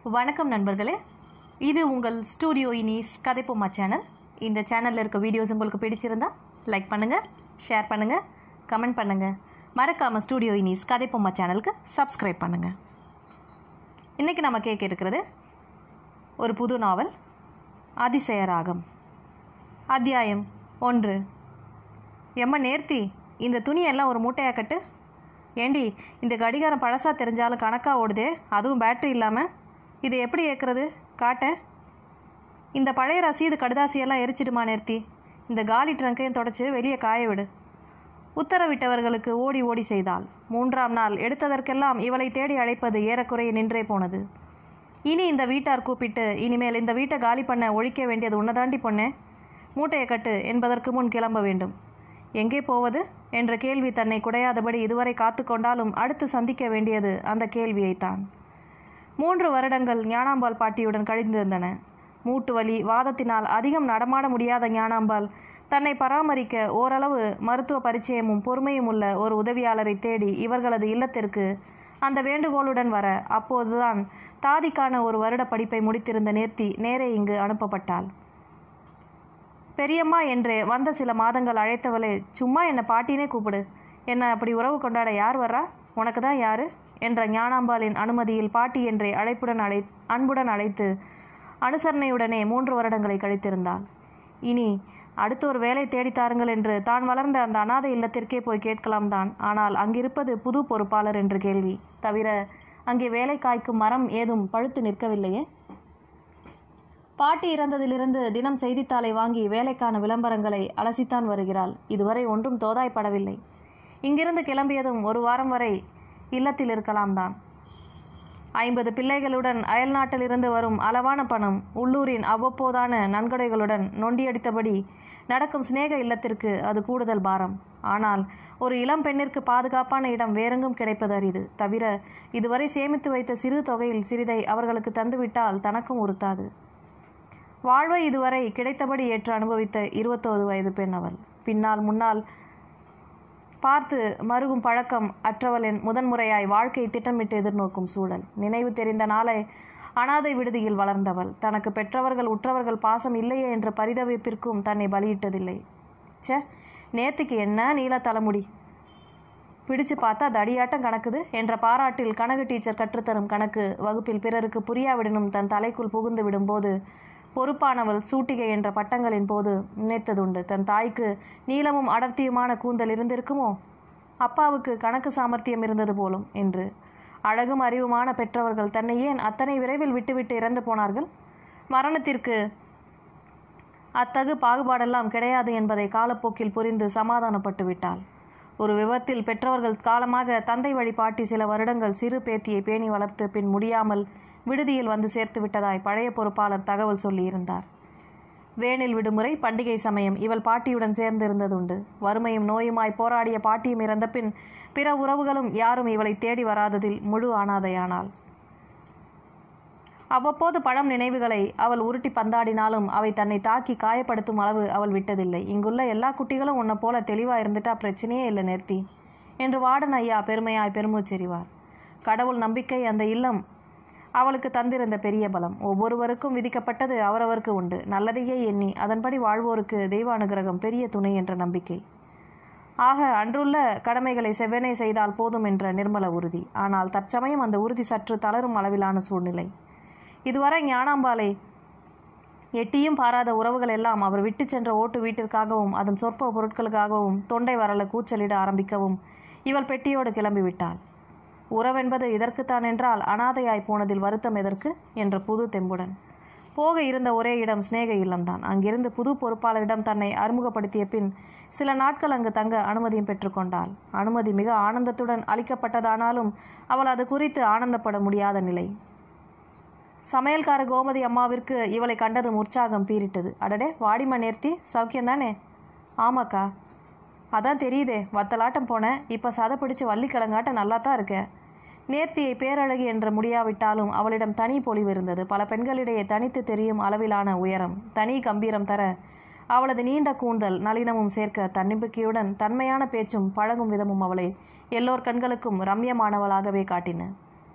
வணக்கம் நண்பர்களே இது உங்கள் ஸ்டூடியோ இனிஸ் கதைப்பொம்மா சேனல் இந்த சேனலில் இருக்க வீடியோஸ் உங்களுக்கு பிடிச்சிருந்தா லைக் பண்ணுங்கள் ஷேர் பண்ணுங்கள் கமெண்ட் பண்ணுங்கள் மறக்காமல் ஸ்டூடியோ இனிஸ் கதைப்பொம்மா சேனலுக்கு சப்ஸ்கிரைப் பண்ணுங்கள் இன்றைக்கி நம்ம கேட்க இருக்கிறது ஒரு புது நாவல் அதிசய ராகம் அத்தியாயம் ஒன்று எம்ம நேர்த்தி இந்த துணியெல்லாம் ஒரு மூட்டையாக கட்டு ஏண்டி இந்த கடிகாரம் பழசாக தெரிஞ்சாலும் கணக்காக ஓடுதே அதுவும் பேட்டரி இல்லாமல் இதை எப்படி ஏற்கிறது காட்டேன் இந்த பழைய ரசீது கடுதாசியெல்லாம் எரிச்சிடுமா நேர்த்தி இந்த காலி ட்ரங்கையும் தொடச்சி வெளியே காய விடு உத்தரவிட்டவர்களுக்கு ஓடி ஓடி செய்தாள் மூன்றாம் நாள் எடுத்ததற்கெல்லாம் இவளை தேடி அழைப்பது ஏறக்குறைய நின்றே போனது இனி இந்த வீட்டார் கூப்பிட்டு இனிமேல் இந்த வீட்டை காலி பண்ண ஒழிக்க வேண்டியது உன்னதாண்டி பொண்ணே மூட்டையை கட்டு என்பதற்கு முன் கிளம்ப வேண்டும் எங்கே போவது என்ற கேள்வி தன்னை குடையாதபடி இதுவரை காத்து கொண்டாலும் அடுத்து சந்திக்க வேண்டியது அந்த கேள்வியைத்தான் மூன்று வருடங்கள் ஞானாம்பாள் பாட்டியுடன் கழிந்திருந்தன மூட்டு வலி வாதத்தினால் அதிகம் நடமாட முடியாத ஞானாம்பாள் தன்னை பராமரிக்க ஓரளவு மருத்துவ பரிச்சயமும் பொறுமையும் உள்ள ஒரு உதவியாளரை தேடி இவர்களது இல்லத்திற்கு அந்த வேண்டுகோளுடன் வர அப்போதுதான் தாதிக்கான ஒரு வருட படிப்பை முடித்திருந்த நேர்த்தி நேரே இங்கு அனுப்பப்பட்டாள் பெரியம்மா என்று வந்த சில மாதங்கள் அழைத்தவளே சும்மா என்னை பாட்டினே கூப்பிடு என்ன அப்படி உறவு கொண்டாட யார் வர்றா உனக்கு தான் யாரு என்ற ஞானாம்பாளின் அனுமதியில் பாட்டி என்றே அழைப்புடன் அழை அன்புடன் அழைத்து அனுசரணையுடனே மூன்று வருடங்களை கழித்திருந்தாள் இனி அடுத்து ஒரு வேலை தேடி தாருங்கள் என்று தான் வளர்ந்த அந்த அனாதை இல்லத்திற்கே போய் கேட்கலாம் தான் ஆனால் அங்கிருப்பது புது பொறுப்பாளர் என்று கேள்வி தவிர அங்கே வேலை காய்க்கும் மரம் ஏதும் பழுத்து நிற்கவில்லையே பாட்டி இறந்ததிலிருந்து தினம் செய்தித்தாளை வாங்கி வேலைக்கான விளம்பரங்களை அலசித்தான் வருகிறாள் இதுவரை ஒன்றும் தோதாய்ப்படவில்லை இங்கிருந்து கிளம்பியதும் ஒரு வாரம் வரை இல்லத்தில் இருக்கலாம் தான் ஐம்பது பிள்ளைகளுடன் அயல்நாட்டிலிருந்து வரும் அளவான பணம் உள்ளூரின் அவ்வப்போதான நன்கொடைகளுடன் நொண்டியடித்தபடி நடக்கும் சிநேக இல்லத்திற்கு அது கூடுதல் பாரம் ஆனால் ஒரு இளம் பெண்ணிற்கு பாதுகாப்பான இடம் வேறெங்கும் கிடைப்பது அரிது தவிர இதுவரை சேமித்து வைத்த சிறு தொகையில் சிறிதை அவர்களுக்கு தந்துவிட்டால் தனக்கும் உறுத்தாது வாழ்வை இதுவரை கிடைத்தபடி ஏற்று அனுபவித்த இருபத்தோரு வயது பெண் அவள் பின்னால் முன்னால் பார்த்து மருகும் பழக்கம் அற்றவளின் முதன்முறையாய் வாழ்க்கை திட்டமிட்டு எதிர்நோக்கும் சூழல் நினைவு தெரிந்த நாளை அனாதை விடுதியில் வளர்ந்தவள் தனக்கு பெற்றவர்கள் உற்றவர்கள் பாசம் இல்லையே என்ற பரிதவிப்பிற்கும் தன்னை பலியிட்டதில்லை ச்சே நேத்துக்கு என்ன நீல தலைமுடி பிடிச்சு பார்த்தா தடியாட்டம் கணக்குது என்ற பாராட்டில் கணக்கு டீச்சர் கற்றுத்தரும் கணக்கு வகுப்பில் பிறருக்கு புரியாவிடனும் தன் தலைக்குள் புகுந்து விடும்போது பொறுப்பானவள் சூட்டிகை என்ற பட்டங்களின் போது நினைத்ததுண்டு தன் தாய்க்கு நீளமும் அடர்த்தியுமான கூந்தல் இருந்திருக்குமோ அப்பாவுக்கு கணக்கு சாமர்த்தியம் இருந்தது போலும் என்று அழகும் அறிவுமான பெற்றவர்கள் தன்னை ஏன் அத்தனை விரைவில் விட்டுவிட்டு இறந்து போனார்கள் மரணத்திற்கு அத்தகு பாகுபாடெல்லாம் கிடையாது என்பதை காலப்போக்கில் புரிந்து சமாதானப்பட்டு விட்டாள் ஒரு விபத்தில் பெற்றவர்கள் காலமாக தந்தை வழி பாட்டி சில வருடங்கள் சிறு பேத்தியை பேணி வளர்த்து பின் முடியாமல் விடுதியில் வந்து சேர்த்து விட்டதாய் பழைய பொறுப்பாளர் தகவல் சொல்லியிருந்தார் வேனில் விடுமுறை பண்டிகை சமயம் இவள் பாட்டியுடன் சேர்ந்திருந்ததுண்டு வறுமையும் நோயுமாய் போராடிய பாட்டியும் இறந்த பின் பிற உறவுகளும் யாரும் இவளை தேடி வராததில் முழு அனாதையானாள் அவ்வப்போது பழம் நினைவுகளை அவள் உருட்டி பந்தாடினாலும் அவை தன்னை தாக்கி காயப்படுத்தும் அளவு அவள் விட்டதில்லை இங்குள்ள எல்லா குட்டிகளும் உன்னை போல தெளிவா இருந்துட்டா பிரச்சனையே இல்லை நேர்த்தி என்று வார்டன் ஐயா பெருமையாய் பெருமூச்செறிவார் கடவுள் நம்பிக்கை அந்த இல்லம் அவளுக்கு தந்திருந்த பெரிய பலம் ஒவ்வொருவருக்கும் விதிக்கப்பட்டது அவரவருக்கு உண்டு நல்லதையே எண்ணி அதன்படி வாழ்வோருக்கு தெய்வ அனுகிரகம் பெரிய துணை என்ற நம்பிக்கை ஆக அன்றுள்ள கடமைகளை செவ்வனே செய்தால் போதும் என்ற நிர்மல உறுதி ஆனால் தற்சமயம் அந்த உறுதி சற்று தளரும் அளவிலான சூழ்நிலை இதுவரை ஞானாம்பாலை எட்டியும் பாராத உறவுகள் எல்லாம் அவர் விட்டு சென்ற ஓட்டு வீட்டிற்காகவும் அதன் சொற்ப பொருட்களுக்காகவும் தொண்டை வரல கூச்சலிட ஆரம்பிக்கவும் இவள் பெட்டியோடு கிளம்பிவிட்டாள் உறவென்பது இதற்குத்தான் என்றால் அனாதையாய் போனதில் வருத்தம் எதற்கு என்ற புது தெம்புடன் போக இருந்த ஒரே இடம் சிநேக இல்லம்தான் அங்கிருந்து புது பொறுப்பாளரிடம் தன்னை அறிமுகப்படுத்திய பின் சில நாட்கள் அங்கு தங்க அனுமதியும் பெற்றுக்கொண்டாள் அனுமதி மிக ஆனந்தத்துடன் அளிக்கப்பட்டதானாலும் அவள் அது குறித்து ஆனந்தப்பட முடியாத நிலை சமையல்கார கோமதி அம்மாவிற்கு இவளை கண்டதும் உற்சாகம் பீரிட்டது அடடே வாடிமா நேர்த்தி சௌக்கியம்தானே ஆமாக்கா அதான் தெரியுதே வத்தலாட்டம் போனேன் இப்போ சதை பிடிச்சு வள்ளிக்கிழங்காட்ட நல்லா தான் இருக்கேன் நேர்த்தியை பேரழகி என்று முடியாவிட்டாலும் அவளிடம் தனி பொலிவு இருந்தது பல பெண்களிடையே தனித்து தெரியும் அளவிலான உயரம் தனி கம்பீரம் தர அவளது நீண்ட கூந்தல் நளினமும் சேர்க்க தன்னம்பிக்கையுடன் தன்மையான பேச்சும் பழகும் விதமும் அவளை எல்லோர் கண்களுக்கும் ரம்யமானவளாகவே காட்டின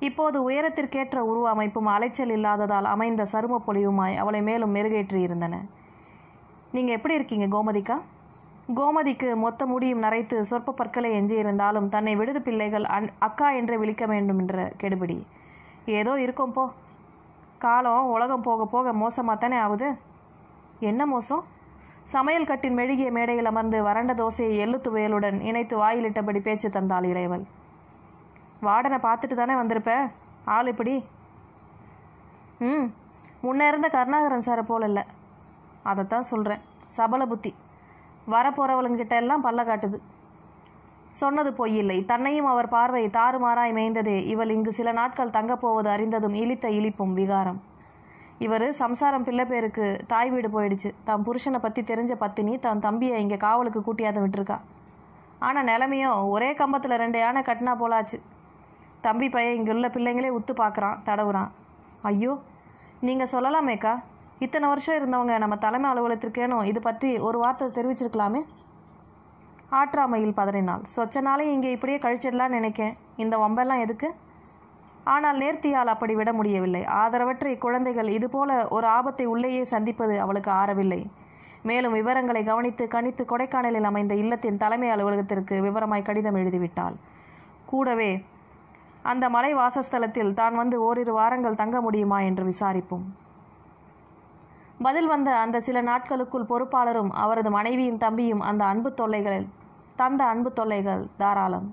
இப்போது உயரத்திற்கேற்ற உருவ அமைப்பும் அலைச்சல் இல்லாததால் அமைந்த சரும பொலிவுமாய் அவளை மேலும் மெருகேற்றி இருந்தன நீங்கள் எப்படி இருக்கீங்க கோமதிக்கா கோமதிக்கு மொத்த முடியும் நரைத்து சொற்ப பற்களை எஞ்சியிருந்தாலும் தன்னை விடுது பிள்ளைகள் அன் அக்கா என்றே விழிக்க வேண்டும் என்ற கெடுபிடி ஏதோ இருக்கும் போ காலம் உலகம் போக போக மோசமாக தானே ஆகுது என்ன மோசம் சமையல் கட்டின் மெழுகிய மேடையில் அமர்ந்து வறண்ட தோசையை எள்ளு துவையலுடன் இணைத்து வாயிலிட்டபடி பேச்சு தந்தாள் இளையவள் வார்டனை பார்த்துட்டு தானே வந்திருப்ப ஆள் இப்படி ம் முன்ன இருந்த கருணாகரன் சாரை போல இல்லை அதைத்தான் சொல்கிறேன் சபல புத்தி வரப்போகிறவளுங்கிட்ட எல்லாம் பல்ல காட்டுது சொன்னது பொய்யில்லை தன்னையும் அவர் பார்வை தாறுமாறாய் மேய்ந்ததே இவள் இங்கு சில நாட்கள் தங்கப் போவது அறிந்ததும் இழித்த இழிப்பும் விகாரம் இவர் சம்சாரம் பிள்ளை பேருக்கு தாய் வீடு போயிடுச்சு தன் புருஷனை பற்றி தெரிஞ்ச பத்தினி தன் தம்பியை இங்கே காவலுக்கு கூட்டியாத விட்டுருக்கா ஆனால் நிலமையும் ஒரே கம்பத்தில் ரெண்டு யானை கட்டினா போலாச்சு தம்பி பையன் இங்கே உள்ள பிள்ளைங்களே உத்து பார்க்குறான் தடவுறான் ஐயோ நீங்கள் சொல்லலாமேக்கா இத்தனை வருஷம் இருந்தவங்க நம்ம தலைமை அலுவலகத்திற்கேனும் இது பற்றி ஒரு வார்த்தை தெரிவிச்சிருக்கலாமே ஆற்றாமையில் பதறினாள் சொச்ச நாளே இங்கே இப்படியே கழிச்சிடலான்னு நினைக்கேன் இந்த வம்பெல்லாம் எதுக்கு ஆனால் நேர்த்தியால் அப்படி விட முடியவில்லை ஆதரவற்ற இக்குழந்தைகள் இதுபோல ஒரு ஆபத்தை உள்ளேயே சந்திப்பது அவளுக்கு ஆறவில்லை மேலும் விவரங்களை கவனித்து கணித்து கொடைக்கானலில் அமைந்த இல்லத்தின் தலைமை அலுவலகத்திற்கு விவரமாய் கடிதம் எழுதிவிட்டாள் கூடவே அந்த மலை வாசஸ்தலத்தில் தான் வந்து ஓரிரு வாரங்கள் தங்க முடியுமா என்று விசாரிப்போம் பதில் வந்த அந்த சில நாட்களுக்குள் பொறுப்பாளரும் அவரது மனைவியின் தம்பியும் அந்த அன்பு தொல்லைகளில் தந்த அன்பு தொல்லைகள் தாராளம்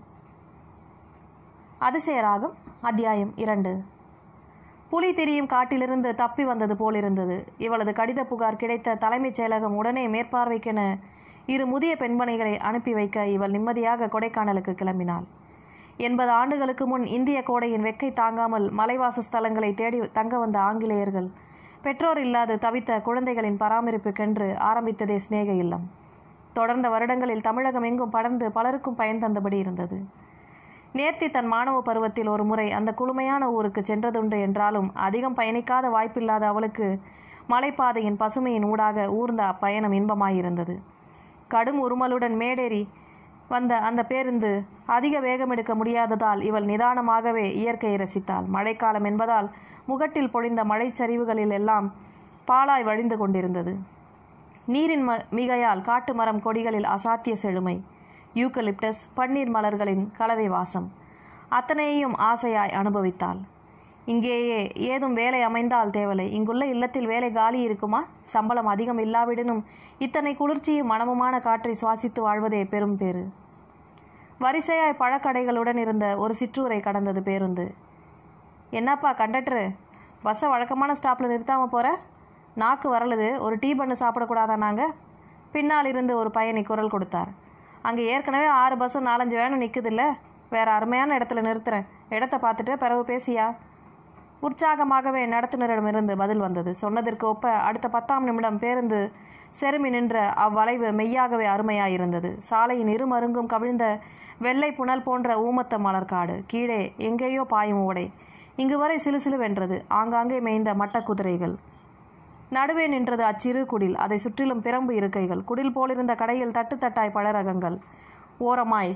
அதிசயராகம் அத்தியாயம் இரண்டு புலி திரியும் காட்டிலிருந்து தப்பி வந்தது போலிருந்தது இவளது கடித புகார் கிடைத்த தலைமைச் செயலகம் உடனே மேற்பார்வைக்கென இரு முதிய பெண்மணிகளை அனுப்பி வைக்க இவள் நிம்மதியாக கொடைக்கானலுக்கு கிளம்பினாள் எண்பது ஆண்டுகளுக்கு முன் இந்திய கோடையின் வெக்கை தாங்காமல் மலைவாச ஸ்தலங்களை தேடி தங்க வந்த ஆங்கிலேயர்கள் பெற்றோர் இல்லாது தவித்த குழந்தைகளின் பராமரிப்புக்கென்று ஆரம்பித்ததே சிநேக இல்லம் தொடர்ந்த வருடங்களில் தமிழகம் எங்கும் படர்ந்து பலருக்கும் பயன் தந்தபடி இருந்தது நேர்த்தி தன் மாணவ பருவத்தில் ஒரு முறை அந்த குளுமையான ஊருக்கு சென்றதுண்டு என்றாலும் அதிகம் பயணிக்காத வாய்ப்பில்லாத அவளுக்கு மலைப்பாதையின் பசுமையின் ஊடாக ஊர்ந்த அப்பயணம் இன்பமாயிருந்தது கடும் உருமலுடன் மேடேறி வந்த அந்த பேருந்து அதிக வேகம் எடுக்க முடியாததால் இவள் நிதானமாகவே இயற்கையை ரசித்தாள் மழைக்காலம் என்பதால் முகட்டில் பொழிந்த மழைச்சரிவுகளில் எல்லாம் பாலாய் வழிந்து கொண்டிருந்தது நீரின் ம மிகையால் காட்டு மரம் கொடிகளில் அசாத்திய செழுமை யூக்கலிப்டஸ் பன்னீர் மலர்களின் கலவை வாசம் அத்தனையையும் ஆசையாய் அனுபவித்தாள் இங்கேயே ஏதும் வேலை அமைந்தால் தேவலை இங்குள்ள இல்லத்தில் வேலை காலி இருக்குமா சம்பளம் அதிகம் இல்லாவிடனும் இத்தனை குளிர்ச்சியும் மனமுமான காற்றை சுவாசித்து வாழ்வதே பெரும் பேறு வரிசையாய் பழக்கடைகளுடன் இருந்த ஒரு சிற்றூரை கடந்தது பேருந்து என்னப்பா கண்டக்டரு பஸ்ஸை வழக்கமான ஸ்டாப்பில் நிறுத்தாமல் போகிற நாக்கு வரலுது ஒரு டீ பண்ணு சாப்பிடக்கூடாதா நாங்கள் பின்னால் இருந்து ஒரு பயணி குரல் கொடுத்தார் அங்கே ஏற்கனவே ஆறு பஸ்ஸும் நாலஞ்சு வேணும் நிற்குதில்ல வேற அருமையான இடத்துல நிறுத்துறேன் இடத்த பார்த்துட்டு பிறகு பேசியா உற்சாகமாகவே நடத்துனரிடமிருந்து பதில் வந்தது சொன்னதற்கு ஒப்ப அடுத்த பத்தாம் நிமிடம் பேருந்து செருமி நின்ற அவ்வளைவு மெய்யாகவே அருமையாயிருந்தது சாலையின் இருமருங்கும் கவிழ்ந்த வெள்ளை புனல் போன்ற ஊமத்த மலர்காடு கீழே எங்கேயோ பாயும் ஓடை இங்கு வரை சிலுசிலுவென்றது ஆங்காங்கே மேய்ந்த மட்ட குதிரைகள் நடுவே நின்றது அச்சிறு குடில் அதை சுற்றிலும் பிரம்பு இருக்கைகள் குடில் போலிருந்த கடையில் தட்டு தட்டாய் பழரகங்கள் ஓரமாய்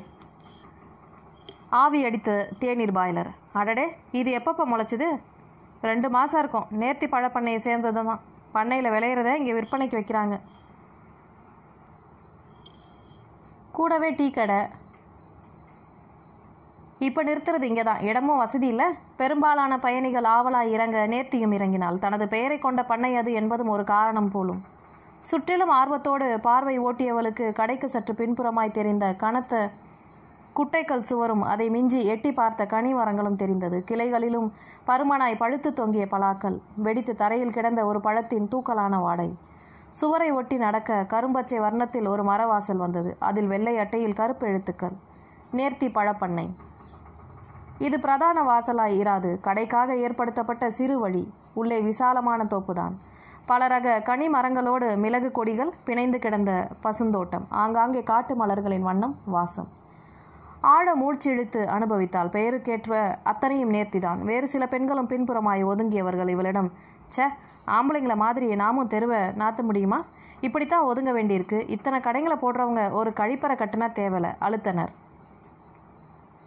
ஆவி அடித்த தேநீர் பாய்லர் அடடே இது எப்பப்போ முளைச்சிது ரெண்டு மாதம் இருக்கும் நேர்த்தி பழப்பண்ணையை சேர்ந்தது தான் பண்ணையில் விளையிறத இங்கே விற்பனைக்கு வைக்கிறாங்க கூடவே டீ கடை இப்போ நிறுத்துறது இங்கே தான் இடமும் வசதி இல்லை பெரும்பாலான பயணிகள் ஆவலாய் இறங்க நேர்த்தியும் இறங்கினாள் தனது பெயரை கொண்ட பண்ணை அது என்பதும் ஒரு காரணம் போலும் சுற்றிலும் ஆர்வத்தோடு பார்வை ஓட்டியவளுக்கு கடைக்கு சற்று பின்புறமாய் தெரிந்த கனத்த குட்டைக்கல் சுவரும் அதை மிஞ்சி எட்டி பார்த்த கனி மரங்களும் தெரிந்தது கிளைகளிலும் பருமனாய் பழுத்து தொங்கிய பலாக்கள் வெடித்து தரையில் கிடந்த ஒரு பழத்தின் தூக்கலான வாடை சுவரை ஒட்டி நடக்க கரும்பச்சை வர்ணத்தில் ஒரு மரவாசல் வந்தது அதில் வெள்ளை அட்டையில் கருப்பு எழுத்துக்கள் நேர்த்தி பழப்பண்ணை இது பிரதான வாசலாய் இராது கடைக்காக ஏற்படுத்தப்பட்ட சிறு வழி உள்ளே விசாலமான தோப்புதான் பல ரக கனி மரங்களோடு மிளகு கொடிகள் பிணைந்து கிடந்த பசுந்தோட்டம் ஆங்காங்கே காட்டு மலர்களின் வண்ணம் வாசம் ஆழ மூழ்ச்சிழித்து அனுபவித்தால் பெயருக்கேற்ற அத்தனையும் நேர்த்திதான் வேறு சில பெண்களும் பின்புறமாய் ஒதுங்கியவர்கள் இவளிடம் ச்சே ஆம்பளைங்கள மாதிரி நாமும் தெருவை நாத்த முடியுமா இப்படித்தான் ஒதுங்க வேண்டியிருக்கு இத்தனை கடைங்களை போடுறவங்க ஒரு கழிப்பறை கட்டுனா தேவலை அழுத்தனர்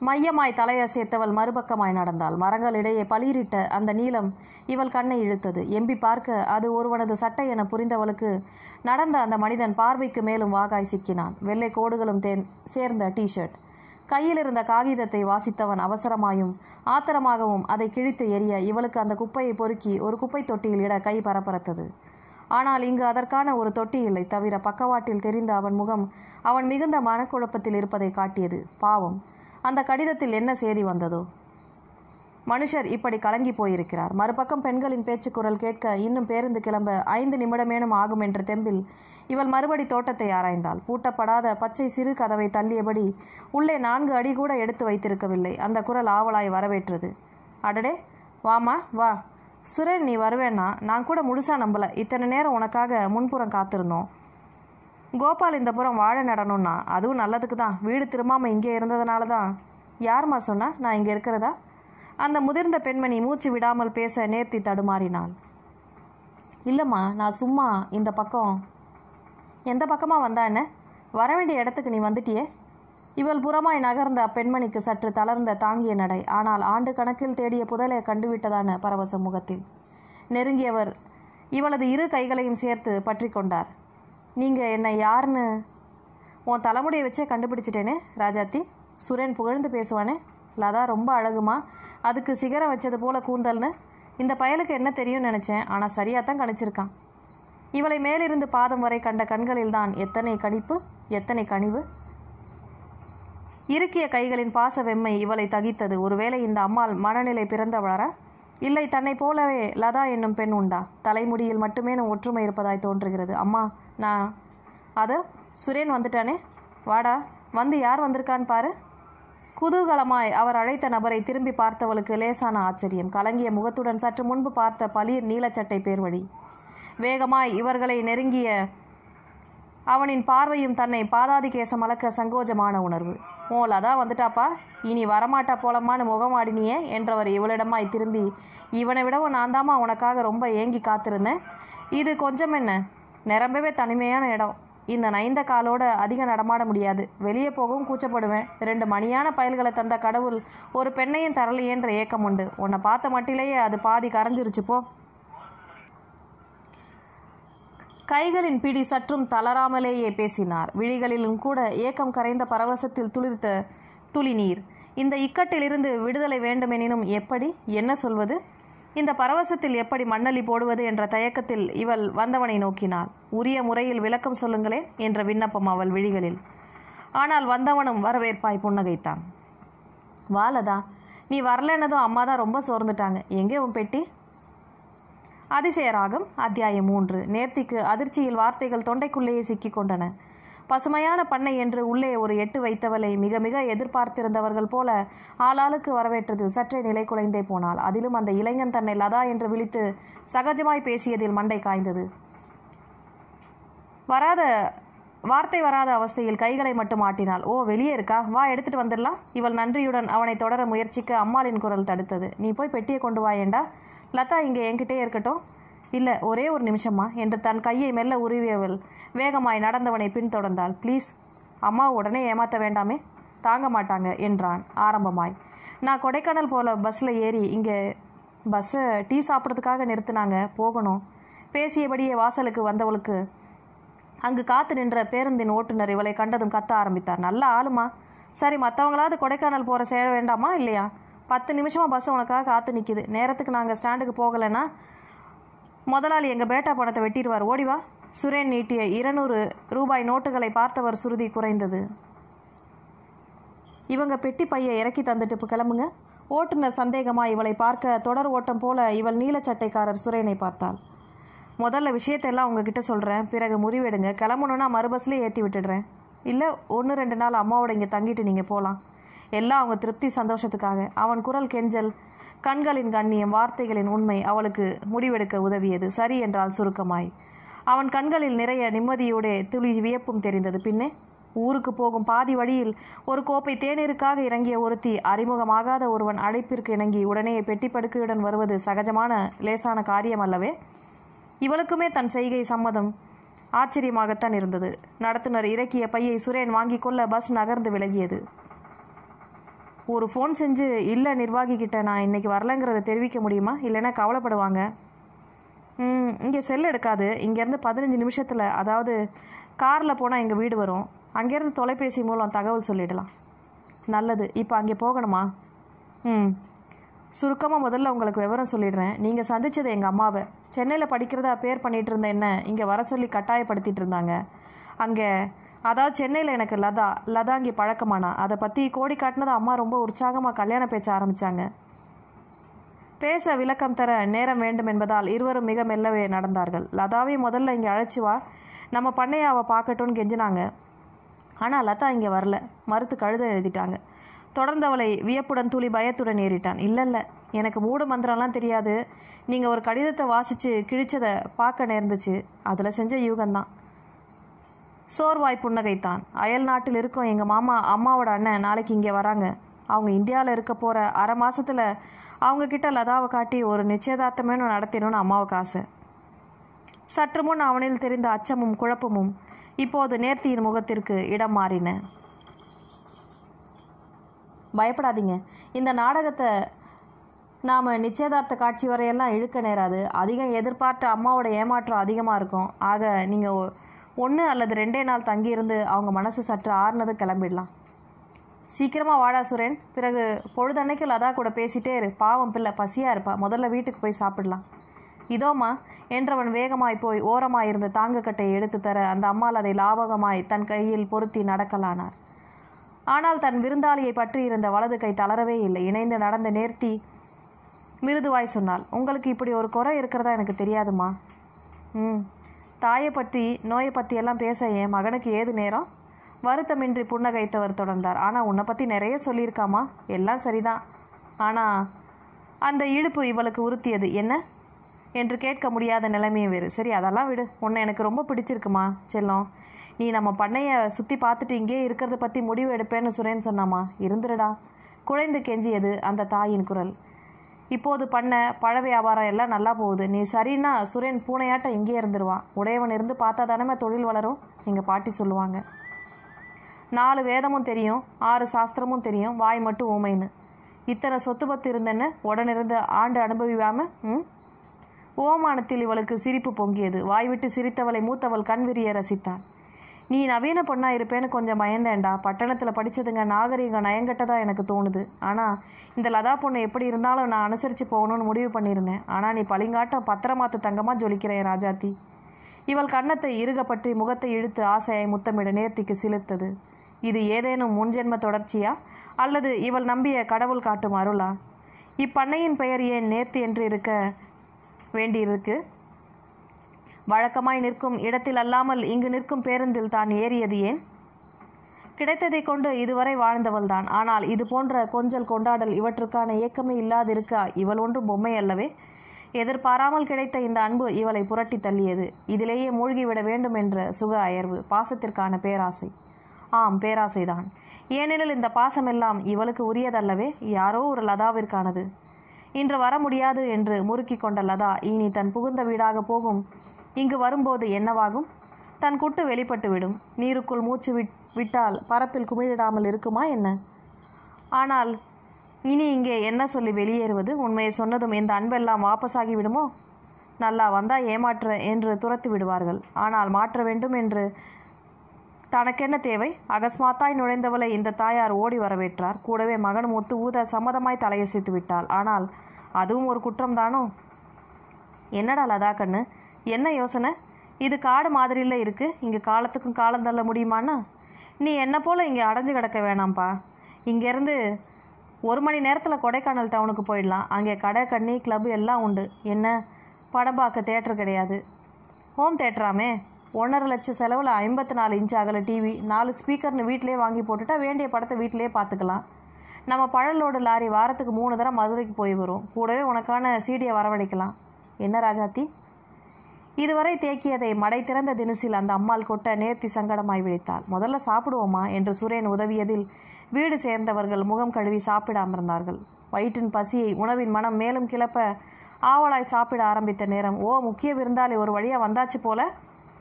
மையமாய் தலையசைத்தவள் மறுபக்கமாய் நடந்தாள் மரங்களிடையே பளிரிட்ட அந்த நீளம் இவள் கண்ணை இழுத்தது எம்பி பார்க்க அது ஒருவனது சட்டை என புரிந்தவளுக்கு நடந்த அந்த மனிதன் பார்வைக்கு மேலும் வாகாய் சிக்கினான் வெள்ளை கோடுகளும் தேன் சேர்ந்த டிஷர்ட் கையில் இருந்த காகிதத்தை வாசித்தவன் அவசரமாயும் ஆத்திரமாகவும் அதை கிழித்து எறிய இவளுக்கு அந்த குப்பையை பொறுக்கி ஒரு குப்பை தொட்டியில் இட கை பரபரத்தது ஆனால் இங்கு அதற்கான ஒரு தொட்டி இல்லை தவிர பக்கவாட்டில் தெரிந்த அவன் முகம் அவன் மிகுந்த மனக்குழப்பத்தில் இருப்பதை காட்டியது பாவம் அந்த கடிதத்தில் என்ன செய்தி வந்ததோ மனுஷர் இப்படி கலங்கி போயிருக்கிறார் மறுபக்கம் பெண்களின் பேச்சுக்குரல் கேட்க இன்னும் பேருந்து கிளம்ப ஐந்து நிமிடமேனும் ஆகும் என்ற தெம்பில் இவள் மறுபடி தோட்டத்தை ஆராய்ந்தாள் பூட்டப்படாத பச்சை சிறு கதவை தள்ளியபடி உள்ளே நான்கு அடி கூட எடுத்து வைத்திருக்கவில்லை அந்த குரல் ஆவலாய் வரவேற்றது அடடே வாமா வா சுரேன் நீ வருவேன்னா நான் கூட முழுசா நம்பல இத்தனை நேரம் உனக்காக முன்புறம் காத்திருந்தோம் கோபால் இந்த புறம் வாழை நடணும்னா அதுவும் நல்லதுக்கு தான் வீடு திரும்பாம இங்கே இருந்ததுனால தான் யார்மா சொன்னா நான் இங்கே இருக்கிறதா அந்த முதிர்ந்த பெண்மணி மூச்சு விடாமல் பேச நேர்த்தி தடுமாறினாள் இல்லைம்மா நான் சும்மா இந்த பக்கம் எந்த பக்கமாக வந்தா என்ன வர வேண்டிய இடத்துக்கு நீ வந்துட்டியே இவள் புறமாய் நகர்ந்த அப்பெண்மணிக்கு சற்று தளர்ந்த தாங்கிய நடை ஆனால் ஆண்டு கணக்கில் தேடிய புதலை கண்டுவிட்டதான பரவச முகத்தில் நெருங்கியவர் இவளது இரு கைகளையும் சேர்த்து பற்றி கொண்டார் நீங்கள் என்னை யாருன்னு உன் தலைமுடியை வச்சே கண்டுபிடிச்சிட்டேனே ராஜாத்தி சுரேன் புகழ்ந்து பேசுவானே லதா ரொம்ப அழகுமா அதுக்கு சிகரம் வச்சது போல கூந்தல்னு இந்த பயலுக்கு என்ன தெரியும்னு நினச்சேன் ஆனால் சரியாக தான் கணிச்சிருக்கான் இவளை மேலிருந்து பாதம் வரை கண்ட கண்களில்தான் எத்தனை கணிப்பு எத்தனை கனிவு இறுக்கிய கைகளின் பாச வெம்மை இவளை தகித்தது ஒருவேளை இந்த அம்மாள் மனநிலை பிறந்தவளரா இல்லை தன்னை போலவே லதா என்னும் பெண் உண்டா தலைமுடியில் மட்டுமே ஒற்றுமை இருப்பதாய் தோன்றுகிறது அம்மா நான் அது சுரேன் வந்துட்டானே வாடா வந்து யார் வந்திருக்கான்னு பாரு குதூகலமாய் அவர் அழைத்த நபரை திரும்பி பார்த்தவளுக்கு லேசான ஆச்சரியம் கலங்கிய முகத்துடன் சற்று முன்பு பார்த்த பளிர் நீலச்சட்டை பேர்வழி வேகமாய் இவர்களை நெருங்கிய அவனின் பார்வையும் தன்னை பாதாதி கேசம் அளக்க சங்கோஜமான உணர்வு ஓ லதா வந்துட்டாப்பா இனி வரமாட்டா போலமான்னு முகமாடினியே என்றவர் இவளிடமாய் திரும்பி இவனை விடவும் நான் தாம்மா உனக்காக ரொம்ப ஏங்கி காத்திருந்தேன் இது கொஞ்சம் என்ன நிரம்பவே தனிமையான இடம் இந்த நைந்த காலோட அதிக நடமாட முடியாது வெளியே போகவும் கூச்சப்படுவேன் ரெண்டு மணியான பயல்களை தந்த கடவுள் ஒரு பெண்ணையும் தரலையேன்ற ஏக்கம் உண்டு உன்னை பார்த்த மட்டிலேயே அது பாதி கரைஞ்சிருச்சு போ கைகளின் பிடி சற்றும் தளராமலேயே பேசினார் விழிகளிலும் கூட ஏக்கம் கரைந்த பரவசத்தில் துளிர்த்த துளி நீர் இந்த இக்கட்டிலிருந்து விடுதலை வேண்டுமெனினும் எப்படி என்ன சொல்வது இந்த பரவசத்தில் எப்படி மண்ணலி போடுவது என்ற தயக்கத்தில் இவள் வந்தவனை நோக்கினாள் உரிய முறையில் விளக்கம் சொல்லுங்களேன் என்ற விண்ணப்பம் அவள் விழிகளில் ஆனால் வந்தவனும் வரவேற்பாய் புன்னகைத்தான் வாலதா நீ வரலன்னதும் அம்மா தான் ரொம்ப சோர்ந்துட்டாங்க எங்கே உன் பெட்டி அதிசய ராகம் அத்தியாயம் மூன்று நேர்த்திக்கு அதிர்ச்சியில் வார்த்தைகள் தொண்டைக்குள்ளேயே சிக்கிக் கொண்டன பசுமையான பண்ணை என்று உள்ளே ஒரு எட்டு வைத்தவளை மிக மிக எதிர்பார்த்திருந்தவர்கள் போல ஆளாளுக்கு வரவேற்றது சற்றே நிலை குலைந்தே போனாள் அதிலும் அந்த இளைஞன் தன்னை லதா என்று விழித்து சகஜமாய் பேசியதில் மண்டை காய்ந்தது வராத வார்த்தை வராத அவஸ்தையில் கைகளை மட்டும் ஆட்டினாள் ஓ வெளியே இருக்கா வா எடுத்துட்டு வந்துடலாம் இவள் நன்றியுடன் அவனை தொடர முயற்சிக்க அம்மாளின் குரல் தடுத்தது நீ போய் பெட்டியை கொண்டு வாயேண்டா லதா இங்கே என்கிட்டே இருக்கட்டும் இல்லை ஒரே ஒரு நிமிஷமா என்று தன் கையை மெல்ல உருவியவள் வேகமாய் நடந்தவனை பின்தொடர்ந்தாள் ப்ளீஸ் அம்மா உடனே ஏமாற்ற வேண்டாமே தாங்க மாட்டாங்க என்றான் ஆரம்பமாய் நான் கொடைக்கானல் போல பஸ்ஸில் ஏறி இங்கே பஸ்ஸை டீ சாப்பிட்றதுக்காக நிறுத்தினாங்க போகணும் பேசியபடியே வாசலுக்கு வந்தவளுக்கு அங்கு காத்து நின்ற பேருந்தின் ஓட்டுநர் இவளை கண்டதும் கத்த ஆரம்பித்தார் நல்ல ஆளுமா சரி மற்றவங்களாவது கொடைக்கானல் போகிற சேர வேண்டாமா இல்லையா பத்து நிமிஷமா பஸ் உனக்காக காத்து நிற்கிது நேரத்துக்கு நாங்கள் ஸ்டாண்டுக்கு போகலைன்னா முதலாளி எங்கள் பேட்டா பணத்தை வெட்டிடுவார் ஓடிவா சுரேன் நீட்டிய இருநூறு ரூபாய் நோட்டுகளை பார்த்தவர் சுருதி குறைந்தது இவங்க பெட்டி பையை இறக்கி தந்துட்டு இப்போ கிளம்புங்க ஓட்டுநர் சந்தேகமா இவளை பார்க்க தொடர் ஓட்டம் போல இவள் நீலச்சட்டைக்காரர் சுரேனை பார்த்தாள் முதல்ல விஷயத்தெல்லாம் உங்ககிட்ட சொல்கிறேன் பிறகு முடிவெடுங்க கிளம்பணுன்னா மறுபஸ்லேயே ஏற்றி விட்டுடுறேன் இல்லை ஒன்று ரெண்டு நாள் அம்மாவோட இங்கே தங்கிட்டு நீங்கள் போகலாம் எல்லாம் அவங்க திருப்தி சந்தோஷத்துக்காக அவன் குரல் கெஞ்சல் கண்களின் கண்ணியம் வார்த்தைகளின் உண்மை அவளுக்கு முடிவெடுக்க உதவியது சரி என்றால் சுருக்கமாய் அவன் கண்களில் நிறைய நிம்மதியோடே துளி வியப்பும் தெரிந்தது பின்னே ஊருக்கு போகும் பாதி வழியில் ஒரு கோப்பை தேநீருக்காக இறங்கிய ஒருத்தி அறிமுகமாகாத ஒருவன் அழைப்பிற்கு இணங்கி உடனே பெட்டி படுக்கையுடன் வருவது சகஜமான லேசான காரியம் அல்லவே இவளுக்குமே தன் செய்கை சம்மதம் ஆச்சரியமாகத்தான் இருந்தது நடத்துனர் இறக்கிய பையை சுரேன் வாங்கிக் கொள்ள பஸ் நகர்ந்து விலகியது ஒரு ஃபோன் செஞ்சு இல்லை நிர்வாகி கிட்ட நான் இன்னைக்கு வரலங்கிறத தெரிவிக்க முடியுமா இல்லைன்னா கவலைப்படுவாங்க ம் இங்கே செல் எடுக்காது இங்கேருந்து பதினஞ்சு நிமிஷத்தில் அதாவது காரில் போனால் எங்கள் வீடு வரும் அங்கேருந்து தொலைபேசி மூலம் தகவல் சொல்லிடலாம் நல்லது இப்போ அங்கே போகணுமா ம் சுருக்கமாக முதல்ல உங்களுக்கு விவரம் சொல்லிடுறேன் நீங்கள் சந்திச்சது எங்கள் அம்மாவை சென்னையில் படிக்கிறதா பேர் பண்ணிகிட்டு இருந்த என்ன இங்கே வர சொல்லி கட்டாயப்படுத்திட்டு இருந்தாங்க அங்கே அதாவது சென்னையில் எனக்கு லதா லதா இங்கே பழக்கமானா அதை பற்றி கோடி காட்டினது அம்மா ரொம்ப உற்சாகமாக கல்யாண பேச்ச ஆரம்பித்தாங்க பேச விளக்கம் தர நேரம் வேண்டும் என்பதால் இருவரும் மிக மெல்லவே நடந்தார்கள் லதாவை முதல்ல இங்கே அழைச்சி வா நம்ம பண்ணையை அவள் பார்க்கட்டும்னு கெஞ்சினாங்க ஆனால் லதா இங்கே வரல மறுத்து கழுத எழுதிட்டாங்க தொடர்ந்து அவளை வியப்புடன் துளி பயத்துடன் ஏறிட்டான் இல்லை இல்லை எனக்கு மூட மந்திரம்லாம் தெரியாது நீங்கள் ஒரு கடிதத்தை வாசித்து கிழிச்சதை பார்க்க நேர்ந்துச்சு அதில் செஞ்ச யூகம்தான் சோர்வாய் புன்னகைத்தான் அயல் நாட்டில் இருக்கும் எங்கள் மாமா அம்மாவோட அண்ணன் நாளைக்கு இங்கே வராங்க அவங்க இந்தியாவில் இருக்க போகிற அரை மாசத்துல அவங்க கிட்ட லதாவை காட்டி ஒரு நிச்சயதார்த்தமேனு நடத்திடணும்னு அம்மாவுக்கு ஆசை சற்று முன் அவனில் தெரிந்த அச்சமும் குழப்பமும் இப்போது நேர்த்தியின் முகத்திற்கு இடம் மாறின பயப்படாதீங்க இந்த நாடகத்தை நாம் நிச்சயதார்த்த காட்சி வரையெல்லாம் இழுக்க நேராது அதிகம் எதிர்பார்த்த அம்மாவோட ஏமாற்றம் அதிகமாக இருக்கும் ஆக நீங்கள் ஒன்று அல்லது ரெண்டே நாள் தங்கியிருந்து அவங்க மனசு சற்று ஆறுனது கிளம்பிடலாம் சீக்கிரமாக வாடா சுரேன் பிறகு பொழுதன்னைக்கு லதா கூட பேசிட்டே இரு பாவம் பிள்ளை பசியாக இருப்பா முதல்ல வீட்டுக்கு போய் சாப்பிடலாம் இதோம்மா என்றவன் வேகமாய் போய் ஓரமாய் இருந்த தாங்குக்கட்டையை எடுத்து தர அந்த அம்மாள் அதை லாபகமாய் தன் கையில் பொருத்தி நடக்கலானார் ஆனால் தன் விருந்தாளியை பற்றி இருந்த வலது கை தளரவே இல்லை இணைந்து நடந்த நேர்த்தி மிருதுவாய் சொன்னாள் உங்களுக்கு இப்படி ஒரு குறை இருக்கிறதா எனக்கு தெரியாதுமா ம் தாயை பற்றி நோயை பற்றி எல்லாம் பேச என் மகனுக்கு ஏது நேரம் வருத்தமின்றி புன்னகைத்தவர் தொடர்ந்தார் ஆனால் உன்னை பற்றி நிறைய சொல்லியிருக்காமா எல்லாம் சரிதான் ஆனால் அந்த இழுப்பு இவளுக்கு உறுத்தியது என்ன என்று கேட்க முடியாத நிலைமையும் வேறு சரி அதெல்லாம் விடு உன்னை எனக்கு ரொம்ப பிடிச்சிருக்குமா செல்லம் நீ நம்ம பண்ணையை சுற்றி பார்த்துட்டு இங்கே இருக்கிறத பற்றி முடிவு எடுப்பேன்னு சுரேன் சொன்னாமா இருந்துருடா குழைந்து கெஞ்சியது அந்த தாயின் குரல் இப்போது பண்ண பழ வியாபாரம் எல்லாம் நல்லா போகுது நீ சரின்னா சுரேன் பூனையாட்டம் இங்கே இருந்துருவான் உடையவன் இருந்து பார்த்தா தானே தொழில் வளரும் எங்கள் பாட்டி சொல்லுவாங்க நாலு வேதமும் தெரியும் ஆறு சாஸ்திரமும் தெரியும் வாய் மட்டும் ஊமைன்னு இத்தனை சொத்து பத்து இருந்தேன்னு உடனிருந்து ஆண்டு அனுபவியாம ம் ஓமானத்தில் இவளுக்கு சிரிப்பு பொங்கியது வாய் விட்டு சிரித்தவளை மூத்தவள் கண் விரிய ரசித்தாள் நீ நவீன பொண்ணா இருப்பேன்னு கொஞ்சம் பயந்தேன்டா பட்டணத்தில் படித்ததுங்க நாகரிகம் நயங்கட்டதா எனக்கு தோணுது ஆனால் இந்த லதா பொண்ணு எப்படி இருந்தாலும் நான் அனுசரித்து போகணும்னு முடிவு பண்ணியிருந்தேன் ஆனால் நீ பளிங்காட்டம் பத்திரமாத்து தங்கமாக ஜொலிக்கிறேன் ராஜாத்தி இவள் கன்னத்தை இறுக பற்றி முகத்தை இழுத்து ஆசையை முத்தமிட நேர்த்திக்கு சிலிர்த்தது இது ஏதேனும் முன்ஜென்ம தொடர்ச்சியா அல்லது இவள் நம்பிய கடவுள் காட்டும் அருளா இப்பண்ணையின் பெயர் ஏன் நேர்த்தி என்று இருக்க வேண்டியிருக்கு வழக்கமாய் நிற்கும் இடத்தில் அல்லாமல் இங்கு நிற்கும் பேருந்தில் தான் ஏறியது ஏன் கிடைத்ததை கொண்டு இதுவரை வாழ்ந்தவள்தான் ஆனால் இது போன்ற கொஞ்சல் கொண்டாடல் இவற்றுக்கான ஏக்கமே இல்லாதிருக்க இவள் ஒன்றும் பொம்மை அல்லவே எதிர்பாராமல் கிடைத்த இந்த அன்பு இவளை புரட்டி தள்ளியது இதிலேயே மூழ்கிவிட வேண்டும் என்ற சுக அயர்வு பாசத்திற்கான பேராசை ஆம் பேராசைதான் ஏனெனில் இந்த பாசமெல்லாம் இவளுக்கு உரியதல்லவே யாரோ ஒரு லதாவிற்கானது இன்று வர முடியாது என்று முறுக்கி கொண்ட லதா இனி தன் புகுந்த வீடாக போகும் இங்கு வரும்போது என்னவாகும் தன் குட்டு வெளிப்பட்டு விடும் நீருக்குள் மூச்சு விட் விட்டால் பரப்பில் குமிழிடாமல் இருக்குமா என்ன ஆனால் இனி இங்கே என்ன சொல்லி வெளியேறுவது உண்மையை சொன்னதும் இந்த அன்பெல்லாம் வாபஸாகி விடுமோ நல்லா வந்தா ஏமாற்ற என்று துரத்தி விடுவார்கள் ஆனால் மாற்ற வேண்டும் என்று தனக்கென்ன தேவை அகஸ்மாத்தாய் நுழைந்தவளை இந்த தாயார் ஓடி வரவேற்றார் கூடவே மகன் முத்து ஊத சம்மதமாய் தலையசைத்து விட்டாள் ஆனால் அதுவும் ஒரு குற்றம்தானோ என்னடா லதா கண்ணு என்ன யோசனை இது காடு மாதிரில இருக்கு இங்கே காலத்துக்கும் காலம் தள்ள முடியுமாண்ணா நீ என்ன போல் இங்கே அடைஞ்சு கிடக்க வேணாம்ப்பா இங்கேருந்து ஒரு மணி நேரத்தில் கொடைக்கானல் டவுனுக்கு போயிடலாம் அங்கே கடை கண்ணி கிளப் எல்லாம் உண்டு என்ன படம் பார்க்க தேட்டர் கிடையாது ஹோம் தேட்டராமே ஒன்றரை லட்சம் செலவில் ஐம்பத்தி நாலு இன்ச் அகல டிவி நாலு ஸ்பீக்கர்னு வீட்டிலே வாங்கி போட்டுட்டா வேண்டிய படத்தை வீட்டிலே பார்த்துக்கலாம் நம்ம பழலோடு லாரி வாரத்துக்கு மூணு தடவை மதுரைக்கு போய் வரும் கூடவே உனக்கான சீடியை வரவழைக்கலாம் என்ன ராஜாத்தி இதுவரை தேக்கியதை மடை திறந்த தினசில் அந்த அம்மாள் கொட்ட நேர்த்தி சங்கடமாய் விழித்தாள் முதல்ல சாப்பிடுவோமா என்று சுரேன் உதவியதில் வீடு சேர்ந்தவர்கள் முகம் கழுவி சாப்பிட அமர்ந்தார்கள் வயிற்றின் பசியை உணவின் மனம் மேலும் கிளப்ப ஆவலாய் சாப்பிட ஆரம்பித்த நேரம் ஓ முக்கிய விருந்தாளி ஒரு வழியா வந்தாச்சு போல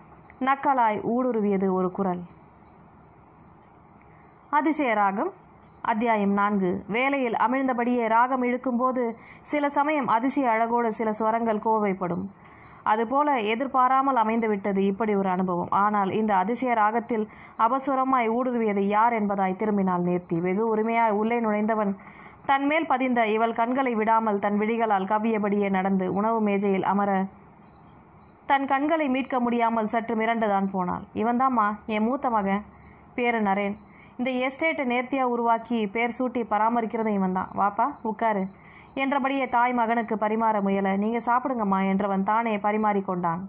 நக்கலாய் ஊடுருவியது ஒரு குரல் அதிசய ராகம் அத்தியாயம் நான்கு வேலையில் அமிழ்ந்தபடியே ராகம் இழுக்கும்போது சில சமயம் அதிசய அழகோடு சில ஸ்வரங்கள் கோவைப்படும் அதுபோல எதிர்பாராமல் அமைந்துவிட்டது இப்படி ஒரு அனுபவம் ஆனால் இந்த அதிசய ராகத்தில் அபசுரமாய் ஊடுருவியது யார் என்பதாய் திரும்பினால் நேர்த்தி வெகு உரிமையாய் உள்ளே நுழைந்தவன் தன் மேல் பதிந்த இவள் கண்களை விடாமல் தன் விழிகளால் கவ்வியபடியே நடந்து உணவு மேஜையில் அமர தன் கண்களை மீட்க முடியாமல் சற்று மிரண்டுதான் போனாள் இவன்தாம்மா என் மூத்த மகன் பேரு நரேன் இந்த எஸ்டேட்டை நேர்த்தியாக உருவாக்கி பேர் சூட்டி பராமரிக்கிறதும் இவன் தான் வாப்பா உட்காரு என்றபடியே தாய் மகனுக்கு பரிமாற முயல நீங்கள் சாப்பிடுங்கம்மா என்றவன் தானே பரிமாறிக்கொண்டான்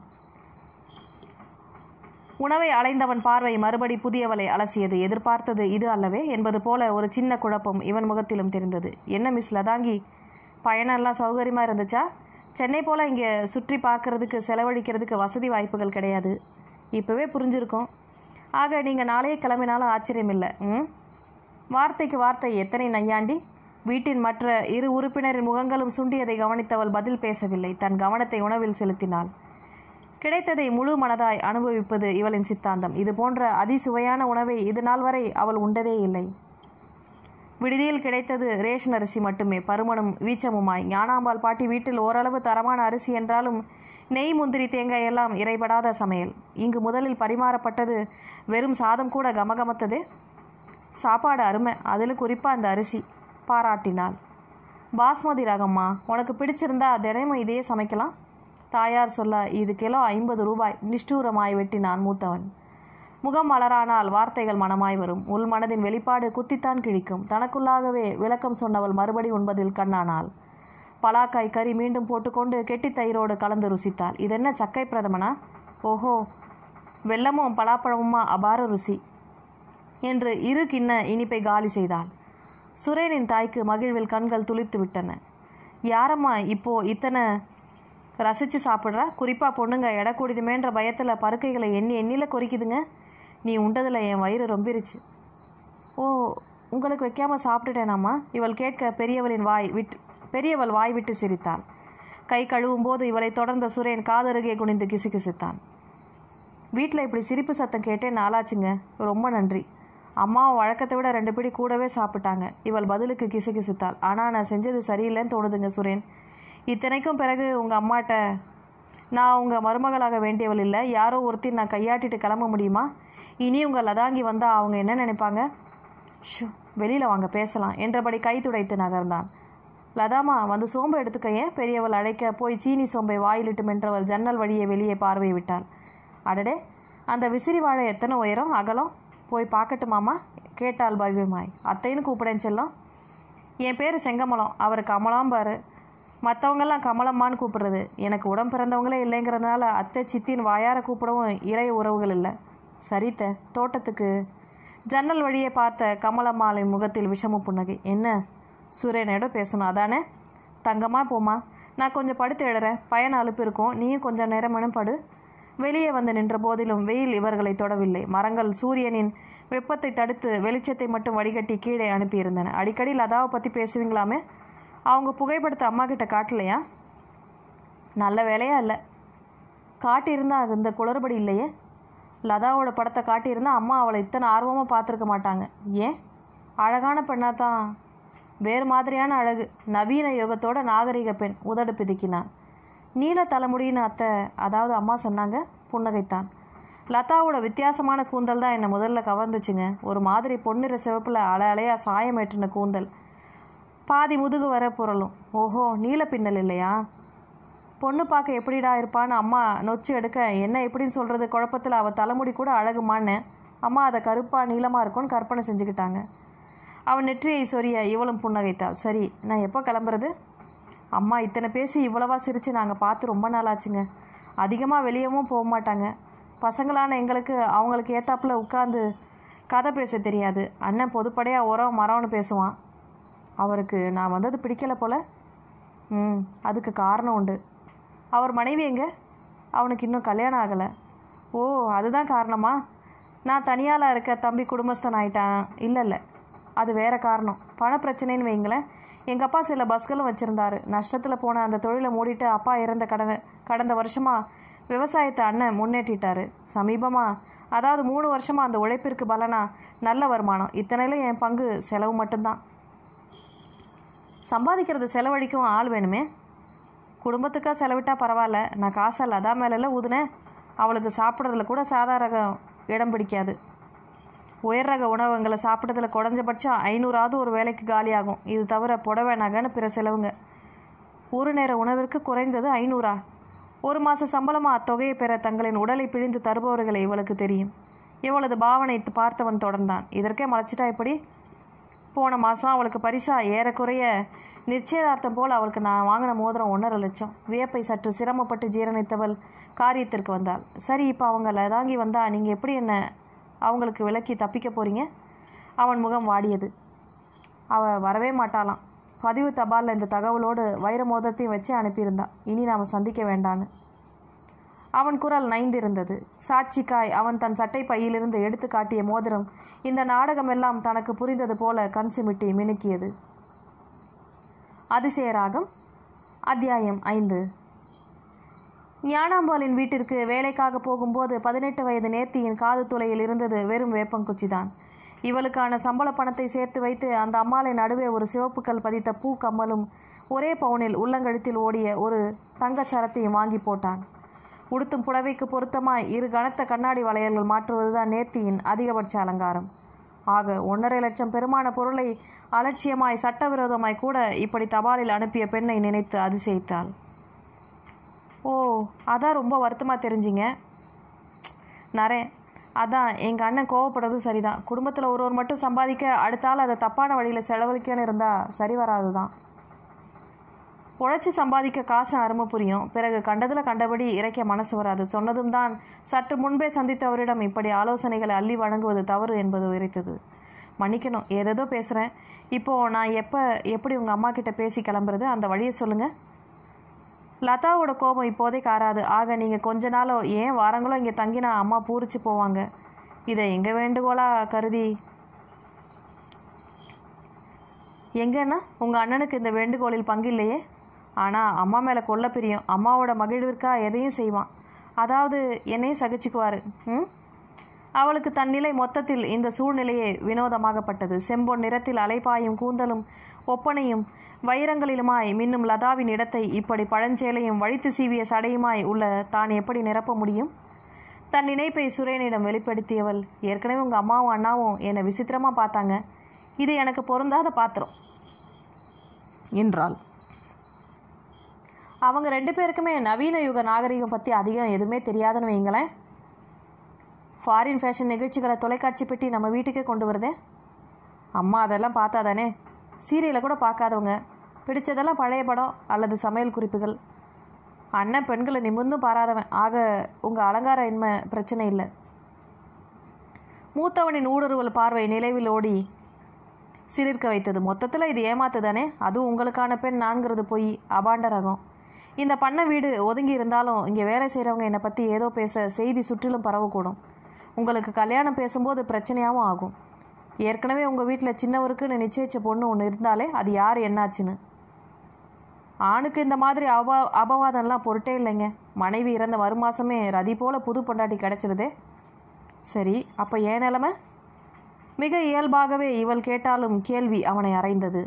உணவை அலைந்தவன் பார்வை மறுபடி புதியவளை அலசியது எதிர்பார்த்தது இது அல்லவே என்பது போல ஒரு சின்ன குழப்பம் இவன் முகத்திலும் தெரிந்தது என்ன மிஸ் லதாங்கி பயணம் எல்லாம் சௌகரியமாக இருந்துச்சா சென்னை போல் இங்கே சுற்றி பார்க்கறதுக்கு செலவழிக்கிறதுக்கு வசதி வாய்ப்புகள் கிடையாது இப்போவே புரிஞ்சிருக்கும் ஆக நீங்கள் நாளையே கிளம்பினாலும் ஆச்சரியம் இல்லை ம் வார்த்தைக்கு வார்த்தை எத்தனை நையாண்டி வீட்டின் மற்ற இரு உறுப்பினரின் முகங்களும் சுண்டியதை கவனித்தவள் பதில் பேசவில்லை தன் கவனத்தை உணவில் செலுத்தினாள் கிடைத்ததை முழு மனதாய் அனுபவிப்பது இவளின் சித்தாந்தம் இது போன்ற அதிசுவையான உணவை இது நாள் வரை அவள் உண்டதே இல்லை விடுதியில் கிடைத்தது ரேஷன் அரிசி மட்டுமே பருமனும் வீச்சமுமாய் ஞானாம்பாள் பாட்டி வீட்டில் ஓரளவு தரமான அரிசி என்றாலும் நெய் முந்திரி தேங்காய் எல்லாம் இறைபடாத சமையல் இங்கு முதலில் பரிமாறப்பட்டது வெறும் சாதம் கூட கமகமத்ததே சாப்பாடு அருமை அதில் குறிப்பாக அந்த அரிசி பாராட்டினாள் பாஸ்மதி ரகம்மா உனக்கு பிடிச்சிருந்தா தினமும் இதையே சமைக்கலாம் தாயார் சொல்ல இது கிலோ ஐம்பது ரூபாய் நிஷ்டூரமாய் வெட்டினான் மூத்தவன் முகம் மலரானால் வார்த்தைகள் மனமாய் வரும் உள் மனதின் வெளிப்பாடு குத்தித்தான் கிழிக்கும் தனக்குள்ளாகவே விளக்கம் சொன்னவள் மறுபடி உண்பதில் கண்ணானாள் பலாக்காய் கறி மீண்டும் போட்டுக்கொண்டு கெட்டித் தயிரோடு கலந்து ருசித்தாள் இதென்ன சக்கை பிரதமனா ஓஹோ வெல்லமும் பலாப்பழமுமா அபார ருசி என்று இரு கிண்ண இனிப்பை காலி செய்தாள் சுரேனின் தாய்க்கு மகிழ்வில் கண்கள் துளிர்த்து விட்டன யாரம்மா இப்போ இத்தனை ரசித்து சாப்பிட்றா குறிப்பாக பொண்ணுங்க எடை கூடிடுமேன்ற பயத்தில் பருக்கைகளை எண்ணி எண்ணியில் கொறிக்குதுங்க நீ உண்டதில் என் வயிறு ரொம்பிருச்சு ஓ உங்களுக்கு வைக்காமல் சாப்பிட்டுட்டேனாம்மா இவள் கேட்க பெரியவளின் வாய் விட்டு பெரியவள் வாய் விட்டு சிரித்தாள் கை கழுவும் போது இவளை தொடர்ந்த சுரேன் காதருகே குனிந்து கிசுகிசுத்தான் வீட்டில் இப்படி சிரிப்பு சத்தம் கேட்டே நாளாச்சுங்க ரொம்ப நன்றி அம்மா வழக்கத்தை விட ரெண்டு பிடி கூடவே சாப்பிட்டாங்க இவள் பதிலுக்கு கிசுகிசுத்தாள் ஆனால் நான் செஞ்சது சரியில்லைன்னு தோணுதுங்க சுரேன் இத்தனைக்கும் பிறகு உங்கள் அம்மாட்ட நான் உங்கள் மருமகளாக வேண்டியவள் இல்லை யாரோ ஒருத்தி நான் கையாட்டிட்டு கிளம்ப முடியுமா இனி உங்கள் லதாங்கி வந்தால் அவங்க என்ன நினைப்பாங்க ஷோ வெளியில் வாங்க பேசலாம் என்றபடி கை துடைத்து நகர்ந்தான் லதாமா வந்து சோம்பு எடுத்துக்க ஏன் பெரியவள் அழைக்க போய் சீனி சோம்பை வாயிலிட்டு மென்றவள் ஜன்னல் வழியே வெளியே பார்வை விட்டாள் அடடே அந்த விசிறி வாழை எத்தனை உயரம் அகலம் போய் பார்க்கட்டுமாமா கேட்டாள் பவ்யமாய் அத்தைன்னு கூப்பிடேன் செல்லம் என் பேர் செங்கமலம் அவர் கமலாம் பாரு மற்றவங்கெல்லாம் கமலம்மான்னு கூப்பிடுறது எனக்கு உடம் பிறந்தவங்களே இல்லைங்கிறதுனால அத்தை சித்தின் வாயார கூப்பிடவும் இறைய உறவுகள் இல்லை சரித்த தோட்டத்துக்கு ஜன்னல் வழியே பார்த்த கமலம்மாளின் முகத்தில் விஷம புன்னகை என்ன சூரியனோட பேசணும் அதானே தங்கமாக போமா நான் கொஞ்சம் படுத்து எழுறேன் பயண அலுப்பு இருக்கும் நீயும் கொஞ்சம் நேரம் படு வெளியே வந்து நின்ற போதிலும் வெயில் இவர்களை தொடவில்லை மரங்கள் சூரியனின் வெப்பத்தை தடுத்து வெளிச்சத்தை மட்டும் வடிகட்டி கீழே அனுப்பியிருந்தன அடிக்கடி லதாவை பற்றி பேசுவீங்களாமே அவங்க புகைப்படத்தை அம்மா கிட்ட காட்டலையா நல்ல வேலையா இல்லை காட்டியிருந்தா இந்த குளறுபடி இல்லையே லதாவோட படத்தை காட்டியிருந்தா அம்மா அவளை இத்தனை ஆர்வமாக பார்த்துருக்க மாட்டாங்க ஏன் அழகான பெண்ணாக தான் வேறு மாதிரியான அழகு நவீன யுகத்தோட நாகரிக பெண் உதடு பிதுக்கினான் நீல தலைமுடின்னு அத்தை அதாவது அம்மா சொன்னாங்க புன்னகைத்தான் லதாவோட வித்தியாசமான கூந்தல் தான் என்னை முதல்ல கவர்ந்துச்சுங்க ஒரு மாதிரி பொன்னிற சிவப்பில் அலை அலையாக சாயம் ஏற்றின கூந்தல் பாதி முதுகு வர புரளும் ஓஹோ நீல பின்னல் இல்லையா பொண்ணு பார்க்க எப்படிடா இருப்பான்னு அம்மா நொச்சு எடுக்க என்ன எப்படின்னு சொல்கிறது குழப்பத்தில் அவள் தலைமுடி கூட அழகுமான்னு அம்மா அதை கருப்பாக நீளமாக இருக்கும்னு கற்பனை செஞ்சுக்கிட்டாங்க அவன் நெற்றியை சொரிய இவளும் புன்னகைத்தாள் சரி நான் எப்போ கிளம்புறது அம்மா இத்தனை பேசி இவ்வளவா சிரித்து நாங்கள் பார்த்து ரொம்ப நாள் ஆச்சுங்க அதிகமாக வெளியவும் போக மாட்டாங்க பசங்களான எங்களுக்கு அவங்களுக்கு ஏத்தாப்புல உட்காந்து கதை பேச தெரியாது அண்ணன் பொதுப்படையாக உரம் மரம்னு பேசுவான் அவருக்கு நான் வந்தது பிடிக்கல போல ம் அதுக்கு காரணம் உண்டு அவர் மனைவி எங்க அவனுக்கு இன்னும் கல்யாணம் ஆகலை ஓ அதுதான் காரணமா நான் தனியாளாக இருக்க தம்பி குடும்பஸ்தன் ஆயிட்டான் இல்லை இல்லை அது வேற காரணம் பண பிரச்சனைன்னு வைங்களேன் எங்கள் அப்பா சில பஸ்களும் வச்சுருந்தாரு நஷ்டத்தில் போன அந்த தொழிலை மூடிட்டு அப்பா இறந்த கடனை கடந்த வருஷமாக விவசாயத்தை அண்ணன் முன்னேற்றிட்டாரு சமீபமாக அதாவது மூணு வருஷமாக அந்த உழைப்பிற்கு பலனா நல்ல வருமானம் இத்தனையில என் பங்கு செலவு மட்டும்தான் சம்பாதிக்கிறது செலவழிக்கும் ஆள் வேணுமே குடும்பத்துக்காக செலவிட்டா பரவாயில்ல நான் காசை லதா மேலெல்லாம் ஊதுனேன் அவளுக்கு சாப்பிட்றதுல கூட சாதாரண இடம் பிடிக்காது உயர் ரக உணவகங்களை சாப்பிட்றதுல குறைஞ்சபட்சம் ஐநூறாவது ஒரு வேலைக்கு காலியாகும் இது தவிர புடவை நகைன்னு பிற செலவுங்க ஒரு நேர உணவிற்கு குறைந்தது ஐநூறா ஒரு மாத சம்பளமாக அத்தொகையை பெற தங்களின் உடலை பிழிந்து தருபவர்களை இவளுக்கு தெரியும் இவளது பாவனை பார்த்தவன் தொடர்ந்தான் இதற்கே மலைச்சிட்டா எப்படி போன மாதம் அவளுக்கு பரிசா ஏறக்குறைய நிச்சயதார்த்தம் போல் அவளுக்கு நான் வாங்கின மோதிரம் ஒன்றரை லட்சம் வியப்பை சற்று சிரமப்பட்டு ஜீரணித்தவள் காரியத்திற்கு வந்தாள் சரி இப்போ அவங்க லதாங்கி வந்தா நீங்கள் எப்படி என்ன அவங்களுக்கு விலக்கி தப்பிக்க போறீங்க அவன் முகம் வாடியது அவ வரவே மாட்டாளாம் பதிவு தபாலில் இந்த தகவலோடு வைர மோதிரத்தையும் வச்சு அனுப்பியிருந்தான் இனி நாம் சந்திக்க வேண்டான்னு அவன் குரல் நைந்திருந்தது சாட்சிக்காய் அவன் தன் சட்டை பையிலிருந்து எடுத்து காட்டிய மோதிரம் இந்த நாடகமெல்லாம் தனக்கு புரிந்தது போல கண் சிமிட்டி மினுக்கியது அதிசயராகம் அத்தியாயம் ஐந்து ஞானாம்பாளின் வீட்டிற்கு வேலைக்காக போகும்போது பதினெட்டு வயது நேர்த்தியின் காது துளையில் இருந்தது வெறும் வேப்பங்குச்சிதான் இவளுக்கான சம்பள பணத்தை சேர்த்து வைத்து அந்த அம்மாளை நடுவே ஒரு சிவப்புக்கல் பதித்த பூ கம்மலும் ஒரே பவுனில் உள்ளங்கழுத்தில் ஓடிய ஒரு தங்கச் சரத்தையும் வாங்கி போட்டான் உடுத்தும் புடவைக்கு பொருத்தமாய் இரு கனத்த கண்ணாடி வளையல்கள் மாற்றுவதுதான் நேர்த்தியின் அதிகபட்ச அலங்காரம் ஆக ஒன்றரை லட்சம் பெருமான பொருளை அலட்சியமாய் சட்டவிரோதமாய் கூட இப்படி தபாலில் அனுப்பிய பெண்ணை நினைத்து அதிசயித்தாள் ஓ அதான் ரொம்ப வருத்தமாக தெரிஞ்சிங்க நரேன் அதான் எங்கள் அண்ணன் கோவப்படுறது சரிதான் குடும்பத்தில் ஒருவர் மட்டும் சம்பாதிக்க அடுத்த ஆள் அதை தப்பான வழியில் செலவழிக்கன்னு இருந்தால் சரி வராது தான் உழைச்சி சம்பாதிக்க காசு அருமை புரியும் பிறகு கண்டதில் கண்டபடி இறைக்க மனசு வராது சொன்னதும் தான் சற்று முன்பே சந்தித்தவரிடம் இப்படி ஆலோசனைகளை அள்ளி வழங்குவது தவறு என்பது உரைத்தது மன்னிக்கணும் ஏதேதோ பேசுகிறேன் இப்போது நான் எப்போ எப்படி உங்கள் அம்மா கிட்ட பேசி கிளம்புறது அந்த வழியை சொல்லுங்கள் லதாவோட கோபம் இப்போதைக்கு ஆறாது ஆக நீங்கள் கொஞ்ச நாளோ ஏன் வாரங்களோ இங்கே தங்கினா அம்மா பூரிச்சு போவாங்க இதை எங்கள் வேண்டுகோளாக கருதி எங்கன்னா உங்கள் அண்ணனுக்கு இந்த வேண்டுகோளில் பங்கில்லையே ஆனால் அம்மா மேலே கொல்ல பிரியும் அம்மாவோட மகிழ்விற்கா எதையும் செய்வான் அதாவது என்னையும் சகிச்சுக்குவார் ம் அவளுக்கு தன் நிலை மொத்தத்தில் இந்த சூழ்நிலையே வினோதமாகப்பட்டது செம்பொன் நிறத்தில் அலைபாயும் கூந்தலும் ஒப்பனையும் வைரங்களிலுமாய் மின்னும் லதாவின் இடத்தை இப்படி பழஞ்சேலையும் வழித்து சீவிய சடையுமாய் உள்ள தான் எப்படி நிரப்ப முடியும் தன் நினைப்பை சுரேனிடம் வெளிப்படுத்தியவள் ஏற்கனவே உங்கள் அம்மாவும் அண்ணாவும் என்னை விசித்திரமாக பார்த்தாங்க இது எனக்கு பொருந்தாத பாத்திரம் என்றாள் அவங்க ரெண்டு பேருக்குமே நவீன யுக நாகரிகம் பற்றி அதிகம் எதுவுமே தெரியாதுன்னு வைங்களேன் ஃபாரின் ஃபேஷன் நிகழ்ச்சிகளை தொலைக்காட்சி பெட்டி நம்ம வீட்டுக்கே கொண்டு வருதே அம்மா அதெல்லாம் பார்த்தாதானே சீரியலை கூட பார்க்காதவங்க பிடிச்சதெல்லாம் பழைய படம் அல்லது சமையல் குறிப்புகள் அண்ணன் பெண்களை நிமிர்ந்தும் பாராதவன் ஆக உங்கள் அலங்கார இன்மை பிரச்சனை இல்லை மூத்தவனின் ஊடுருவல் பார்வை நிலைவில் ஓடி சிலிர்க்க வைத்தது மொத்தத்தில் இது ஏமாத்து தானே அதுவும் உங்களுக்கான பெண் நான்கிறது பொய் அபாண்ட ரகம் இந்த பண்ணை வீடு ஒதுங்கி இருந்தாலும் இங்கே வேலை செய்கிறவங்க என்னை பற்றி ஏதோ பேச செய்தி சுற்றிலும் பரவக்கூடும் உங்களுக்கு கல்யாணம் பேசும்போது பிரச்சனையாகவும் ஆகும் ஏற்கனவே உங்கள் வீட்டில் சின்னவருக்குன்னு நிச்சயிச்ச பொண்ணு ஒன்று இருந்தாலே அது யார் என்னாச்சுன்னு ஆணுக்கு இந்த மாதிரி அபா அபவாதம்லாம் பொருட்டே இல்லைங்க மனைவி இறந்த மறுமாசமே ரதி போல புது பொண்டாட்டி கிடைச்சிருதே சரி அப்போ ஏன் நிலமை மிக இயல்பாகவே இவள் கேட்டாலும் கேள்வி அவனை அறைந்தது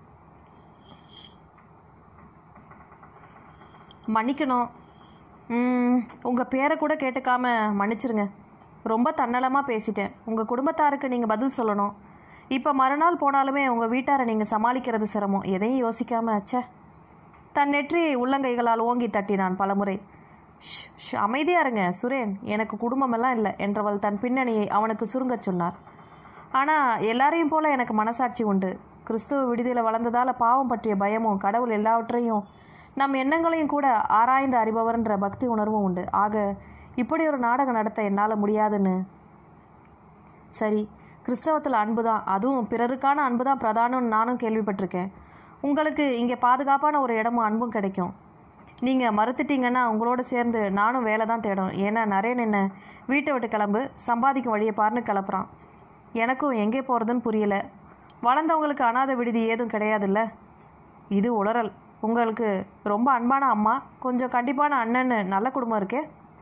மன்னிக்கணும் உங்கள் பேரை கூட கேட்டுக்காம மன்னிச்சிருங்க ரொம்ப தன்னலமாக பேசிட்டேன் உங்கள் குடும்பத்தாருக்கு நீங்கள் பதில் சொல்லணும் இப்போ மறுநாள் போனாலுமே உங்கள் வீட்டாரை நீங்கள் சமாளிக்கிறது சிரமம் எதையும் யோசிக்காம அச்சே தன் நெற்றியை உள்ளங்கைகளால் ஓங்கி தட்டினான் பலமுறை ஷ் ஷ் அமைதியா இருங்க சுரேன் எனக்கு குடும்பமெல்லாம் இல்லை என்றவள் தன் பின்னணியை அவனுக்கு சுருங்கச் சொன்னார் ஆனால் எல்லாரையும் போல எனக்கு மனசாட்சி உண்டு கிறிஸ்துவ விடுதியில் வளர்ந்ததால் பாவம் பற்றிய பயமும் கடவுள் எல்லாவற்றையும் நம் எண்ணங்களையும் கூட ஆராய்ந்து அறிபவர்ன்ற பக்தி உணர்வும் உண்டு ஆக இப்படி ஒரு நாடகம் நடத்த என்னால் முடியாதுன்னு சரி கிறிஸ்தவத்தில் அன்பு தான் அதுவும் பிறருக்கான அன்பு தான் பிரதானம்னு நானும் கேள்விப்பட்டிருக்கேன் உங்களுக்கு இங்கே பாதுகாப்பான ஒரு இடமும் அன்பும் கிடைக்கும் நீங்கள் மறுத்துட்டீங்கன்னா உங்களோட சேர்ந்து நானும் வேலை தான் தேடணும் ஏன்னா நரேன் என்ன வீட்டை விட்டு கிளம்பு சம்பாதிக்கும் வழியை பாருன்னு கிளப்புறான் எனக்கும் எங்கே போகிறதுன்னு புரியல வளர்ந்தவங்களுக்கு அனாதை விடுதி ஏதும் கிடையாதுல்ல இது உளறல் உங்களுக்கு ரொம்ப அன்பான அம்மா கொஞ்சம் கண்டிப்பான அண்ணன்னு நல்ல குடும்பம் இருக்கே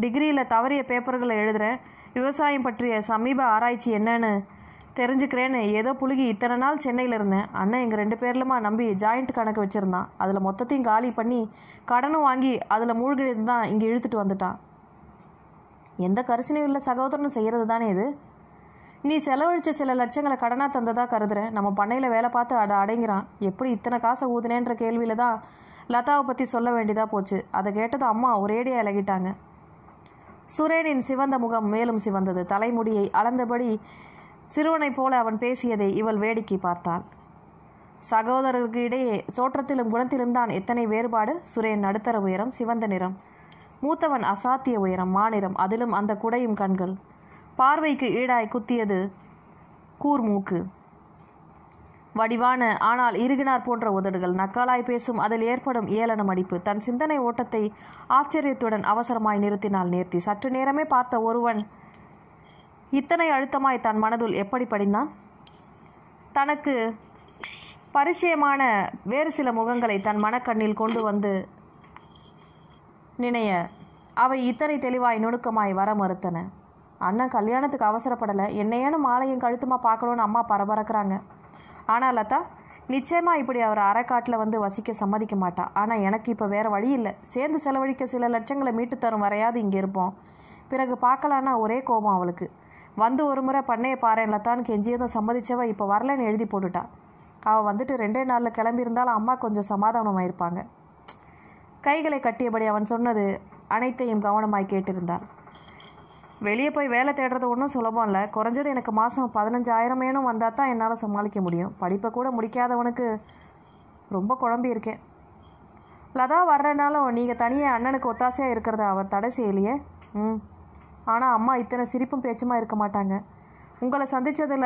டிகிரியில் தவறிய பேப்பர்களை எழுதுகிறேன் விவசாயம் பற்றிய சமீப ஆராய்ச்சி என்னன்னு தெரிஞ்சுக்கிறேன்னு ஏதோ புழுகி இத்தனை நாள் சென்னையில் இருந்தேன் அண்ணன் எங்கள் ரெண்டு பேர்லுமா நம்பி ஜாயிண்ட் கணக்கு வச்சுருந்தான் அதில் மொத்தத்தையும் காலி பண்ணி கடனும் வாங்கி அதில் மூழ்கிட்டு தான் இங்கே இழுத்துட்டு வந்துட்டான் எந்த கரிசனையும் உள்ள சகோதரனும் செய்கிறது தானே இது நீ செலவழிச்ச சில லட்சங்களை கடனாக தந்ததா கருதுறேன் நம்ம பண்ணையில் வேலை பார்த்து அதை அடைங்கிறான் எப்படி இத்தனை காசை ஊதுனேன்ற கேள்வியில் தான் லதாவை பற்றி சொல்ல வேண்டியதாக போச்சு அதை கேட்டதும் அம்மா ஒரேடியாக இலகிட்டாங்க சுரேனின் சிவந்த முகம் மேலும் சிவந்தது தலைமுடியை அளந்தபடி சிறுவனைப் போல அவன் பேசியதை இவள் வேடிக்கை பார்த்தாள் சகோதரருக்கு இடையே தோற்றத்திலும் குணத்திலும் தான் எத்தனை வேறுபாடு சுரேன் நடுத்தர உயரம் சிவந்த நிறம் மூத்தவன் அசாத்திய உயரம் மாநிறம் அதிலும் அந்த குடையும் கண்கள் பார்வைக்கு ஈடாய் குத்தியது கூர்மூக்கு வடிவான ஆனால் இறுகினார் போன்ற உதடுகள் நக்காலாய் பேசும் அதில் ஏற்படும் ஏளன மடிப்பு தன் சிந்தனை ஓட்டத்தை ஆச்சரியத்துடன் அவசரமாய் நிறுத்தினாள் நேர்த்தி சற்று நேரமே பார்த்த ஒருவன் இத்தனை அழுத்தமாய் தன் மனதுள் எப்படி படிந்தான் தனக்கு பரிச்சயமான வேறு சில முகங்களை தன் மனக்கண்ணில் கொண்டு வந்து நினைய அவை இத்தனை தெளிவாய் நுணுக்கமாய் வர மறுத்தன அண்ணன் கல்யாணத்துக்கு அவசரப்படலை என்னையேனும் மாலையும் கழுத்துமா பார்க்கணுன்னு அம்மா பரபரக்கிறாங்க ஆனால் லதா நிச்சயமாக இப்படி அவர் அரைக்காட்டில் வந்து வசிக்க சம்மதிக்க மாட்டா ஆனால் எனக்கு இப்போ வேறு வழி இல்லை சேர்ந்து செலவழிக்க சில லட்சங்களை மீட்டு தரும் வரையாவது இங்கே இருப்போம் பிறகு பார்க்கலான்னா ஒரே கோபம் அவளுக்கு வந்து ஒரு முறை பண்ணையை பாறேன் லத்தான்னு கெஞ்சியதும் சம்மதிச்சவ இப்போ வரலன்னு எழுதி போட்டுட்டா அவள் வந்துட்டு ரெண்டே நாளில் கிளம்பியிருந்தாலும் அம்மா கொஞ்சம் சமாதானமாயிருப்பாங்க கைகளை கட்டியபடி அவன் சொன்னது அனைத்தையும் கவனமாய் கேட்டிருந்தார் வெளியே போய் வேலை தேடுறது ஒன்றும் சுலபம் இல்லை குறைஞ்சது எனக்கு மாதம் பதினஞ்சாயிரமேனும் வந்தால் தான் என்னால் சமாளிக்க முடியும் படிப்பை கூட முடிக்காதவனுக்கு ரொம்ப குழம்பி இருக்கேன் லதா வர்றனாலும் நீங்கள் தனியாக அண்ணனுக்கு ஒத்தாசையாக இருக்கிறத அவர் தடை செய்யலையே ம் ஆனால் அம்மா இத்தனை சிரிப்பும் பேச்சுமா இருக்க மாட்டாங்க உங்களை சந்தித்ததில்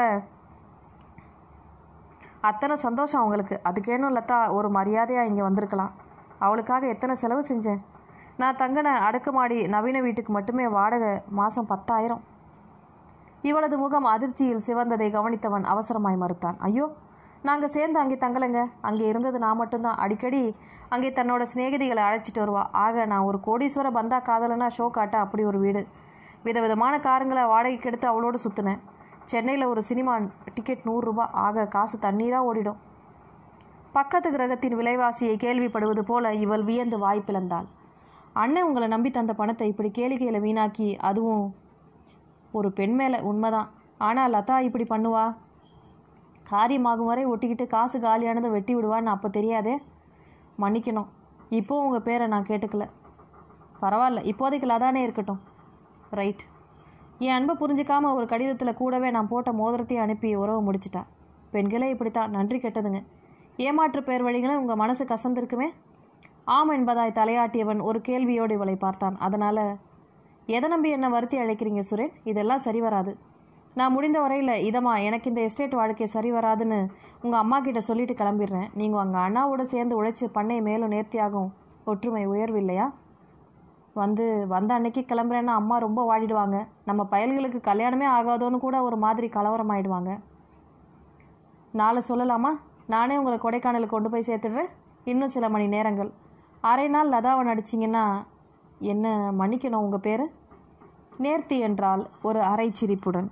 அத்தனை சந்தோஷம் அவங்களுக்கு அதுக்கேனும் லதா ஒரு மரியாதையாக இங்கே வந்திருக்கலாம் அவளுக்காக எத்தனை செலவு செஞ்சேன் நான் தங்கின அடுக்குமாடி நவீன வீட்டுக்கு மட்டுமே வாடகை மாதம் பத்தாயிரம் இவளது முகம் அதிர்ச்சியில் சிவந்ததை கவனித்தவன் அவசரமாய் மறுத்தான் ஐயோ நாங்கள் சேர்ந்து அங்கே தங்கலைங்க அங்கே இருந்தது நான் மட்டும்தான் அடிக்கடி அங்கே தன்னோட சிநேகிதிகளை அழைச்சிட்டு வருவா ஆக நான் ஒரு கோடீஸ்வர பந்தா காதலனா ஷோ காட்ட அப்படி ஒரு வீடு விதவிதமான காருங்களை வாடகைக்கு எடுத்து அவளோடு சுற்றினேன் சென்னையில் ஒரு சினிமா டிக்கெட் நூறுரூபா ஆக காசு தண்ணீராக ஓடிடும் பக்கத்து கிரகத்தின் விலைவாசியை கேள்விப்படுவது போல இவள் வியந்து வாய் பிளந்தாள் அண்ணன் உங்களை நம்பி தந்த பணத்தை இப்படி கேளிக்கையில் வீணாக்கி அதுவும் ஒரு பெண் மேலே உண்மைதான் ஆனால் லதா இப்படி பண்ணுவா காரியமாகும் வரை ஒட்டிக்கிட்டு காசு காலியானதை வெட்டி விடுவான்னு அப்போ தெரியாதே மன்னிக்கணும் இப்போ உங்கள் பேரை நான் கேட்டுக்கல பரவாயில்ல இப்போதைக்கு லதானே இருக்கட்டும் ரைட் என் அன்பை புரிஞ்சிக்காம ஒரு கடிதத்தில் கூடவே நான் போட்ட மோதிரத்தையும் அனுப்பி உறவு முடிச்சிட்டா பெண்களே இப்படித்தான் நன்றி கெட்டதுங்க ஏமாற்று பேர் வழிகளும் உங்கள் மனசு கசந்திருக்குமே ஆம் என்பதாய் தலையாட்டியவன் ஒரு கேள்வியோடு இவளை பார்த்தான் அதனால் எதை நம்பி என்ன வருத்தி அழைக்கிறீங்க சுரேன் இதெல்லாம் சரி வராது நான் முடிந்த வரையில் இதமா எனக்கு இந்த எஸ்டேட் வாழ்க்கை சரி வராதுன்னு உங்கள் அம்மா கிட்ட சொல்லிட்டு கிளம்பிடுறேன் நீங்கள் உங்கள் அண்ணாவோட சேர்ந்து உழைச்சி பண்ணை மேலும் நேர்த்தியாகும் ஒற்றுமை உயர்வு இல்லையா வந்து வந்த அன்னைக்கு கிளம்புறேன்னா அம்மா ரொம்ப வாடிடுவாங்க நம்ம பயல்களுக்கு கல்யாணமே ஆகாதோன்னு கூட ஒரு மாதிரி கலவரம் ஆயிடுவாங்க நாளை சொல்லலாமா நானே உங்களை கொடைக்கானலுக்கு கொண்டு போய் சேர்த்துடுறேன் இன்னும் சில மணி நேரங்கள் அரை நாள் லதாவை நடிச்சிங்கன்னா என்ன மன்னிக்கணும் உங்கள் பேர் நேர்த்தி என்றால் ஒரு அரை சிரிப்புடன்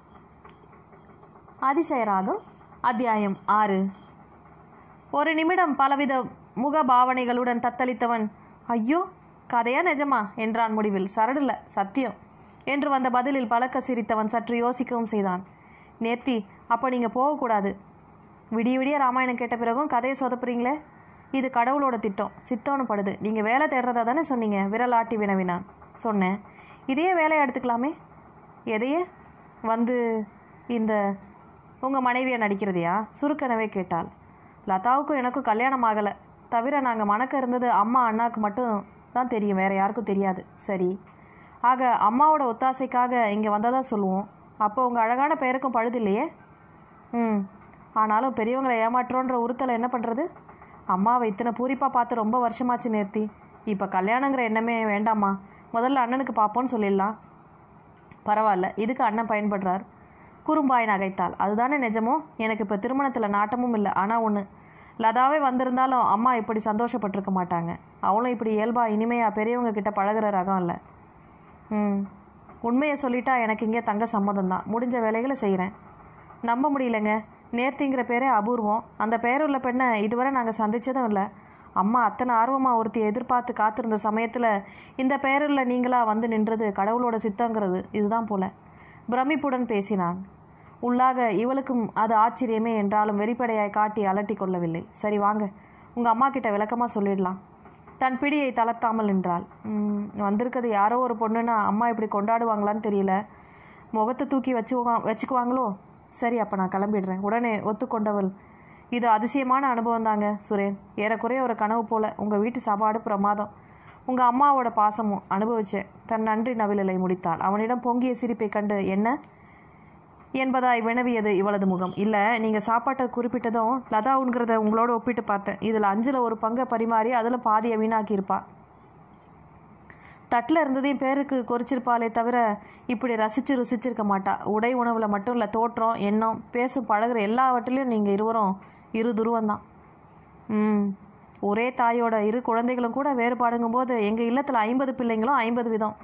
அதிசயராகம் அத்தியாயம் ஆறு ஒரு நிமிடம் பலவித முக பாவனைகளுடன் தத்தளித்தவன் ஐயோ கதையா நிஜமா என்றான் முடிவில் சரடில்ல சத்தியம் என்று வந்த பதிலில் பழக்க சிரித்தவன் சற்று யோசிக்கவும் செய்தான் நேர்த்தி அப்போ நீங்கள் போகக்கூடாது விடிய விடிய ராமாயணம் கேட்ட பிறகும் கதையை சொதப்புறீங்களே இது கடவுளோட திட்டம் சித்தம்னு படுது நீங்கள் வேலை தேடுறதா தானே சொன்னீங்க விரல் ஆட்டி வினவினான் சொன்னேன் இதையே வேலையை எடுத்துக்கலாமே எதையே வந்து இந்த உங்கள் மனைவியை நடிக்கிறதையா சுருக்கனவே கேட்டாள் லதாவுக்கும் எனக்கும் கல்யாணம் ஆகலை தவிர நாங்கள் மணக்க இருந்தது அம்மா அண்ணாவுக்கு மட்டும் தான் தெரியும் வேறு யாருக்கும் தெரியாது சரி ஆக அம்மாவோட ஒத்தாசைக்காக இங்கே வந்ததா சொல்லுவோம் அப்போ உங்கள் அழகான பெயருக்கும் பழுதில்லையே ம் ஆனாலும் பெரியவங்களை ஏமாற்றோன்ற உறுத்தலை என்ன பண்ணுறது அம்மாவை இத்தனை பூரிப்பாக பார்த்து ரொம்ப வருஷமாச்சு நேர்த்தி இப்போ கல்யாணங்கிற எண்ணமே வேண்டாம்மா முதல்ல அண்ணனுக்கு பார்ப்போன்னு சொல்லிடலாம் பரவாயில்ல இதுக்கு அண்ணன் பயன்படுறார் குறும்பாய் நகைத்தாள் அதுதானே நிஜமோ எனக்கு இப்போ திருமணத்தில் நாட்டமும் இல்லை ஆனால் ஒன்று லதாவே வந்திருந்தாலும் அம்மா இப்படி சந்தோஷப்பட்டிருக்க மாட்டாங்க அவளும் இப்படி இயல்பா இனிமையா பெரியவங்க கிட்ட பழகுற ரகம் இல்லை ம் உண்மையை சொல்லிட்டா எனக்கு இங்கே தங்க சம்மதம் தான் முடிஞ்ச வேலைகளை செய்கிறேன் நம்ப முடியலங்க நேர்த்திங்கிற பேரே அபூர்வம் அந்த பேருள்ள பெண்ணை இதுவரை நாங்கள் சந்திச்சதும் இல்லை அம்மா அத்தனை ஆர்வமாக ஒருத்தியை எதிர்பார்த்து காத்திருந்த சமயத்தில் இந்த பெயருள்ள நீங்களா வந்து நின்றது கடவுளோட சித்தங்கிறது இதுதான் போல பிரமிப்புடன் பேசினான் உள்ளாக இவளுக்கும் அது ஆச்சரியமே என்றாலும் வெளிப்படையாய் காட்டி அலட்டி கொள்ளவில்லை சரி வாங்க உங்கள் அம்மா கிட்ட விளக்கமாக சொல்லிடலாம் தன் பிடியை தளர்த்தாமல் நின்றாள் "ம், வந்திருக்கிறது யாரோ ஒரு பொண்ணுன்னா அம்மா இப்படி கொண்டாடுவாங்களான்னு தெரியல முகத்தை தூக்கி வச்சு வச்சுக்குவாங்களோ சரி அப்போ நான் கிளம்பிடுறேன் உடனே ஒத்துக்கொண்டவள் இது அதிசயமான அனுபவம் தாங்க சுரேன் ஏறக்குறைய ஒரு கனவு போல உங்கள் வீட்டு சாப்பாடு பிரமாதம் உங்கள் அம்மாவோட பாசமும் அனுபவிச்சேன் தன் நன்றி நவிலலை முடித்தாள் அவனிடம் பொங்கிய சிரிப்பை கண்டு என்ன என்பதாய் வினவியது இவளது முகம் இல்லை நீங்கள் சாப்பாட்டை குறிப்பிட்டதும் லதாவுங்கிறத உங்களோட ஒப்பிட்டு பார்த்தேன் இதில் அஞ்சில் ஒரு பங்கை பரிமாறி அதில் பாதியை வீணாக்கியிருப்பா தட்டில் இருந்ததையும் பேருக்கு கொறிச்சிருப்பாளே தவிர இப்படி ரசித்து ருசிச்சிருக்க மாட்டா உடை உணவில் மட்டும் இல்லை தோற்றம் எண்ணம் பேசும் பழகுற எல்லாவற்றிலையும் நீங்கள் இருவரும் இரு துருவம்தான் ம் ஒரே தாயோட இரு குழந்தைகளும் கூட வேறுபாடுங்கும் போது எங்கள் இல்லத்தில் ஐம்பது பிள்ளைங்களும் ஐம்பது விதம்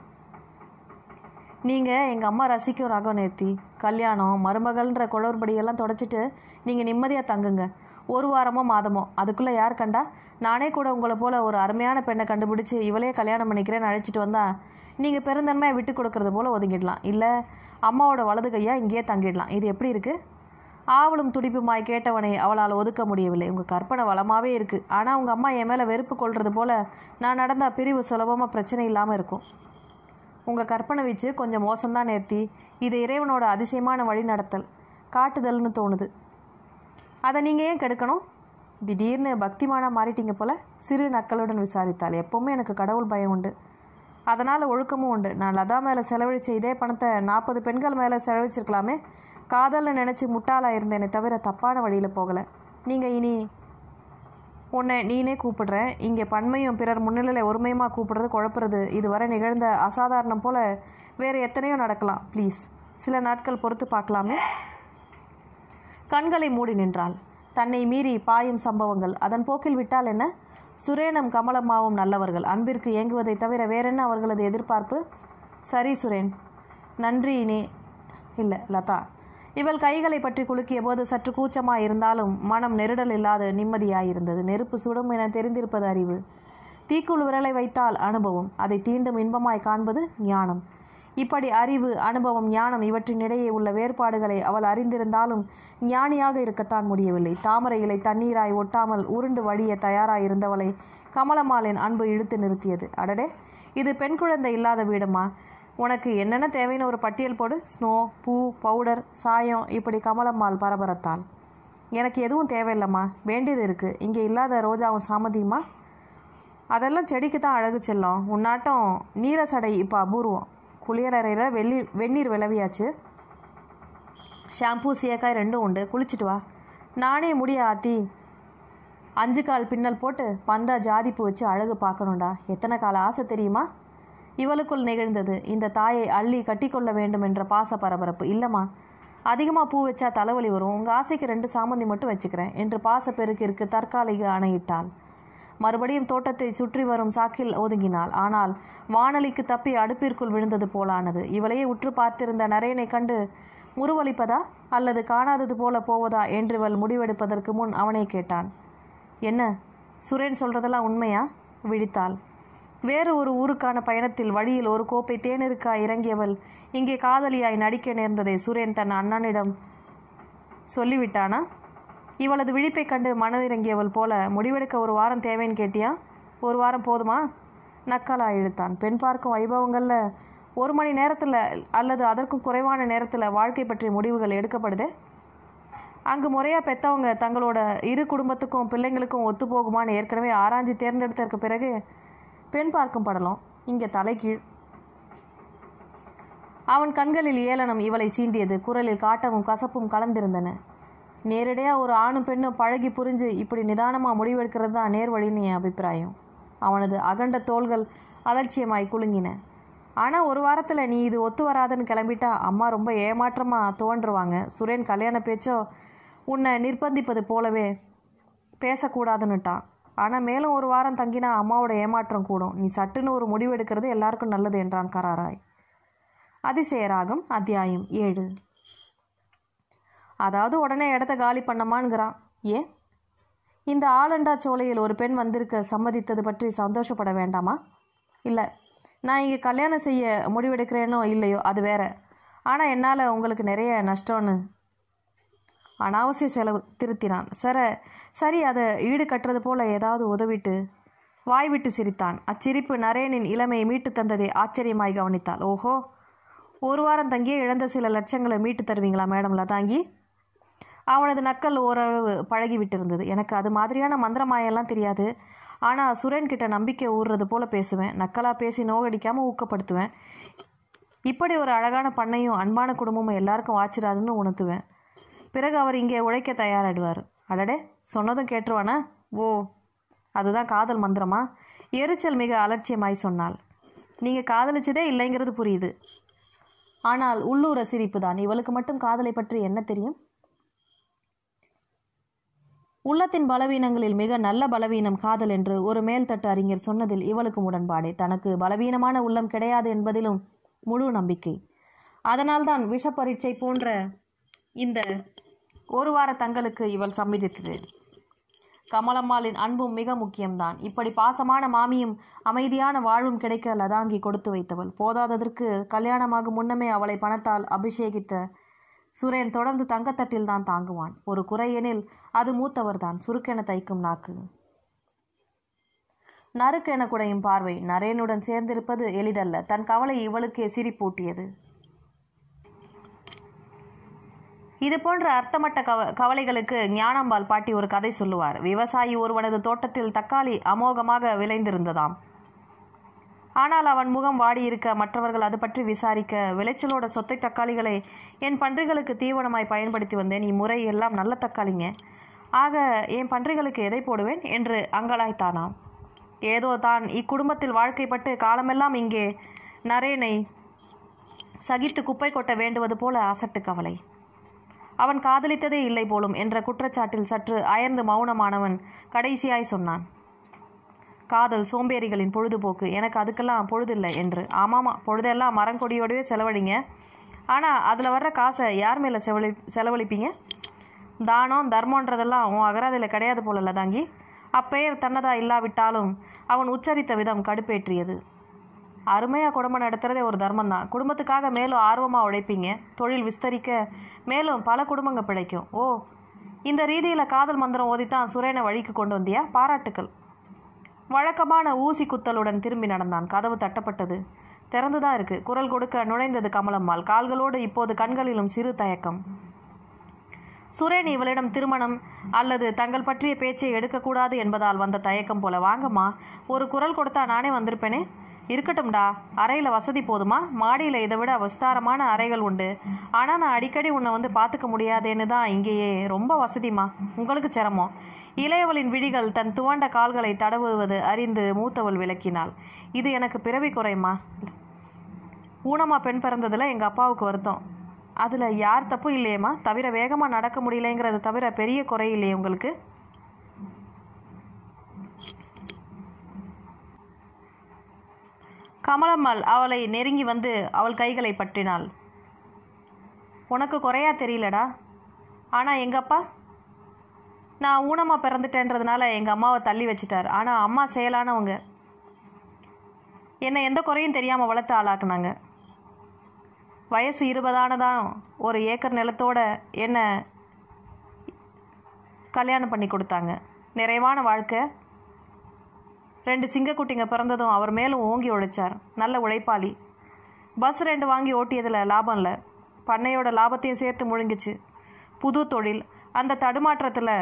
நீங்கள் எங்கள் அம்மா ரசிக்கும் ரகம் நேர்த்தி கல்யாணம் மருமகள்ன்ற குளறுபடியெல்லாம் தொடச்சிட்டு நீங்கள் நிம்மதியாக தங்குங்க ஒரு வாரமோ மாதமோ அதுக்குள்ளே யார் கண்டா நானே கூட உங்களை போல ஒரு அருமையான பெண்ணை கண்டுபிடிச்சு இவளே கல்யாணம் பண்ணிக்கிறேன்னு அழைச்சிட்டு வந்தா நீங்கள் பெருந்தன்மையை விட்டு கொடுக்கறது போல் ஒதுங்கிடலாம் இல்லை அம்மாவோட வலது கையா இங்கேயே தங்கிடலாம் இது எப்படி இருக்குது ஆவலும் துடிப்புமாய் கேட்டவனை அவளால் ஒதுக்க முடியவில்லை உங்கள் கற்பனை வளமாகவே இருக்குது ஆனால் உங்கள் அம்மா என் மேலே வெறுப்பு கொள்வது போல நான் நடந்தால் பிரிவு சுலபமாக பிரச்சனை இல்லாமல் இருக்கும் உங்கள் கற்பனை வீச்சு கொஞ்சம் மோசம்தான் நேர்த்தி இது இறைவனோட அதிசயமான வழி நடத்தல் காட்டுதல்னு தோணுது அதை நீங்கள் ஏன் கெடுக்கணும் திடீர்னு பக்திமானாக மாறிட்டீங்க போல சிறு நக்களுடன் விசாரித்தாள் எப்போவுமே எனக்கு கடவுள் பயம் உண்டு அதனால் ஒழுக்கமும் உண்டு நான் லதா மேலே செலவழித்த இதே பணத்தை நாற்பது பெண்கள் மேலே செலவழிச்சிருக்கலாமே காதலில் நினச்சி முட்டாளாக இருந்தேனே தவிர தப்பான வழியில் போகலை நீங்கள் இனி உன்னை நீனே கூப்பிடுறேன் இங்கே பன்மையும் பிறர் முன்னிலையில் ஒருமையுமா கூப்பிடுறது குழப்புறது இதுவரை நிகழ்ந்த அசாதாரணம் போல வேறு எத்தனையோ நடக்கலாம் ப்ளீஸ் சில நாட்கள் பொறுத்து பார்க்கலாமே கண்களை மூடி நின்றாள் தன்னை மீறி பாயும் சம்பவங்கள் அதன் போக்கில் விட்டால் என்ன சுரேனும் கமலம்மாவும் நல்லவர்கள் அன்பிற்கு ஏங்குவதை தவிர வேறென்ன அவர்களது எதிர்பார்ப்பு சரி சுரேன் நன்றி இனி இல்லை லதா இவள் கைகளை பற்றி குலுக்கிய போது சற்று கூச்சமாய் இருந்தாலும் மனம் நெருடல் இல்லாது நிம்மதியாயிருந்தது நெருப்பு சுடும் என தெரிந்திருப்பது அறிவு தீக்குள் விரலை வைத்தால் அனுபவம் அதை தீண்டும் இன்பமாய் காண்பது ஞானம் இப்படி அறிவு அனுபவம் ஞானம் இவற்றினிடையே உள்ள வேறுபாடுகளை அவள் அறிந்திருந்தாலும் ஞானியாக இருக்கத்தான் முடியவில்லை தாமரை இலை தண்ணீராய் ஒட்டாமல் உருண்டு வழிய தயாராயிருந்தவளை கமலம்மாளின் அன்பு இழுத்து நிறுத்தியது அடடே இது பெண் குழந்தை இல்லாத வீடுமா உனக்கு என்னென்ன தேவைன்னு ஒரு பட்டியல் போடு ஸ்னோ பூ பவுடர் சாயம் இப்படி கமலம்மாள் பரபரத்தாள் எனக்கு எதுவும் தேவையில்லைம்மா வேண்டியது இருக்குது இங்கே இல்லாத ரோஜாவும் சாமதியுமா அதெல்லாம் செடிக்கு தான் அழகு செல்லம் உன்னாட்டம் நீல சடை இப்போ அபூர்வம் குளியலறையில் வெள்ளி வெந்நீர் விளவியாச்சு ஷாம்பூ சீயக்காய் ரெண்டும் உண்டு குளிச்சுட்டு வா நானே முடிய ஆத்தி அஞ்சு கால் பின்னல் போட்டு பந்தா ஜாதிப்பூ வச்சு அழகு பார்க்கணும்டா எத்தனை கால ஆசை தெரியுமா இவளுக்குள் நிகழ்ந்தது இந்த தாயை அள்ளி கட்டிக்கொள்ள வேண்டும் என்ற பாச பரபரப்பு இல்லைம்மா அதிகமாக பூ வச்சா தலைவலி வரும் உங்கள் ஆசைக்கு ரெண்டு சாமந்தி மட்டும் வச்சுக்கிறேன் என்று பாச பெருக்கிற்கு தற்காலிக அணையிட்டாள் மறுபடியும் தோட்டத்தை சுற்றி வரும் சாக்கில் ஒதுங்கினாள் ஆனால் வானலிக்கு தப்பி அடுப்பிற்குள் விழுந்தது போலானது இவளையே உற்று பார்த்திருந்த நரேனை கண்டு முருவளிப்பதா அல்லது காணாதது போல போவதா என்று இவள் முடிவெடுப்பதற்கு முன் அவனை கேட்டான் என்ன சுரேன் சொல்றதெல்லாம் உண்மையா விழித்தாள் வேறு ஒரு ஊருக்கான பயணத்தில் வழியில் ஒரு கோப்பை தேநீருக்காய் இறங்கியவள் இங்கே காதலியாய் நடிக்க நேர்ந்ததை சுரேன் தன் அண்ணனிடம் சொல்லிவிட்டானா இவளது விழிப்பைக் கண்டு மனதிறங்கியவள் போல முடிவெடுக்க ஒரு வாரம் தேவைன்னு கேட்டியா ஒரு வாரம் போதுமா நக்கலா இழுத்தான் பெண் பார்க்கும் வைபவங்களில் ஒரு மணி நேரத்தில் அல்லது அதற்கும் குறைவான நேரத்தில் வாழ்க்கை பற்றிய முடிவுகள் எடுக்கப்படுதே அங்கு முறையாக பெற்றவங்க தங்களோட இரு குடும்பத்துக்கும் பிள்ளைங்களுக்கும் ஒத்து போகுமான்னு ஏற்கனவே ஆராய்ச்சி தேர்ந்தெடுத்ததற்கு பிறகு பெண் பார்க்கும் படலம் இங்கே தலைகீழ் அவன் கண்களில் ஏளனம் இவளை சீண்டியது குரலில் காட்டமும் கசப்பும் கலந்திருந்தன நேரடியாக ஒரு ஆணும் பெண்ணும் பழகி புரிஞ்சு இப்படி நிதானமாக முடிவெடுக்கிறது தான் நேர்வழின்னு என் அபிப்பிராயம் அவனது அகண்ட தோள்கள் அலட்சியமாய் குலுங்கின ஆனால் ஒரு வாரத்தில் நீ இது ஒத்து வராதுன்னு கிளம்பிட்டா அம்மா ரொம்ப ஏமாற்றமாக தோன்றுவாங்க சுரேன் கல்யாண பேச்சோ உன்னை நிர்பந்திப்பது போலவே பேசக்கூடாதுன்னுட்டான் ஆனால் மேலும் ஒரு வாரம் தங்கினா அம்மாவோட ஏமாற்றம் கூடும் நீ சட்டுன்னு ஒரு முடிவு எடுக்கிறது எல்லாருக்கும் நல்லது என்றான் கராராய் அதிசயராகம் அத்தியாயம் ஏழு அதாவது உடனே இடத்த காலி பண்ணமான்ங்கிறான் ஏன் இந்த ஆலண்டா சோலையில் ஒரு பெண் வந்திருக்க சம்மதித்தது பற்றி சந்தோஷப்பட வேண்டாமா இல்லை நான் இங்கே கல்யாணம் செய்ய முடிவெடுக்கிறேனோ இல்லையோ அது வேற ஆனால் என்னால் உங்களுக்கு நிறைய நஷ்டம்னு அனாவசிய செலவு திருத்தினான் சர சரி அதை ஈடு கட்டுறது போல ஏதாவது உதவிட்டு வாய் விட்டு சிரித்தான் அச்சிரிப்பு நரேனின் இளமையை மீட்டு தந்ததை ஆச்சரியமாய் கவனித்தாள் ஓஹோ ஒரு வாரம் தங்கியே இழந்த சில லட்சங்களை மீட்டு தருவீங்களா மேடம் லதாங்கி அவனது நக்கல் ஓரளவு பழகி விட்டிருந்தது எனக்கு அது மாதிரியான மந்திரமாயெல்லாம் தெரியாது ஆனால் சுரேன் கிட்ட நம்பிக்கை ஊறுறது போல பேசுவேன் நக்கலாக பேசி நோகடிக்காமல் ஊக்கப்படுத்துவேன் இப்படி ஒரு அழகான பண்ணையும் அன்பான குடும்பமும் எல்லாருக்கும் வாச்சிடாதுன்னு உணர்த்துவேன் பிறகு அவர் இங்கே உழைக்க தயாராகிடுவார் அடடே சொன்னதும் கேட்டுருவானா ஓ அதுதான் காதல் மந்திரமா எரிச்சல் மிக அலட்சியமாய் சொன்னாள் நீங்கள் காதலிச்சதே இல்லைங்கிறது புரியுது ஆனால் உள்ளூர சிரிப்பு தான் இவளுக்கு மட்டும் காதலை பற்றி என்ன தெரியும் உள்ளத்தின் பலவீனங்களில் மிக நல்ல பலவீனம் காதல் என்று ஒரு மேல்தட்டு அறிஞர் சொன்னதில் இவளுக்கும் உடன்பாடே தனக்கு பலவீனமான உள்ளம் கிடையாது என்பதிலும் முழு நம்பிக்கை அதனால்தான் விஷ பரீட்சை போன்ற இந்த ஒரு வார தங்களுக்கு இவள் சம்மதித்தது கமலம்மாளின் அன்பும் மிக முக்கியம்தான் இப்படி பாசமான மாமியும் அமைதியான வாழ்வும் கிடைக்க லதாங்கி கொடுத்து வைத்தவள் போதாததற்கு கல்யாணமாகும் முன்னமே அவளை பணத்தால் அபிஷேகித்த சுரேன் தொடர்ந்து தங்கத்தட்டில் தான் தாங்குவான் ஒரு குறையெனில் அது மூத்தவர்தான் சுருக்கென தைக்கும் நாக்கு நறுக்கென குடையும் பார்வை நரேனுடன் சேர்ந்திருப்பது எளிதல்ல தன் கவலை இவளுக்கே சிரிப்பூட்டியது இது போன்ற அர்த்தமட்ட கவ கவலைகளுக்கு ஞானாம்பாள் பாட்டி ஒரு கதை சொல்லுவார் விவசாயி ஒருவனது தோட்டத்தில் தக்காளி அமோகமாக விளைந்திருந்ததாம் ஆனால் அவன் முகம் வாடியிருக்க மற்றவர்கள் அது பற்றி விசாரிக்க விளைச்சலோட சொத்தை தக்காளிகளை என் பன்றிகளுக்கு தீவனமாய் பயன்படுத்தி வந்தேன் இம்முறை எல்லாம் நல்ல தக்காளிங்க ஆக என் பன்றிகளுக்கு எதை போடுவேன் என்று அங்கலாய்த்தானாம் ஏதோ தான் இக்குடும்பத்தில் வாழ்க்கைப்பட்டு காலமெல்லாம் இங்கே நரேனை சகித்து குப்பை கொட்ட வேண்டுவது போல அசட்டு கவலை அவன் காதலித்ததே இல்லை போலும் என்ற குற்றச்சாட்டில் சற்று அயர்ந்து மௌனமானவன் கடைசியாய் சொன்னான் காதல் சோம்பேறிகளின் பொழுதுபோக்கு எனக்கு அதுக்கெல்லாம் பொழுதில்லை என்று ஆமாமா பொழுதெல்லாம் மரங்கொடியோடவே செலவழிங்க ஆனால் அதில் வர்ற காசை யார் மேலே செலவழி செலவழிப்பீங்க தானம் தர்மன்றதெல்லாம் உன் அகராதியில் கிடையாது போலல்ல தாங்கி அப்பெயர் தன்னதா இல்லாவிட்டாலும் அவன் உச்சரித்த விதம் கடுப்பேற்றியது அருமையாக குடும்பம் நடத்துகிறதே ஒரு தர்மம் தான் குடும்பத்துக்காக மேலும் ஆர்வமாக உழைப்பீங்க தொழில் விஸ்தரிக்க மேலும் பல குடும்பங்கள் பிழைக்கும் ஓ இந்த ரீதியில் காதல் மந்திரம் ஓதித்தான் சுரேனை வழிக்கு கொண்டு வந்தியா பாராட்டுக்கள் வழக்கமான ஊசி குத்தலுடன் திரும்பி நடந்தான் கதவு தட்டப்பட்டது திறந்துதான் இருக்கு குரல் கொடுக்க நுழைந்தது கமலம்மாள் கால்களோடு இப்போது கண்களிலும் சிறு தயக்கம் சுரேன் இவளிடம் திருமணம் அல்லது தங்கள் பற்றிய பேச்சை எடுக்கக்கூடாது என்பதால் வந்த தயக்கம் போல வாங்கம்மா ஒரு குரல் கொடுத்தா நானே வந்திருப்பேனே இருக்கட்டும்டா அறையில் வசதி போதுமா மாடியில் இதை விட விஸ்தாரமான அறைகள் உண்டு ஆனால் நான் அடிக்கடி உன்னை வந்து பார்த்துக்க முடியாதேன்னு தான் இங்கேயே ரொம்ப வசதிமா உங்களுக்கு சிரமம் இளையவளின் விழிகள் தன் துவண்ட கால்களை தடவுவது அறிந்து மூத்தவள் விளக்கினாள் இது எனக்கு பிறவி குறைமா ஊனமாக பெண் பிறந்ததில் எங்கள் அப்பாவுக்கு வருத்தம் அதில் யார் தப்பு இல்லையேம்மா தவிர வேகமாக நடக்க முடியலைங்கிறது தவிர பெரிய குறை இல்லையே உங்களுக்கு கமலம்மாள் அவளை நெருங்கி வந்து அவள் கைகளை பற்றினாள் உனக்கு குறையா தெரியலடா ஆனால் எங்கள் அப்பா நான் ஊனமாக பிறந்துட்டேன்றதுனால எங்கள் அம்மாவை தள்ளி வச்சிட்டார் ஆனால் அம்மா செயலானவங்க என்னை எந்த குறையும் தெரியாமல் வளர்த்து ஆளாக்குனாங்க வயசு இருபதானதான் ஒரு ஏக்கர் நிலத்தோட என்னை கல்யாணம் பண்ணி கொடுத்தாங்க நிறைவான வாழ்க்கை ரெண்டு சிங்கக்குட்டிங்க பிறந்ததும் அவர் மேலும் ஓங்கி உழைச்சார் நல்ல உழைப்பாளி பஸ் ரெண்டு வாங்கி ஓட்டியதில் லாபம் இல்லை பண்ணையோட லாபத்தையும் சேர்த்து முழுங்கிச்சு புது தொழில் அந்த தடுமாற்றத்தில்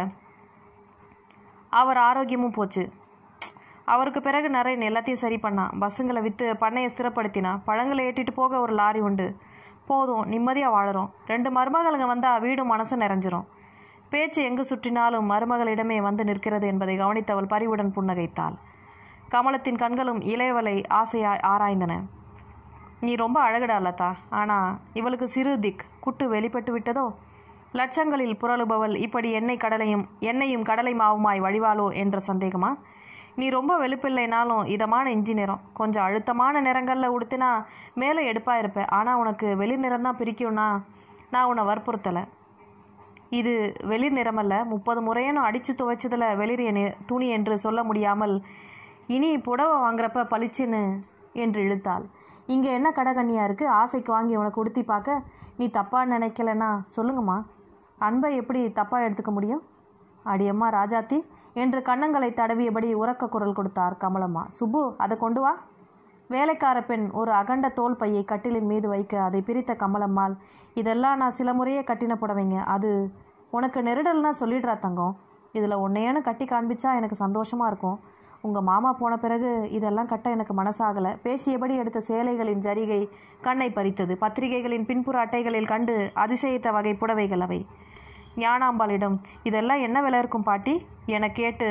அவர் ஆரோக்கியமும் போச்சு அவருக்கு பிறகு நிறைய எல்லாத்தையும் சரி பண்ணான் பஸ்ஸுங்களை விற்று பண்ணையை ஸ்திரப்படுத்தினா பழங்களை ஏற்றிட்டு போக ஒரு லாரி உண்டு போதும் நிம்மதியாக வாழறோம் ரெண்டு மருமகளுங்க வந்தால் வீடும் மனசும் நிறைஞ்சிரும் பேச்சு எங்கு சுற்றினாலும் மருமகளிடமே வந்து நிற்கிறது என்பதை கவனித்தவள் பரிவுடன் புன்னகைத்தாள் கமலத்தின் கண்களும் இளையவளை ஆசையாய் ஆராய்ந்தன நீ ரொம்ப அழகுடா லதா ஆனால் இவளுக்கு சிறு திக் குட்டு வெளிப்பட்டு விட்டதோ லட்சங்களில் புரளுபவள் இப்படி எண்ணெய் கடலையும் எண்ணெயும் கடலை மாவுமாய் வழிவாளோ என்ற சந்தேகமா நீ ரொம்ப வெளுப்பில்லைனாலும் இதமான இன்ஜினியரும் கொஞ்சம் அழுத்தமான நிறங்களில் உடுத்தினா மேலே எடுப்பாக இருப்ப ஆனால் உனக்கு வெளி நிறம் தான் பிரிக்கும்னா நான் உன்னை வற்புறுத்தலை இது வெளிர் நிறமல்ல முப்பது முறையனும் அடித்து துவைச்சதில் வெளிரிய நி துணி என்று சொல்ல முடியாமல் இனி புடவை வாங்குறப்ப பளிச்சுன்னு என்று இழுத்தாள் இங்கே என்ன கடகண்ணியாக இருக்குது ஆசைக்கு வாங்கி உனக்கு உடுத்தி பார்க்க நீ தப்பாக நினைக்கலன்னா சொல்லுங்கம்மா அன்பை எப்படி தப்பாக எடுத்துக்க முடியும் அடியம்மா ராஜாத்தி என்று கன்னங்களை தடவியபடி உறக்க குரல் கொடுத்தார் கமலம்மா சுப்பு அதை கொண்டு வா வேலைக்கார பெண் ஒரு அகண்ட தோல் பையை கட்டிலின் மீது வைக்க அதை பிரித்த கமலம்மாள் இதெல்லாம் நான் சில முறையே கட்டின புடவைங்க அது உனக்கு நெருடல்னா சொல்லிடுறா தங்கம் இதில் ஒன்னையேன்னு கட்டி காண்பிச்சா எனக்கு சந்தோஷமாக இருக்கும் உங்கள் மாமா போன பிறகு இதெல்லாம் கட்ட எனக்கு மனசாகலை பேசியபடி எடுத்த சேலைகளின் ஜரிகை கண்ணை பறித்தது பத்திரிகைகளின் பின்புற அட்டைகளில் கண்டு அதிசயித்த வகை புடவைகள் அவை ஞானாம்பாளிடம் இதெல்லாம் என்ன விலை இருக்கும் பாட்டி என கேட்டு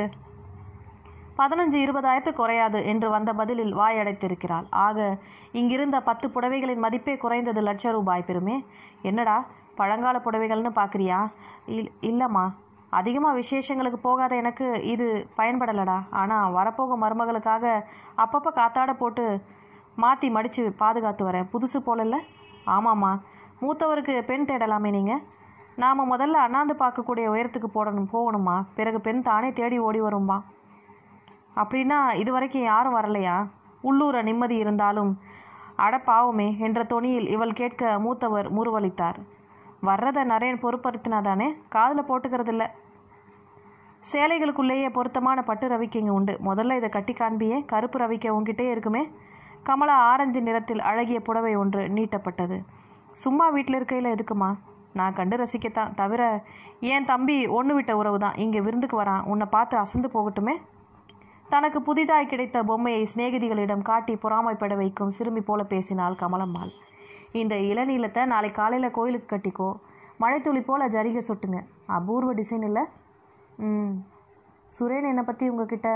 பதினஞ்சு இருபதாயிரத்து குறையாது என்று வந்த பதிலில் வாயடைத்திருக்கிறாள் ஆக இங்கிருந்த பத்து புடவைகளின் மதிப்பே குறைந்தது லட்ச ரூபாய் பெருமே என்னடா பழங்கால புடவைகள்னு பார்க்குறியா இல் இல்லைம்மா அதிகமாக விசேஷங்களுக்கு போகாத எனக்கு இது பயன்படலடா ஆனால் வரப்போகும் மருமகளுக்காக அப்பப்போ காத்தாட போட்டு மாற்றி மடித்து பாதுகாத்து வரேன் புதுசு போலல்ல ஆமாம்மா மூத்தவருக்கு பெண் தேடலாமே நீங்கள் நாம் முதல்ல அண்ணாந்து பார்க்கக்கூடிய உயரத்துக்கு போடணும் போகணுமா பிறகு பெண் தானே தேடி ஓடி வரும்மா அப்படின்னா இது வரைக்கும் யாரும் வரலையா உள்ளூர நிம்மதி இருந்தாலும் அட பாவமே என்ற தொனியில் இவள் கேட்க மூத்தவர் முறுவலித்தார் வர்றதை நரேன் பொறுப்படுத்தினாதானே காதில் போட்டுக்கிறதில்ல சேலைகளுக்குள்ளேயே பொருத்தமான பட்டு ரவிக்கு இங்கே உண்டு முதல்ல இதை கட்டி காண்பியே கருப்பு ரவிக்க உங்ககிட்டே இருக்குமே கமலா ஆரஞ்சு நிறத்தில் அழகிய புடவை ஒன்று நீட்டப்பட்டது சும்மா வீட்டில் இருக்கையில் எதுக்குமா நான் கண்டு ரசிக்கத்தான் தவிர என் தம்பி ஒன்று விட்ட உறவு தான் இங்கே விருந்துக்கு வரான் உன்னை பார்த்து அசந்து போகட்டுமே தனக்கு புதிதாய் கிடைத்த பொம்மையை சிநேகிதிகளிடம் காட்டி பொறாமைப்பட வைக்கும் சிறுமி போல பேசினாள் கமலம்மாள் இந்த இளநீளத்தை நாளை காலையில் கோயிலுக்கு கட்டிக்கோ மழைத்துளி போல ஜரிகை சொட்டுங்க அபூர்வ டிசைன் இல்லை ம் சுரேன் என்னை பற்றி உங்ககிட்ட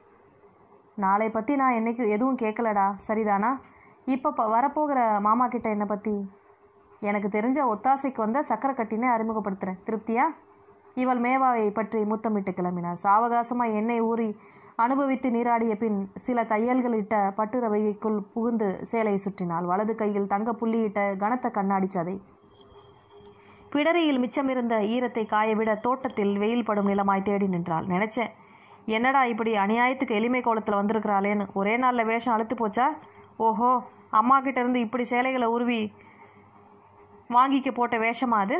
நாளை பற்றி நான் என்னைக்கு எதுவும் கேட்கலடா சரிதானா இப்போ ப வரப்போகிற மாமா கிட்ட என்னை பற்றி எனக்கு தெரிஞ்ச ஒத்தாசைக்கு வந்த சக்கரை கட்டினே அறிமுகப்படுத்துகிறேன் திருப்தியா இவள் மேவாவை பற்றி முத்தமிட்டு கிளம்பினார் சாவகாசமாக எண்ணெய் ஊறி அனுபவித்து நீராடிய பின் சில தையல்களிட்ட பட்டு ரவைக்குள் புகுந்து சேலை சுற்றினாள் வலது கையில் தங்க புள்ளியிட்ட கனத்த கண்ணாடி சதை பிடரியில் மிச்சமிருந்த ஈரத்தை காயவிட தோட்டத்தில் வெயில் படும் நிலமாய் தேடி நின்றாள் நினைச்சேன் என்னடா இப்படி அநியாயத்துக்கு எளிமை கோலத்தில் வந்திருக்கிறாளேன்னு ஒரே நாளில் வேஷம் அழுத்து போச்சா ஓஹோ அம்மா கிட்ட இருந்து இப்படி சேலைகளை உருவி வாங்கிக்க போட்ட வேஷமா அது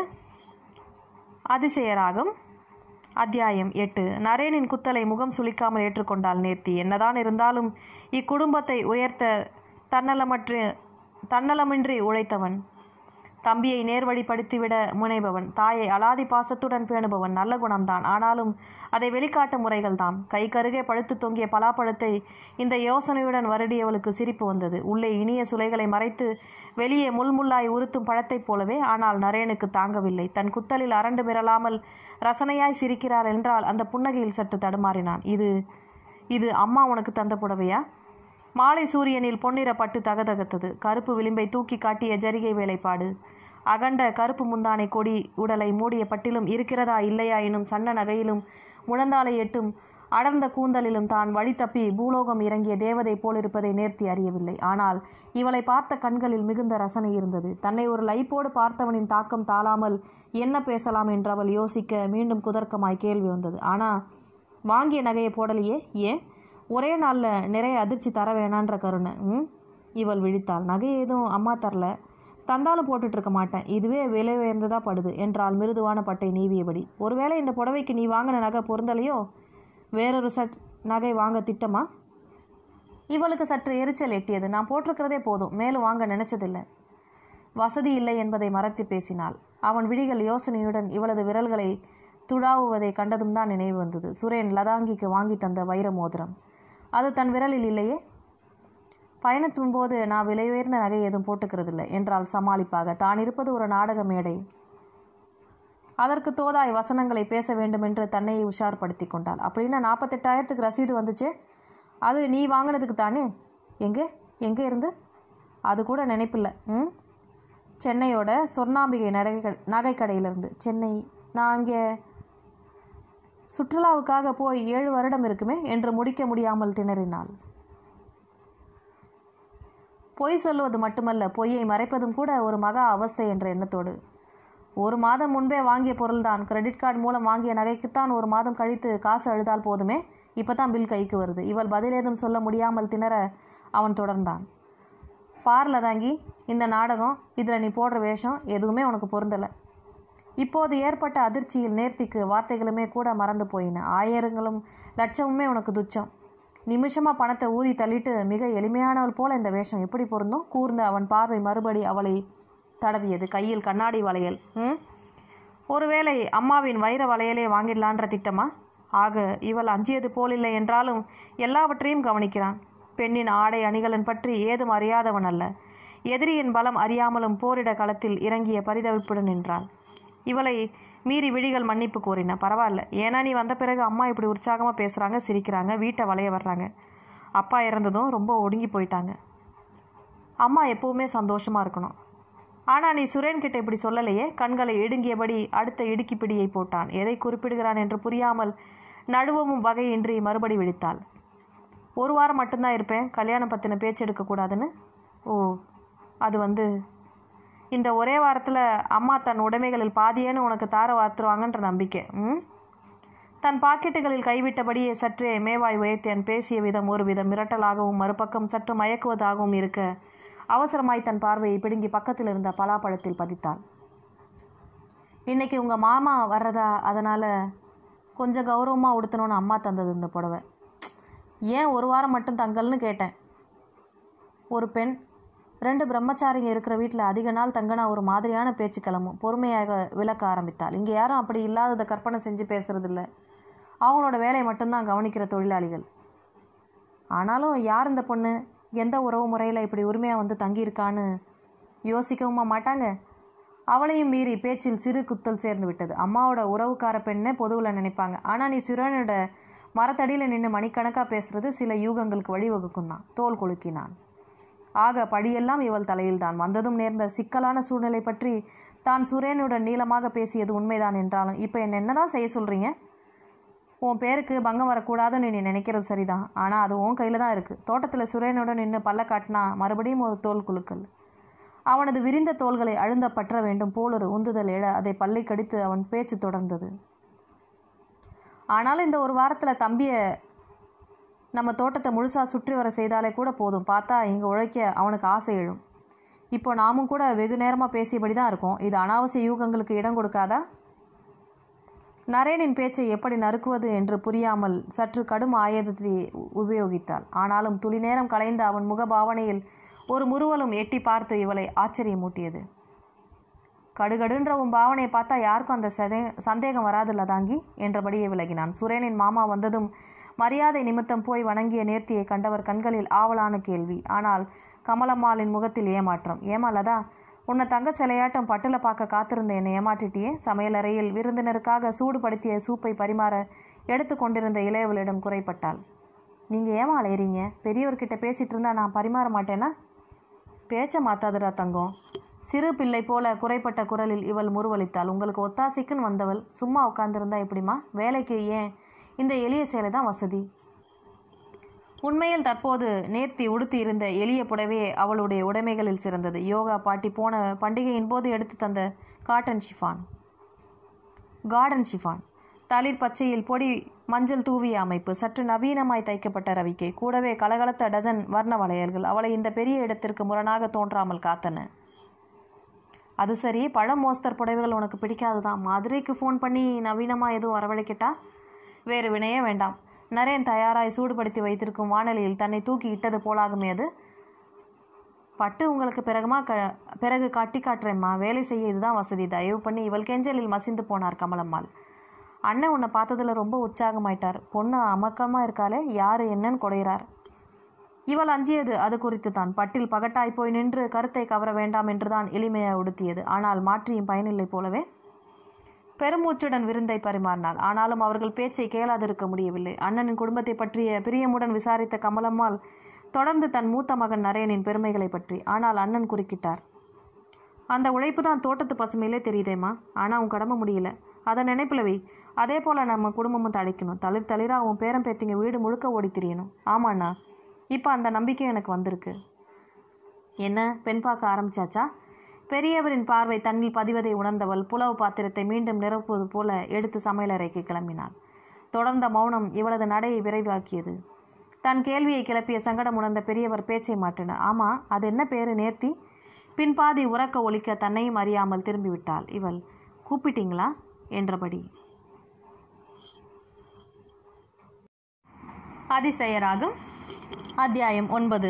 அதிசயராகும் அத்தியாயம் எட்டு நரேனின் குத்தலை முகம் சுளிக்காமல் ஏற்றுக்கொண்டாள் நேர்த்தி என்னதான் இருந்தாலும் இக்குடும்பத்தை உயர்த்த தன்னலமற்று தன்னலமின்றி உழைத்தவன் தம்பியை நேர்வழிப்படுத்திவிட முனைபவன் தாயை அலாதி பாசத்துடன் பேணுபவன் நல்ல குணம்தான் ஆனாலும் அதை வெளிக்காட்ட முறைகள்தான் கை கருகே பழுத்து தொங்கிய பலாப்பழத்தை இந்த யோசனையுடன் வருடியவளுக்கு சிரிப்பு வந்தது உள்ளே இனிய சுளைகளை மறைத்து வெளியே முள்முள்ளாய் உறுத்தும் பழத்தைப் போலவே ஆனால் நரேனுக்கு தாங்கவில்லை தன் குத்தலில் அரண்டு மிரளாமல் ரசனையாய் சிரிக்கிறார் என்றால் அந்த புன்னகையில் சற்று தடுமாறினான் இது இது அம்மா உனக்கு தந்த புடவையா மாலை சூரியனில் பொன்னிற பட்டு தகதகத்தது கருப்பு விளிம்பை தூக்கி காட்டிய ஜரிகை வேலைப்பாடு அகண்ட கருப்பு முந்தானை கொடி உடலை மூடிய பட்டிலும் இருக்கிறதா இல்லையா எனும் சன்ன நகையிலும் முழந்தாலை எட்டும் அடர்ந்த கூந்தலிலும் தான் வழி தப்பி பூலோகம் இறங்கிய தேவதை போலிருப்பதை நேர்த்தி அறியவில்லை ஆனால் இவளை பார்த்த கண்களில் மிகுந்த ரசனை இருந்தது தன்னை ஒரு லைப்போடு பார்த்தவனின் தாக்கம் தாளாமல் என்ன பேசலாம் என்று அவள் யோசிக்க மீண்டும் குதர்க்கமாய் கேள்வி வந்தது ஆனா வாங்கிய நகையை போடலையே ஏன் ஒரே நாளில் நிறைய அதிர்ச்சி தர வேணான்ற கருணை ம் இவள் விழித்தாள் நகை எதுவும் அம்மா தரல தந்தாலும் போட்டுட்டு இருக்க மாட்டேன் இதுவே விலை உயர்ந்ததா படுது என்றால் மிருதுவான பட்டை நீவியபடி ஒருவேளை இந்த புடவைக்கு நீ வாங்கின நகை பொருந்தலையோ வேறொரு சட் நகை வாங்க திட்டமா இவளுக்கு சற்று எரிச்சல் எட்டியது நான் போட்டிருக்கிறதே போதும் மேலும் வாங்க நினைச்சதில்லை வசதி இல்லை என்பதை மறைத்து பேசினாள் அவன் விழிகள் யோசனையுடன் இவளது விரல்களை துழாவுவதை கண்டதும் தான் நினைவு வந்தது சுரேன் லதாங்கிக்கு வாங்கி தந்த வைர மோதிரம் அது தன் விரலில் இல்லையே பயணத்தின் போது நான் விலை உயர்ந்த நகை எதுவும் போட்டுக்கிறதில்லை என்றால் சமாளிப்பாக தான் இருப்பது ஒரு நாடக மேடை அதற்கு தோதாய் வசனங்களை பேச வேண்டுமென்று தன்னையை உஷார்படுத்தி கொண்டாள் அப்படின்னா நாற்பத்தெட்டாயிரத்துக்கு ரசீது வந்துச்சு அது நீ வாங்கினதுக்கு தானே எங்கே எங்கே இருந்து அது கூட நினைப்பில்லை ம் சென்னையோட சொர்ணாம்பிகை நகை நகைக்கடையிலிருந்து சென்னை நான் அங்கே சுற்றுலாவுக்காக போய் ஏழு வருடம் இருக்குமே என்று முடிக்க முடியாமல் திணறினாள் பொய் சொல்லுவது மட்டுமல்ல பொய்யை மறைப்பதும் கூட ஒரு மகா அவஸ்தை என்ற எண்ணத்தோடு ஒரு மாதம் முன்பே வாங்கிய பொருள்தான் கிரெடிட் கார்டு மூலம் வாங்கிய நகைக்குத்தான் ஒரு மாதம் கழித்து காசு அழுதால் போதுமே இப்போ தான் பில் கைக்கு வருது இவள் பதில் ஏதும் சொல்ல முடியாமல் திணற அவன் தொடர்ந்தான் பார்ல தாங்கி இந்த நாடகம் இதில் நீ போடுற வேஷம் எதுவுமே உனக்கு பொருந்தலை இப்போது ஏற்பட்ட அதிர்ச்சியில் நேர்த்திக்கு வார்த்தைகளுமே கூட மறந்து போயின ஆயிரங்களும் லட்சமுமே உனக்கு துச்சம் நிமிஷமா பணத்தை ஊதி தள்ளிட்டு மிக எளிமையானவள் போல இந்த வேஷம் எப்படி பொருந்தும் கூர்ந்து அவன் பார்வை மறுபடி அவளை தடவியது கையில் கண்ணாடி வளையல் ம் ஒருவேளை அம்மாவின் வைர வளையலே வாங்கிடலான்ற திட்டமா ஆக இவள் அஞ்சியது போலில்லை என்றாலும் எல்லாவற்றையும் கவனிக்கிறான் பெண்ணின் ஆடை அணிகலன் பற்றி ஏதும் அறியாதவன் அல்ல எதிரியின் பலம் அறியாமலும் போரிட களத்தில் இறங்கிய பரிதவிப்புடன் நின்றாள் இவளை மீறி விழிகள் மன்னிப்பு கோரின பரவாயில்ல ஏன்னா நீ வந்த பிறகு அம்மா இப்படி உற்சாகமாக பேசுகிறாங்க சிரிக்கிறாங்க வீட்டை வளைய வர்றாங்க அப்பா இறந்ததும் ரொம்ப ஒடுங்கி போயிட்டாங்க அம்மா எப்பவுமே சந்தோஷமாக இருக்கணும் ஆனால் நீ சுரேன் கிட்ட இப்படி சொல்லலையே கண்களை இடுங்கியபடி அடுத்த இடுக்கி பிடியை போட்டான் எதை குறிப்பிடுகிறான் என்று புரியாமல் நடுவமும் வகையின்றி மறுபடி விழித்தாள் ஒரு வாரம் மட்டும்தான் இருப்பேன் கல்யாணம் பற்றின பேச்சு எடுக்கக்கூடாதுன்னு ஓ அது வந்து இந்த ஒரே வாரத்தில் அம்மா தன் உடைமைகளில் பாதியேன்னு உனக்கு தார வாத்துருவாங்கன்ற நம்பிக்கை ம் தன் பாக்கெட்டுகளில் கைவிட்டபடியே சற்றே மேவாய் உயர்த்தியன் பேசிய விதம் ஒரு விதம் மிரட்டலாகவும் மறுபக்கம் சற்று மயக்குவதாகவும் இருக்க அவசரமாய் தன் பார்வையை பிடுங்கி பக்கத்தில் இருந்த பலாப்பழத்தில் பதித்தாள் இன்னைக்கு உங்கள் மாமா வர்றதா அதனால் கொஞ்சம் கௌரவமாக உடுத்தணும்னு அம்மா தந்தது இந்த புடவை ஏன் ஒரு வாரம் மட்டும் தங்கல்னு கேட்டேன் ஒரு பெண் ரெண்டு பிரம்மச்சாரிங்க இருக்கிற வீட்டில் அதிக நாள் தங்கினா ஒரு மாதிரியான பேச்சு கிளம்பும் பொறுமையாக விளக்க ஆரம்பித்தாள் இங்கே யாரும் அப்படி இல்லாததை கற்பனை செஞ்சு பேசுறதில்ல அவங்களோட வேலையை மட்டும்தான் கவனிக்கிற தொழிலாளிகள் ஆனாலும் யார் இந்த பொண்ணு எந்த உறவு முறையில் இப்படி உரிமையாக வந்து தங்கியிருக்கான்னு யோசிக்கவுமா மாட்டாங்க அவளையும் மீறி பேச்சில் சிறு குத்தல் சேர்ந்து விட்டது அம்மாவோட உறவுக்கார பெண்ணே பொதுவில் நினைப்பாங்க ஆனால் நீ சிறுவனோட மரத்தடியில் நின்று மணிக்கணக்காக பேசுறது சில யூகங்களுக்கு வழிவகுக்கும் தான் தோல் கொழுக்கினான் ஆக படியெல்லாம் இவள் தலையில்தான் வந்ததும் நேர்ந்த சிக்கலான சூழ்நிலை பற்றி தான் சுரேனுடன் நீளமாக பேசியது உண்மைதான் என்றாலும் இப்போ என்ன என்னதான் செய்ய சொல்கிறீங்க உன் பேருக்கு பங்கம் வரக்கூடாதுன்னு நீ நினைக்கிறது சரிதான் ஆனால் அது உன் கையில் தான் இருக்குது தோட்டத்தில் சுரேனுடன் நின்று பல்ல காட்டினா மறுபடியும் ஒரு தோல் குலுக்கல் அவனது விரிந்த தோள்களை அழுந்த பற்ற வேண்டும் போலொரு உந்துதல் எழ அதை பல்லை கடித்து அவன் பேச்சு தொடர்ந்தது ஆனாலும் இந்த ஒரு வாரத்தில் தம்பியை நம்ம தோட்டத்தை முழுசாக சுற்றி வர செய்தாலே கூட போதும் பார்த்தா இங்கே உழைக்க அவனுக்கு ஆசை எழும் இப்போ நாமும் கூட வெகு நேரமாக பேசியபடி தான் இருக்கோம் இது அனாவசிய யூகங்களுக்கு இடம் கொடுக்காதா நரேனின் பேச்சை எப்படி நறுக்குவது என்று புரியாமல் சற்று கடும் ஆயுதத்தை உபயோகித்தாள் ஆனாலும் துளி நேரம் கலைந்த அவன் முகபாவனையில் ஒரு முறுவலும் எட்டி பார்த்து இவளை ஆச்சரியமூட்டியது கடுகடுன்ற உன் பாவனையை பார்த்தா யாருக்கும் அந்த சதே சந்தேகம் வராதுல்ல தாங்கி என்றபடியே விலகினான் சுரேனின் மாமா வந்ததும் மரியாதை நிமித்தம் போய் வணங்கிய நேர்த்தியை கண்டவர் கண்களில் ஆவலான கேள்வி ஆனால் கமலம்மாளின் முகத்தில் ஏமாற்றம் ஏமாலதா உன்னை தங்க சிலையாட்டம் பட்டுல பார்க்க காத்திருந்த என்னை ஏமாற்றிட்டியே சமையலறையில் விருந்தினருக்காக சூடுபடுத்திய சூப்பை பரிமாற எடுத்து கொண்டிருந்த இளையவளிடம் குறைப்பட்டாள் நீங்கள் ஏமா அலையறீங்க பெரியவர்கிட்ட பேசிட்டு இருந்தா நான் பரிமாற மாட்டேனா பேச்ச மாத்தாதுடா தங்கம் சிறு பிள்ளை போல குறைப்பட்ட குரலில் இவள் முறுவலித்தாள் உங்களுக்கு ஒத்தாசைக்குன்னு வந்தவள் சும்மா உட்கார்ந்திருந்தா எப்படிமா வேலைக்கு ஏன் இந்த எளிய சேலை தான் வசதி உண்மையில் தற்போது நேர்த்தி உடுத்தி இருந்த எளிய புடவையே அவளுடைய உடைமைகளில் சிறந்தது யோகா பாட்டி போன பண்டிகையின் போது எடுத்து தந்த காட்டன் ஷிஃபான் கார்டன் ஷிஃபான் தளிர் பச்சையில் பொடி மஞ்சள் தூவிய அமைப்பு சற்று நவீனமாய் தைக்கப்பட்ட ரவிக்கை கூடவே கலகலத்த டஜன் வர்ண வளையல்கள் அவளை இந்த பெரிய இடத்திற்கு முரணாக தோன்றாமல் காத்தன அது சரி பழம் மோஸ்தர் புடவைகள் உனக்கு பிடிக்காதுதான் மதுரைக்கு ஃபோன் பண்ணி நவீனமாக எதுவும் வரவழைக்கிட்டா வேறு வினையே வேண்டாம் நரேன் தயாராய் சூடுபடுத்தி வைத்திருக்கும் வானொலியில் தன்னை தூக்கி இட்டது போலாகுமே அது பட்டு உங்களுக்கு பிறகுமா க பிறகு காட்டி காட்டுறேம்மா வேலை செய்ய இதுதான் வசதி தயவு பண்ணி இவள் கெஞ்சலில் மசிந்து போனார் கமலம்மாள் அண்ணன் உன்னை பார்த்ததுல ரொம்ப உற்சாகமாயிட்டார் பொண்ணு அமக்கமாக இருக்காளே யாரு என்னன்னு குடையிறார் இவள் அஞ்சியது அது குறித்து தான் பட்டில் பகட்டாய் போய் நின்று கருத்தை கவர வேண்டாம் என்றுதான் எளிமையாக உடுத்தியது ஆனால் மாற்றியும் பயனில்லை போலவே பெருமூச்சுடன் விருந்தை பரிமாறினாள் ஆனாலும் அவர்கள் பேச்சை கேளாதிருக்க முடியவில்லை அண்ணனின் குடும்பத்தை பற்றிய பிரியமுடன் விசாரித்த கமலம்மாள் தொடர்ந்து தன் மூத்த மகன் நரேனின் பெருமைகளை பற்றி ஆனால் அண்ணன் குறுக்கிட்டார் அந்த உழைப்பு தான் தோட்டத்து பசுமையிலே தெரியுதேம்மா ஆனால் உன் கடமை முடியல அதை நினைப்பில் வை அதே போல் நம்ம குடும்பமும் தழைக்கணும் தளிர் தளிராக உன் பேரன் பேத்திங்க வீடு முழுக்க ஓடி திரியணும் ஆமாண்ணா இப்போ அந்த நம்பிக்கை எனக்கு வந்திருக்கு என்ன பெண் பார்க்க ஆரம்பிச்சாச்சா பெரியவரின் பார்வை தன்னில் பதிவதை உணர்ந்தவள் புலவு பாத்திரத்தை மீண்டும் நிரப்புவது போல எடுத்து சமையலறைக்கு கிளம்பினாள் தொடர்ந்த மௌனம் இவளது நடையை விரைவாக்கியது தன் கேள்வியை கிளப்பிய சங்கடம் உணர்ந்த பெரியவர் பேச்சை மாற்றினார் ஆமா அது என்ன பேரு நேர்த்தி பின்பாதி உறக்க ஒலிக்க தன்னையும் அறியாமல் திரும்பிவிட்டாள் இவள் கூப்பிட்டீங்களா என்றபடி அதிசயராகும் அத்தியாயம் ஒன்பது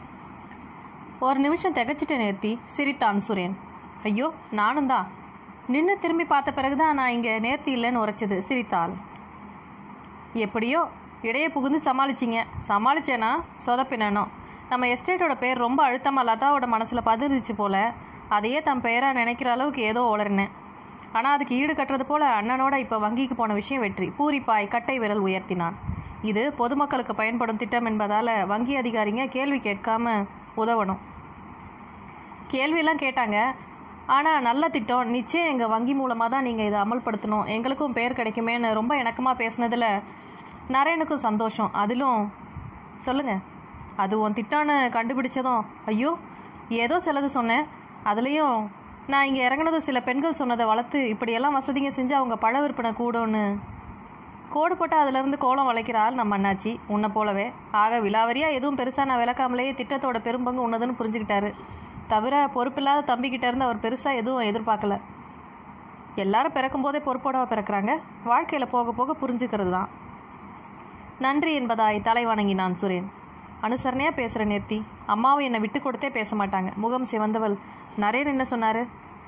ஒரு நிமிஷம் திகச்சிட்டு நேர்த்தி சிரித்தான் சுரேன் ஐயோ நானும் தான் நின்று திரும்பி பார்த்த பிறகுதான் நான் இங்கே நேர்த்தி இல்லைன்னு உரைச்சது சிரித்தாள் எப்படியோ இடையே புகுந்து சமாளிச்சிங்க சமாளிச்சேனா சொதப்பினோ நம்ம எஸ்டேட்டோட பேர் ரொம்ப அழுத்தமாக லதாவோட மனசில் பதிஞ்சிச்சு போல அதையே தன் பெயராக நினைக்கிற அளவுக்கு ஏதோ உளறினேன் ஆனால் அதுக்கு ஈடு கட்டுறது போல அண்ணனோட இப்போ வங்கிக்கு போன விஷயம் வெற்றி பூரிப்பாய் கட்டை விரல் உயர்த்தினான் இது பொதுமக்களுக்கு பயன்படும் திட்டம் என்பதால் வங்கி அதிகாரிங்க கேள்வி கேட்காம உதவணும் கேள்வியெல்லாம் கேட்டாங்க ஆனால் நல்ல திட்டம் நிச்சயம் எங்கள் வங்கி மூலமாக தான் நீங்கள் இதை அமல்படுத்தணும் எங்களுக்கும் பேர் கிடைக்குமேன்னு ரொம்ப இணக்கமாக பேசுனதில் நரேனுக்கும் சந்தோஷம் அதிலும் சொல்லுங்க அது உன் திட்டம்னு கண்டுபிடிச்சதும் ஐயோ ஏதோ சிலது சொன்னேன் அதுலேயும் நான் இங்கே இறங்குனதும் சில பெண்கள் சொன்னதை வளர்த்து இப்படியெல்லாம் வசதிங்க செஞ்சு அவங்க பழ விற்பனை கூடும்னு கோடு போட்டு அதிலிருந்து கோலம் வளைக்கிறாள் நம்ம அண்ணாச்சி உன்னை போலவே ஆக விலாவரியாக எதுவும் பெருசாக நான் விளக்காமலேயே திட்டத்தோட பெரும்பங்கு உன்னதுன்னு புரிஞ்சுக்கிட்டாரு தவிர பொறுப்பில்லாத தம்பிக்கிட்ட இருந்து அவர் பெருசாக எதுவும் எதிர்பார்க்கல எல்லாரும் பிறக்கும் போதே பொறுப்போட பிறக்கிறாங்க வாழ்க்கையில் போக போக புரிஞ்சுக்கிறது தான் நன்றி என்பதாய் தலை வணங்கினான் சுரேன் அனுசரணையாக பேசுகிற நேர்த்தி அம்மாவும் என்னை விட்டு கொடுத்தே பேச மாட்டாங்க முகம் சிவந்தவள் நரேன் என்ன சொன்னார்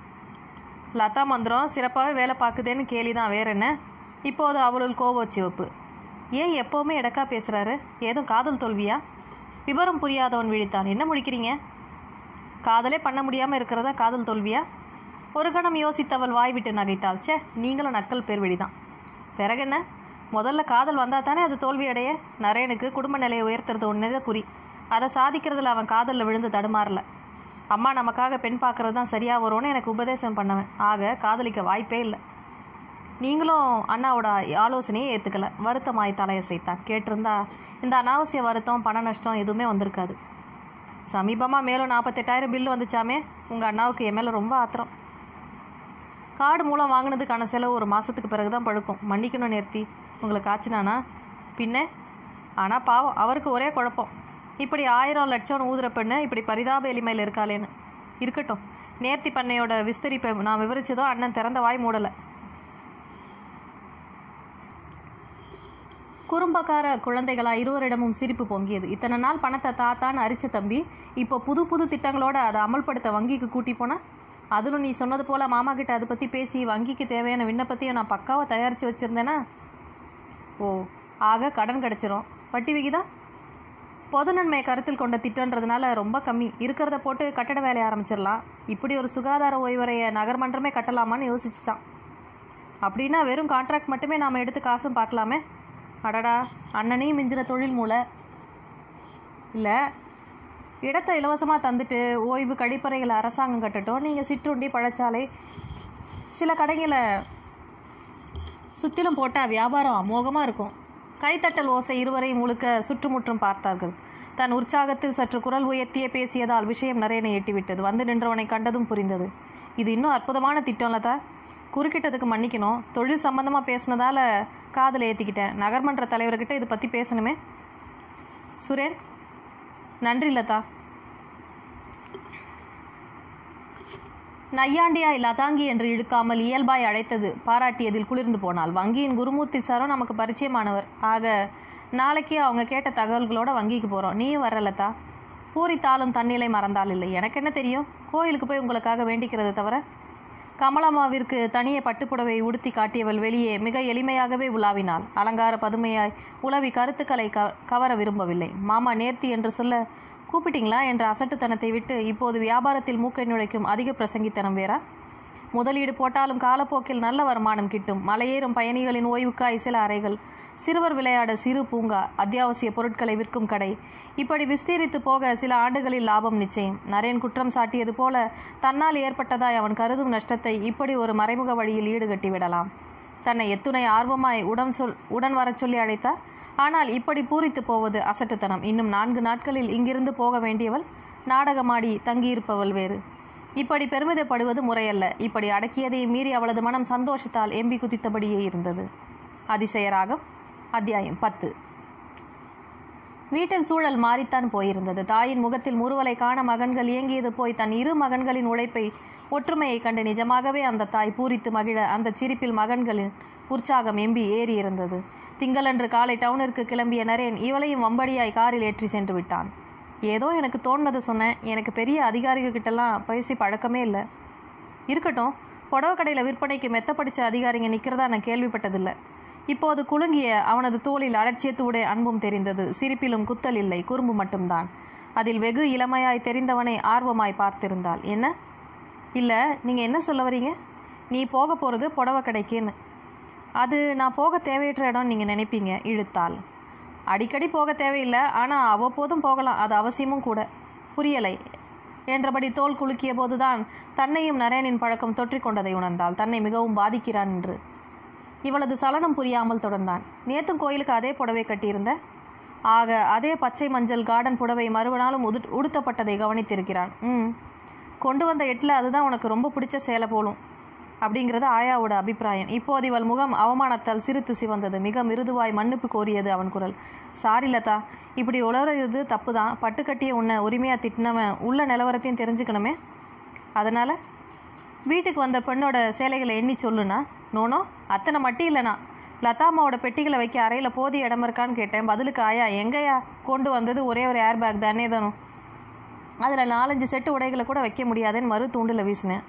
லதா மந்திரம் சிறப்பாகவே வேலை பார்க்குதேன்னு கேலி தான் வேற என்ன இப்போது அவளுள் கோப சிவப்பு ஏன் எப்போவுமே எடக்கா பேசுகிறாரு ஏதும் காதல் தோல்வியா விவரம் புரியாதவன் விழித்தான் என்ன முடிக்கிறீங்க காதலே பண்ண முடியாமல் இருக்கிறதா காதல் தோல்வியா ஒரு கணம் யோசித்தவள் வாய் விட்டு நகைத்தாள் ச்சே நீங்களும் நக்கல் பேர் வெடிதான் பிறகு என்ன முதல்ல காதல் வந்தால் தானே அது தோல்வி அடைய நரேனுக்கு குடும்ப நிலையை உயர்த்துறது ஒன்றே குறி அதை சாதிக்கிறதுல அவன் காதலில் விழுந்து தடுமாறல அம்மா நமக்காக பெண் பார்க்கறது தான் சரியாக வரும்னு எனக்கு உபதேசம் பண்ணவன் ஆக காதலிக்க வாய்ப்பே இல்லை நீங்களும் அண்ணாவோட ஆலோசனையை ஏற்றுக்கல வருத்தமாய் தலையசைத்தான் கேட்டிருந்தா இந்த அனாவசிய வருத்தம் பண நஷ்டம் எதுவுமே வந்திருக்காது சமீபமாக மேலும் நாற்பத்தெட்டாயிரம் பில்லு வந்துச்சாமே உங்கள் அண்ணாவுக்கு என் மேலே ரொம்ப ஆத்திரம் கார்டு மூலம் வாங்கினதுக்கான செலவு ஒரு மாதத்துக்கு பிறகு தான் பழுக்கும் மன்னிக்கணும் நேர்த்தி உங்களுக்கு ஆச்சுனானா பின்ன ஆனால் பாவம் அவருக்கு ஒரே குழப்பம் இப்படி ஆயிரம் லட்சம் ஊதுற பெண்ணு இப்படி பரிதாப எளிமையில் இருக்காளேன்னு இருக்கட்டும் நேர்த்தி பண்ணையோட விஸ்தரிப்பை நான் விவரிச்சதும் அண்ணன் திறந்த வாய் மூடலை குறும்பக்கார குழந்தைகளா இருவரிடமும் சிரிப்பு பொங்கியது இத்தனை நாள் பணத்தை தாத்தான்னு அரிச்ச தம்பி இப்போ புது புது திட்டங்களோட அதை அமல்படுத்த வங்கிக்கு கூட்டி போனா அதிலும் நீ சொன்னது போல மாமா கிட்ட அதை பற்றி பேசி வங்கிக்கு தேவையான விண்ணப்பத்தையும் நான் பக்காவாக தயாரித்து வச்சுருந்தேனா ஓ ஆக கடன் கிடச்சிரும் வட்டி விகிதா பொது நன்மையை கருத்தில் கொண்ட திட்டன்றதுனால ரொம்ப கம்மி இருக்கிறத போட்டு கட்டட வேலையை ஆரம்பிச்சிடலாம் இப்படி ஒரு சுகாதார ஓய்வறையை நகர்மன்றமே கட்டலாமான்னு யோசிச்சுச்சான் அப்படின்னா வெறும் கான்ட்ராக்ட் மட்டுமே நாம் எடுத்து காசும் பார்க்கலாமே அடடா அண்ணனையும் மிஞ்சின தொழில் மூளை இல்லை இடத்தை இலவசமாக தந்துட்டு ஓய்வு கழிப்பறைகளை அரசாங்கம் கட்டட்டும் நீங்கள் சிற்றுண்டி பழச்சாலை சில கடைகளை சுற்றிலும் போட்டால் வியாபாரம் அமோகமாக இருக்கும் கைத்தட்டல் ஓசை இருவரையும் முழுக்க சுற்றுமுற்றும் பார்த்தார்கள் தன் உற்சாகத்தில் சற்று குரல் உயர்த்தியே பேசியதால் விஷயம் நரேனை எட்டிவிட்டது வந்து நின்றவனை கண்டதும் புரிந்தது இது இன்னும் அற்புதமான திட்டம் லதா குறுக்கிட்டதுக்கு மன்னிக்கணும் தொழில் சம்பந்தமாக பேசினதால காதில் ஏற்றிக்கிட்டேன் நகர்மன்ற தலைவர்கிட்ட இதை பற்றி பேசணுமே சுரேன் நன்றி லதா நையாண்டியாய் லதாங்கி என்று இழுக்காமல் இயல்பாய் அழைத்தது பாராட்டியதில் குளிர்ந்து போனாள் வங்கியின் குருமூர்த்தி சாரும் நமக்கு பரிச்சயமானவர் ஆக நாளைக்கு அவங்க கேட்ட தகவல்களோட வங்கிக்கு போகிறோம் நீயும் வர லதா பூரித்தாலும் தன்னிலை மறந்தால் இல்லை எனக்கு என்ன தெரியும் கோயிலுக்கு போய் உங்களுக்காக வேண்டிக்கிறதை தவிர கமலம்மாவிற்கு தனியே பட்டுப்புடவை உடுத்தி காட்டியவள் வெளியே மிக எளிமையாகவே உலாவினாள் அலங்கார பதுமையாய் உலவி கருத்துக்களை க கவர விரும்பவில்லை மாமா நேர்த்தி என்று சொல்ல கூப்பிட்டீங்களா என்ற அசட்டுத்தனத்தை விட்டு இப்போது வியாபாரத்தில் மூக்கை நுழைக்கும் அதிக பிரசங்கித்தனம் வேறா முதலீடு போட்டாலும் காலப்போக்கில் நல்ல வருமானம் கிட்டும் மலையேறும் பயணிகளின் ஓய்வுக்காய் சில அறைகள் சிறுவர் விளையாட சிறு பூங்கா அத்தியாவசிய பொருட்களை விற்கும் கடை இப்படி விஸ்தீரித்து போக சில ஆண்டுகளில் லாபம் நிச்சயம் நரேன் குற்றம் சாட்டியது போல தன்னால் ஏற்பட்டதாய் அவன் கருதும் நஷ்டத்தை இப்படி ஒரு மறைமுக வழியில் ஈடுகட்டி விடலாம் தன்னை எத்துணை ஆர்வமாய் உடன் சொல் உடன் வரச் சொல்லி அழைத்தார் ஆனால் இப்படி பூரித்து போவது அசட்டுத்தனம் இன்னும் நான்கு நாட்களில் இங்கிருந்து போக வேண்டியவள் நாடகமாடி தங்கியிருப்பவள் வேறு இப்படி பெருமிதப்படுவது முறையல்ல இப்படி அடக்கியதை மீறி அவளது மனம் சந்தோஷத்தால் எம்பி குதித்தபடியே இருந்தது அதிசயராகம் அத்தியாயம் பத்து வீட்டில் சூழல் மாறித்தான் போயிருந்தது தாயின் முகத்தில் முறுவலை காண மகன்கள் இயங்கியது போய் தன் இரு மகன்களின் உழைப்பை ஒற்றுமையை கண்டு நிஜமாகவே அந்த தாய் பூரித்து மகிழ அந்த சிரிப்பில் மகன்களின் உற்சாகம் எம்பி ஏறி இருந்தது திங்களன்று காலை டவுனிற்கு கிளம்பிய நரேன் இவளையும் வம்படியாய் காரில் ஏற்றி சென்று விட்டான் ஏதோ எனக்கு தோணுனதை சொன்னேன் எனக்கு பெரிய அதிகாரிகள்கிட்டலாம் பேசி பழக்கமே இல்லை இருக்கட்டும் புடவை கடையில் விற்பனைக்கு மெத்த படித்த அதிகாரிங்க நிற்கிறதா நான் கேள்விப்பட்டதில்லை இப்போது குலுங்கிய அவனது தோளில் அலட்சியத்தோட அன்பும் தெரிந்தது சிரிப்பிலும் குத்தல் இல்லை குறும்பு மட்டும்தான் அதில் வெகு இளமையாய் தெரிந்தவனை ஆர்வமாய் பார்த்திருந்தாள் என்ன இல்லை நீங்கள் என்ன சொல்ல வரீங்க நீ போக போகிறது புடவை கடைக்குன்னு அது நான் போக தேவையற்ற இடம் நீங்கள் நினைப்பீங்க இழுத்தாள் அடிக்கடி போக தேவையில்லை ஆனால் அவ்வப்போதும் போகலாம் அது அவசியமும் கூட புரியலை என்றபடி தோல் குலுக்கிய போதுதான் தன்னையும் நரேனின் பழக்கம் தொற்றிக்கொண்டதை உணர்ந்தாள் தன்னை மிகவும் பாதிக்கிறான் என்று இவளது சலனம் புரியாமல் தொடர்ந்தான் நேத்தும் கோயிலுக்கு அதே புடவை கட்டியிருந்த ஆக அதே பச்சை மஞ்சள் கார்டன் புடவை மறுநாளும் உது உடுத்தப்பட்டதை கவனித்திருக்கிறான் ம் கொண்டு வந்த எட்டில் அதுதான் உனக்கு ரொம்ப பிடிச்ச சேலை போலும் அப்படிங்கிறது ஆயாவோட அபிப்பிராயம் இப்போது இவள் முகம் அவமானத்தால் சிரித்து சிவந்தது மிக மிருதுவாய் மன்னிப்பு கோரியது அவன் குரல் சாரி லதா இப்படி உளறது தப்பு தான் பட்டு கட்டிய உன்னை உரிமையாக திட்டினவன் உள்ள நிலவரத்தையும் தெரிஞ்சுக்கணுமே அதனால் வீட்டுக்கு வந்த பெண்ணோட சேலைகளை எண்ணி சொல்லுனா நோனோ அத்தனை மட்டி இல்லைனா லதாமாவோட பெட்டிகளை வைக்க அறையில் போதிய இடம் இருக்கான்னு கேட்டேன் பதிலுக்கு ஆயா எங்கேயா கொண்டு வந்தது ஒரே ஒரு ஏர் பேக் தானே தானும் அதில் நாலஞ்சு செட்டு உடைகளை கூட வைக்க முடியாதுன்னு மறு தூண்டில் வீசினேன்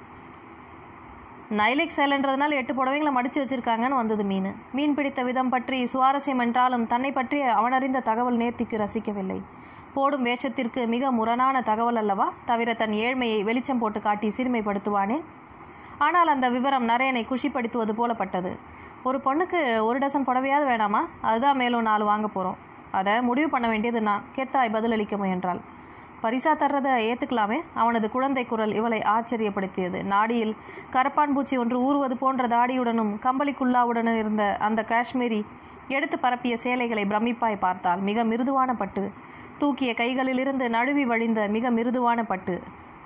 நைலிக் சேலன்றதுனால எட்டு புடவைங்களை மடித்து வச்சிருக்காங்கன்னு வந்தது மீன் மீன் பிடித்த விதம் பற்றி சுவாரஸ்யம் என்றாலும் தன்னை பற்றிய அவனறிந்த தகவல் நேர்த்திக்கு ரசிக்கவில்லை போடும் வேஷத்திற்கு மிக முரணான தகவல் அல்லவா தவிர தன் ஏழ்மையை வெளிச்சம் போட்டு காட்டி சிறுமைப்படுத்துவானே ஆனால் அந்த விவரம் நரேனை குஷிப்படுத்துவது போலப்பட்டது ஒரு பொண்ணுக்கு ஒரு டசன் புடவையாவது வேணாமா அதுதான் மேலும் நாலு வாங்க போகிறோம் அதை முடிவு பண்ண வேண்டியது நான் கேத்தாய் பதிலளிக்க முயன்றாள் பரிசா தர்றதை ஏற்றுக்கலாமே அவனது குழந்தை குரல் இவளை ஆச்சரியப்படுத்தியது நாடியில் கரப்பான் பூச்சி ஒன்று ஊறுவது போன்ற தாடியுடனும் கம்பளிக்குல்லாவுடனும் இருந்த அந்த காஷ்மீரி எடுத்து பரப்பிய சேலைகளை பிரமிப்பாய் பார்த்தாள் மிக மிருதுவான பட்டு தூக்கிய கைகளிலிருந்து நழுவி வழிந்த மிக மிருதுவான பட்டு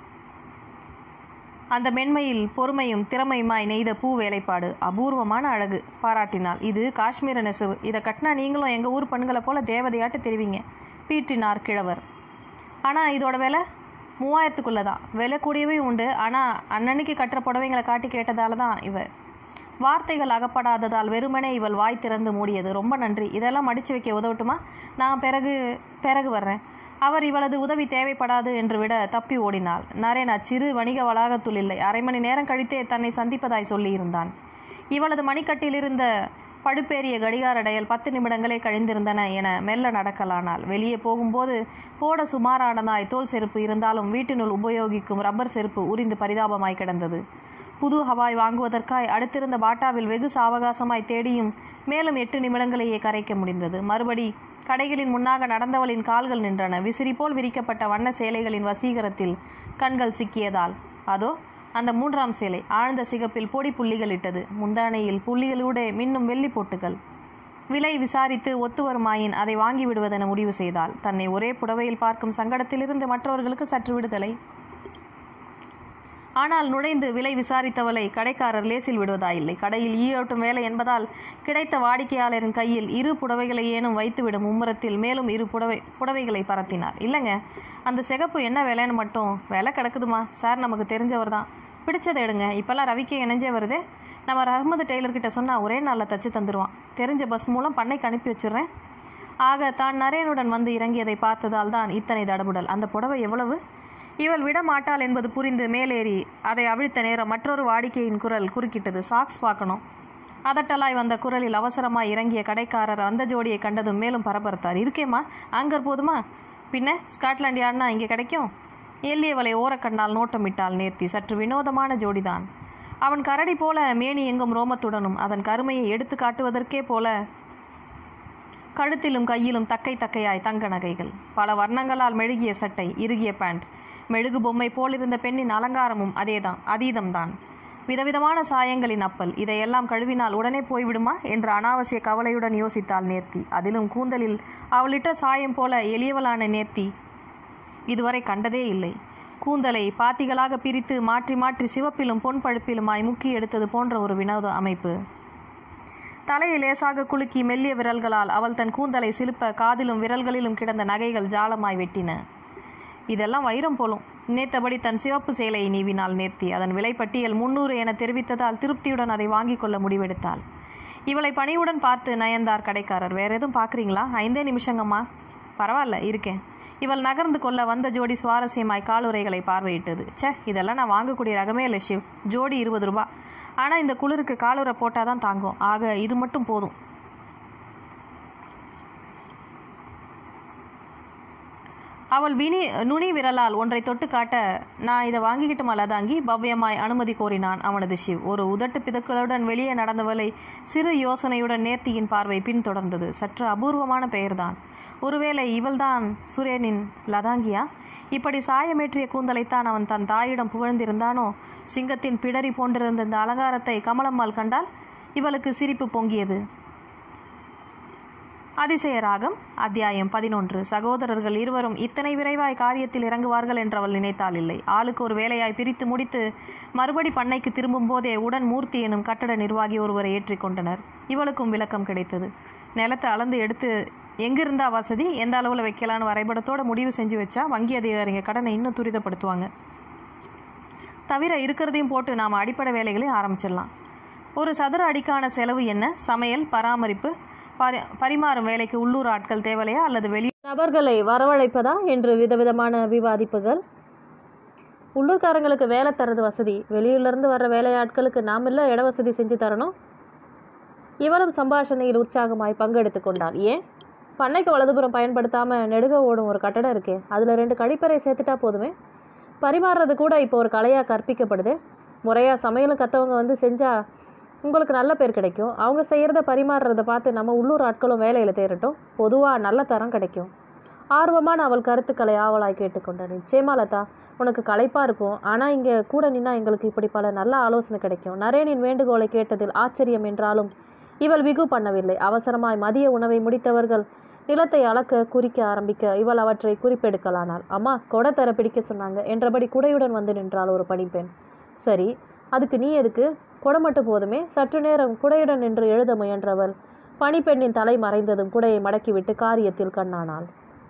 அந்த மென்மையில் பொறுமையும் திறமையுமாய் நெய்த பூ வேலைப்பாடு அபூர்வமான அழகு பாராட்டினாள் இது காஷ்மீர நெசவு இதை கட்டினா நீங்களும் எங்கள் ஊர் பெண்களை போல தேவதையாட்டு தெரிவிங்க பீற்றினார் கிழவர் ஆனால் இதோட விலை மூவாயிரத்துக்குள்ளே தான் விலை கூடியவே உண்டு ஆனால் அன்னன்னைக்கு கட்டுற புடவைங்களை காட்டி கேட்டதால தான் இவ வார்த்தைகள் அகப்படாததால் வெறுமனே இவள் வாய் திறந்து மூடியது ரொம்ப நன்றி இதெல்லாம் மடித்து வைக்க உதவட்டுமா நான் பிறகு பிறகு வர்றேன் அவர் இவளது உதவி தேவைப்படாது என்று விட தப்பி ஓடினாள் நரேன் அச்சிறு வணிக வளாகத்துள் இல்லை அரை மணி நேரம் கழித்தே தன்னை சந்திப்பதாய் சொல்லியிருந்தான் இவளது மணிக்கட்டிலிருந்த படுப்பேறிய கடிகார டயல் பத்து நிமிடங்களே கழிந்திருந்தன என மெல்ல நடக்கலானாள் வெளியே போகும்போது போட சுமாரானதாய் தோல் செருப்பு இருந்தாலும் வீட்டினுள் உபயோகிக்கும் ரப்பர் செருப்பு உரிந்து பரிதாபமாய் கிடந்தது புது ஹவாய் வாங்குவதற்காய் அடுத்திருந்த பாட்டாவில் வெகு சாவகாசமாய் தேடியும் மேலும் எட்டு நிமிடங்களையே கரைக்க முடிந்தது மறுபடி கடைகளின் முன்னாக நடந்தவளின் கால்கள் நின்றன விசிறி போல் விரிக்கப்பட்ட வண்ண சேலைகளின் வசீகரத்தில் கண்கள் சிக்கியதால் அதோ அந்த மூன்றாம் சேலை ஆழ்ந்த சிகப்பில் பொடி புள்ளிகள் இட்டது முந்தானையில் புள்ளிகளூடே மின்னும் வெள்ளி பொட்டுகள் விலை விசாரித்து ஒத்து வருமாயின் அதை வாங்கி விடுவதென முடிவு செய்தாள் தன்னை ஒரே புடவையில் பார்க்கும் சங்கடத்திலிருந்து மற்றவர்களுக்கு சற்று விடுதலை ஆனால் நுழைந்து விலை விசாரித்தவளை கடைக்காரர் லேசில் விடுவதாயில்லை கடையில் ஈயோட்டும் வேலை என்பதால் கிடைத்த வாடிக்கையாளரின் கையில் இரு புடவைகளை ஏனும் வைத்துவிடும் மும்முரத்தில் மேலும் இரு புடவை புடவைகளை பரத்தினார் இல்லைங்க அந்த சிகப்பு என்ன விலைன்னு மட்டும் விலை கிடக்குதுமா சார் நமக்கு தெரிஞ்சவர் தான் பிடிச்சதை எடுங்க இப்போல்லாம் ரவிக்கே இணைஞ்சே வருதே நம்ம ரஹ்மது டெய்லர்கிட்ட சொன்னால் ஒரே நாளில் தச்சு தந்துடுவான் தெரிஞ்ச பஸ் மூலம் பண்ணைக்கு அனுப்பி வச்சிடுறேன் ஆக தான் நரேனுடன் வந்து இறங்கியதை பார்த்ததால் தான் இத்தனை தடபுடல் அந்த புடவை எவ்வளவு இவள் விட மாட்டாள் என்பது புரிந்து மேலேறி அதை அவிழ்த்த நேரம் மற்றொரு வாடிக்கையின் குரல் குறுக்கிட்டது சாக்ஸ் பார்க்கணும் அதட்டலாய் வந்த குரலில் அவசரமாய் இறங்கிய கடைக்காரர் அந்த ஜோடியை கண்டதும் மேலும் பரபரத்தார் இருக்கேம்மா ஆங்கர் போதுமா பின்ன ஸ்காட்லாண்ட் யாருன்னா இங்கே கிடைக்கும் எல்லியவளை ஓரக்கண்ணால் நோட்டமிட்டாள் நேர்த்தி சற்று வினோதமான ஜோடிதான் அவன் கரடி போல மேனி எங்கும் ரோமத்துடனும் அதன் கருமையை எடுத்து காட்டுவதற்கே போல கழுத்திலும் கையிலும் தக்கை தக்கையாய் தங்க நகைகள் பல வர்ணங்களால் மெழுகிய சட்டை இறுகிய பேண்ட் மெழுகு பொம்மை போலிருந்த பெண்ணின் அலங்காரமும் அதேதான் அதீதம்தான் விதவிதமான சாயங்களின் அப்பல் இதையெல்லாம் கழுவினால் உடனே போய்விடுமா என்ற அனாவசிய கவலையுடன் யோசித்தாள் நேர்த்தி அதிலும் கூந்தலில் அவளிட்ட சாயம் போல எளியவளான நேர்த்தி இதுவரை கண்டதே இல்லை கூந்தலை பாத்திகளாக பிரித்து மாற்றி மாற்றி சிவப்பிலும் பொன் பழுப்பிலுமாய் முக்கி எடுத்தது போன்ற ஒரு வினோத அமைப்பு தலையை லேசாக குலுக்கி மெல்லிய விரல்களால் அவள் தன் கூந்தலை சிலுப்ப காதிலும் விரல்களிலும் கிடந்த நகைகள் ஜாலமாய் வெட்டின இதெல்லாம் வைரம் போலும் நினைத்தபடி தன் சிவப்பு சேலையை நீவினாள் நேர்த்தி அதன் விலை பட்டியல் முன்னூறு என தெரிவித்ததால் திருப்தியுடன் அதை வாங்கிக் கொள்ள முடிவெடுத்தாள் இவளை பணிவுடன் பார்த்து நயந்தார் கடைக்காரர் வேற எதுவும் பார்க்குறீங்களா ஐந்தே நிமிஷங்கம்மா பரவாயில்ல இருக்கேன் இவள் நகர்ந்து கொள்ள வந்த ஜோடி சுவாரஸ்யமாய் காலுறைகளை பார்வையிட்டது ச்சே இதெல்லாம் நான் வாங்கக்கூடிய ரகமே இல்லை ஷிவ் ஜோடி இருபது ரூபா ஆனால் இந்த குளிருக்கு காலுறை போட்டால் தான் தாங்கும் ஆக இது மட்டும் போதும் அவள் வினி நுனி விரலால் ஒன்றை தொட்டு காட்ட நான் இதை வாங்கிக்கிட்டுமா லதாங்கி பவ்யமாய் அனுமதி கோரினான் அவனது ஷிவ் ஒரு உதட்டு பிதக்களுடன் வெளியே நடந்தவளை சிறு யோசனையுடன் நேர்த்தியின் பார்வை பின்தொடர்ந்தது சற்று அபூர்வமான பெயர்தான் ஒருவேளை இவள்தான் சுரேனின் லதாங்கியா இப்படி சாயமேற்றிய கூந்தலைத்தான் அவன் தன் தாயிடம் புகழ்ந்திருந்தானோ சிங்கத்தின் பிடரி போன்றிருந்த இந்த அலங்காரத்தை கமலம்மாள் கண்டால் இவளுக்கு சிரிப்பு பொங்கியது அதிசய ராகம் அத்தியாயம் பதினொன்று சகோதரர்கள் இருவரும் இத்தனை விரைவாய் காரியத்தில் இறங்குவார்கள் என்று அவள் நினைத்தால் இல்லை ஆளுக்கு ஒரு வேலையாய் பிரித்து முடித்து மறுபடி பண்ணைக்கு திரும்பும் போதே உடன் மூர்த்தி எனும் கட்டட நிர்வாகி ஒருவரை ஏற்றிக்கொண்டனர் இவளுக்கும் விளக்கம் கிடைத்தது நிலத்தை அளந்து எடுத்து எங்கிருந்தா வசதி எந்த அளவில் வைக்கலான்னு வரைபடத்தோட முடிவு செஞ்சு வச்சா வங்கி அதிகாரிங்க கடனை இன்னும் துரிதப்படுத்துவாங்க தவிர இருக்கிறதையும் போட்டு நாம் அடிப்படை வேலைகளை ஆரம்பிச்சிடலாம் ஒரு சதுர அடிக்கான செலவு என்ன சமையல் பராமரிப்பு பரி பரிமாறும் வேலைக்கு உள்ளூர் ஆட்கள் தேவையா அல்லது வெளி நபர்களை வரவழைப்பதா என்று விதவிதமான விவாதிப்புகள் உள்ளூர்காரங்களுக்கு வேலை தரது வசதி வெளியூர்லேருந்து வர்ற வேலையாட்களுக்கு நாம் இல்லை இட வசதி செஞ்சு தரணும் இவளும் சம்பாஷணையில் உற்சாகமாய் பங்கெடுத்து கொண்டாள் ஏன் பண்ணைக்கு வலதுபுறம் பயன்படுத்தாமல் நெடுக ஓடும் ஒரு கட்டடம் இருக்கே அதில் ரெண்டு கழிப்பறை சேர்த்துட்டா போதுமே பரிமாறுறது கூட இப்போ ஒரு கலையாக கற்பிக்கப்படுது முறையாக சமையலும் கற்றவங்க வந்து செஞ்சால் உங்களுக்கு நல்ல பேர் கிடைக்கும் அவங்க செய்கிறத பரிமாறுறத பார்த்து நம்ம உள்ளூர் ஆட்களும் வேலையில் தேரட்டும் பொதுவாக நல்ல தரம் கிடைக்கும் ஆர்வமான அவள் கருத்துக்களை ஆவலாய் கேட்டுக்கொண்டார் நிச்சயமா லதா உனக்கு களைப்பாக இருக்கும் ஆனால் இங்கே கூட நின்னா எங்களுக்கு இப்படி பல நல்ல ஆலோசனை கிடைக்கும் நரேனின் வேண்டுகோளை கேட்டதில் ஆச்சரியம் என்றாலும் இவள் விகு பண்ணவில்லை அவசரமாய் மதிய உணவை முடித்தவர்கள் நிலத்தை அளக்க குறிக்க ஆரம்பிக்க இவள் அவற்றை குறிப்பெடுக்கலானாள் அம்மா கொடை தர பிடிக்க சொன்னாங்க என்றபடி குடையுடன் வந்து நின்றாள் ஒரு பணிப்பெண் சரி அதுக்கு நீ எதுக்கு கொடை மட்டும் போதுமே சற்று நேரம் குடையுடன் நின்று எழுத முயன்றவள் பணிப்பெண்ணின் தலை மறைந்ததும் குடையை மடக்கிவிட்டு காரியத்தில் கண்ணானாள்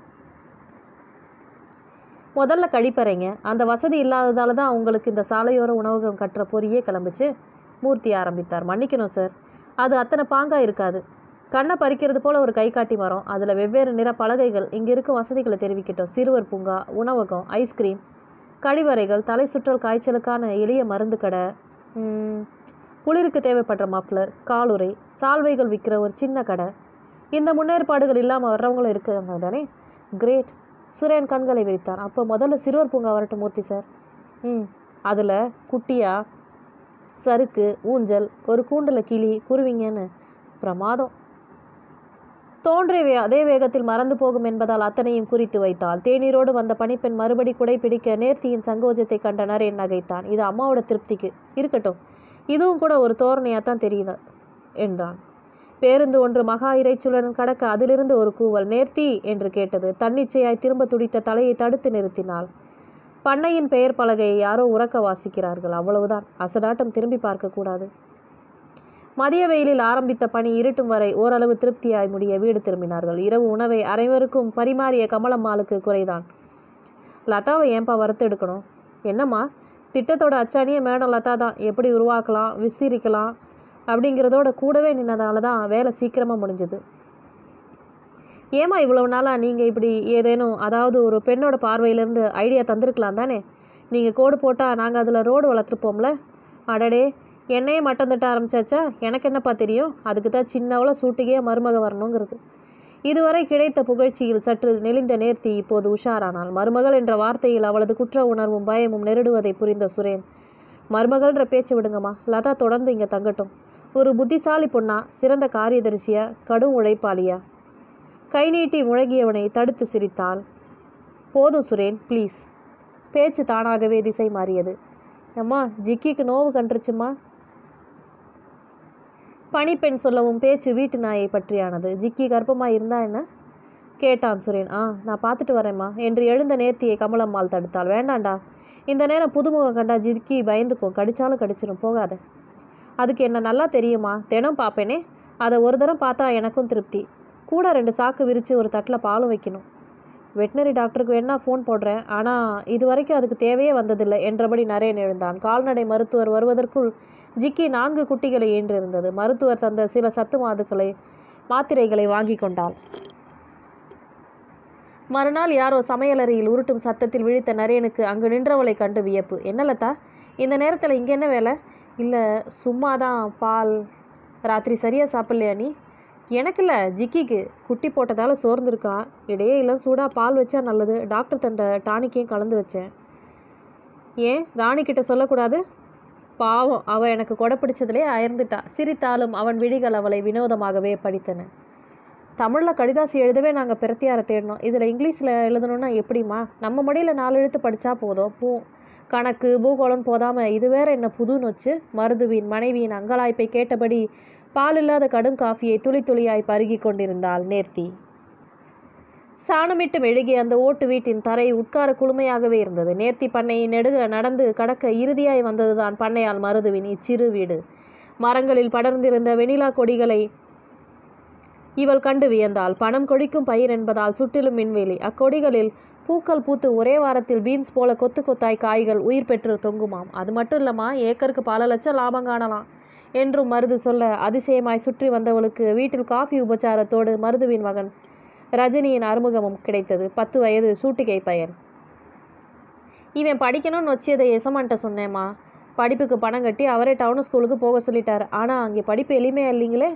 முதல்ல கழிப்பறைங்க அந்த வசதி இல்லாததால தான் உங்களுக்கு இந்த சாலையோர உணவகம் கட்டுற பொறியே கிளம்புச்சு மூர்த்தி ஆரம்பித்தார் மன்னிக்கணும் சார் அது அத்தனை பாங்கா இருக்காது கண்ணை பறிக்கிறது போல ஒரு கைகாட்டி மரம் அதில் வெவ்வேறு நிற பலகைகள் இங்கே இருக்கும் வசதிகளை தெரிவிக்கிட்டோம் சிறுவர் பூங்கா உணவகம் ஐஸ்கிரீம் கழிவறைகள் தலை சுற்றல் காய்ச்சலுக்கான எளிய மருந்து கடை ம், குளிருக்கு தேவைப்படுற மஃப்ளர் காலுறை சால்வைகள் விற்கிற ஒரு சின்ன கடை இந்த முன்னேற்பாடுகள் இல்லாமல் வர்றவங்களும் இருக்காங்க தானே கிரேட் சுரேன் கண்களை விரித்தான் அப்போ முதல்ல சிறுவர் பூங்கா வரட்டும் மூர்த்தி சார் ம் அதில் குட்டியா சறுக்கு ஊஞ்சல் ஒரு கூண்டில் கிளி குருவிங்கன்னு பிரமாதம் தோன்றிய வே- அதே வேகத்தில் மறந்து போகும் என்பதால் அத்தனையும் குறித்து வைத்தாள் தேநீரோடு வந்த பணிப்பெண் மறுபடி குடை பிடிக்க நேர்த்தியின் சங்கோஜத்தை கண்ட நரேன் நகைத்தான் இது அம்மாவோட திருப்திக்கு இருக்கட்டும் இதுவும் கூட ஒரு தோரணையாக தான் தெரியுது என்றான் பேருந்து ஒன்று மகா இறைச்சுடன் கடக்க அதிலிருந்து ஒரு கூவல் நேர்த்தி என்று கேட்டது தன்னிச்சையாய் திரும்ப துடித்த தலையை தடுத்து நிறுத்தினாள் பண்ணையின் பெயர் பலகையை யாரோ உறக்க வாசிக்கிறார்கள் அவ்வளவுதான் அசடாட்டம் திரும்பி பார்க்கக்கூடாது மதிய வெயிலில் ஆரம்பித்த பணி இருட்டும் வரை ஓரளவு திருப்தியாய் முடிய வீடு திரும்பினார்கள் இரவு உணவை அனைவருக்கும் பரிமாறிய கமலம்மாளுக்கு குறைதான் லதாவை ஏன்பா வறுத்து எடுக்கணும் என்னம்மா திட்டத்தோட அச்சாணியே மேடம் லதா தான் எப்படி உருவாக்கலாம் விசிரிக்கலாம் அப்படிங்கிறதோட கூடவே நின்னதால தான் வேலை சீக்கிரமாக முடிஞ்சது ஏமா இவ்வளவு நாளாக நீங்கள் இப்படி ஏதேனும் அதாவது ஒரு பெண்ணோட பார்வையிலேருந்து ஐடியா தந்திருக்கலாம் தானே நீங்கள் கோடு போட்டால் நாங்கள் அதில் ரோடு வளர்த்துருப்போம்ல அடடே என்னையே மட்டம் தட்ட ஆரம்பிச்சாச்சா எனக்கு என்னப்பா தெரியும் அதுக்கு தான் சின்னவள சூட்டுக்கே மருமக வரணுங்கிறது இதுவரை கிடைத்த புகழ்ச்சியில் சற்று நெளிந்த நேர்த்தி இப்போது உஷாரானாள் மருமகள் என்ற வார்த்தையில் அவளது குற்ற உணர்வும் பயமும் நெருடுவதை புரிந்த சுரேன் மருமகள்ன்ற பேச்சு விடுங்கம்மா லதா தொடர்ந்து இங்கே தங்கட்டும் ஒரு புத்திசாலி பொண்ணா சிறந்த காரியதரிசியா கடும் உழைப்பாளியா கை நீட்டி முழகியவனை தடுத்து சிரித்தாள் போதும் சுரேன் ப்ளீஸ் பேச்சு தானாகவே திசை மாறியது அம்மா ஜிக்கிக்கு நோவு கண்டுருச்சுமா பணிப்பெண் சொல்லவும் பேச்சு வீட்டு நாயை பற்றியானது ஜிக்கி கர்ப்பமாக இருந்தா என்ன கேட்டான் சுரேன் ஆ நான் பார்த்துட்டு வரேம்மா என்று எழுந்த நேர்த்தியை கமலம்மாள் தடுத்தாள் வேண்டாண்டா இந்த நேரம் புதுமுகம் கண்டா ஜிக்கி பயந்துக்கும் கடிச்சாலும் கடிச்சிடும் போகாத அதுக்கு என்ன நல்லா தெரியுமா தினம் பார்ப்பேனே அதை ஒரு தரம் பார்த்தா எனக்கும் திருப்தி கூட ரெண்டு சாக்கு விரித்து ஒரு தட்டில் பாலும் வைக்கணும் வெட்டினரி டாக்டருக்கு வேணா ஃபோன் போடுறேன் ஆனால் இது வரைக்கும் அதுக்கு தேவையே வந்ததில்லை என்றபடி நரேன் எழுந்தான் கால்நடை மருத்துவர் வருவதற்குள் ஜிக்கி நான்கு குட்டிகளை ஈன்றிருந்தது மருத்துவர் தந்த சில சத்து மாதுக்களை மாத்திரைகளை வாங்கி கொண்டாள் மறுநாள் யாரோ சமையலறையில் உருட்டும் சத்தத்தில் விழித்த நரேனுக்கு அங்கு நின்றவளை கண்டு வியப்பு என்ன லதா இந்த நேரத்தில் இங்கே என்ன வேலை இல்லை சும்மா தான் பால் ராத்திரி சரியாக சாப்பிட்லையா நீ எனக்கு இல்லை ஜிக்கிக்கு குட்டி போட்டதால் சோர்ந்துருக்கா இடையே இல்லை சூடாக பால் வச்சா நல்லது டாக்டர் தந்த டானிக்கையும் கலந்து வச்சேன் ஏன் ராணி கிட்ட சொல்லக்கூடாது பாவம் அவள் எனக்கு கொடை பிடிச்சதுலே அயர்ந்துட்டா சிரித்தாலும் அவன் விழிகள் அவளை வினோதமாகவே படித்தன தமிழில் கடிதாசி எழுதவே நாங்கள் பிரத்தியாரை தேடினோம் இதில் இங்கிலீஷில் எழுதணும்னா எப்படிம்மா நம்ம மடியில் நாலு எழுத்து படித்தா போதும் பூ கணக்கு பூகோளம் போதாமல் இது வேற என்ன புது நொச்சு மருதுவின் மனைவியின் அங்கலாய்ப்பை கேட்டபடி பால் இல்லாத கடும் காஃபியை துளி துளியாய் பருகி கொண்டிருந்தாள் நேர்த்தி சாணமிட்டு மெழுகிய அந்த ஓட்டு வீட்டின் தரை உட்கார குளுமையாகவே இருந்தது நேர்த்தி பண்ணையை நெடுக நடந்து கடக்க இறுதியாய் வந்ததுதான் பண்ணையால் மருதுவின் இச்சிறு வீடு மரங்களில் படர்ந்திருந்த வெணிலா கொடிகளை இவள் கண்டு வியந்தாள் பணம் கொடிக்கும் பயிர் என்பதால் சுற்றிலும் மின்வேலி அக்கொடிகளில் பூக்கள் பூத்து ஒரே வாரத்தில் பீன்ஸ் போல கொத்து கொத்தாய் காய்கள் உயிர் பெற்று தொங்குமாம் அது மட்டும் இல்லம்மா ஏக்கருக்கு பல லட்சம் லாபம் காணலாம் என்றும் மருது சொல்ல அதிசயமாய் சுற்றி வந்தவளுக்கு வீட்டில் காஃபி உபச்சாரத்தோடு மருதுவின் மகன் ரஜினியின் அறிமுகமும் கிடைத்தது பத்து வயது சூட்டிகை பையன் இவன் படிக்கணும்னு வச்சதை எசமான்ட்ட சொன்னேம்மா படிப்புக்கு பணம் கட்டி அவரே டவுன் ஸ்கூலுக்கு போக சொல்லிட்டார் ஆனால் அங்கே படிப்பு எளிமையா இல்லைங்களே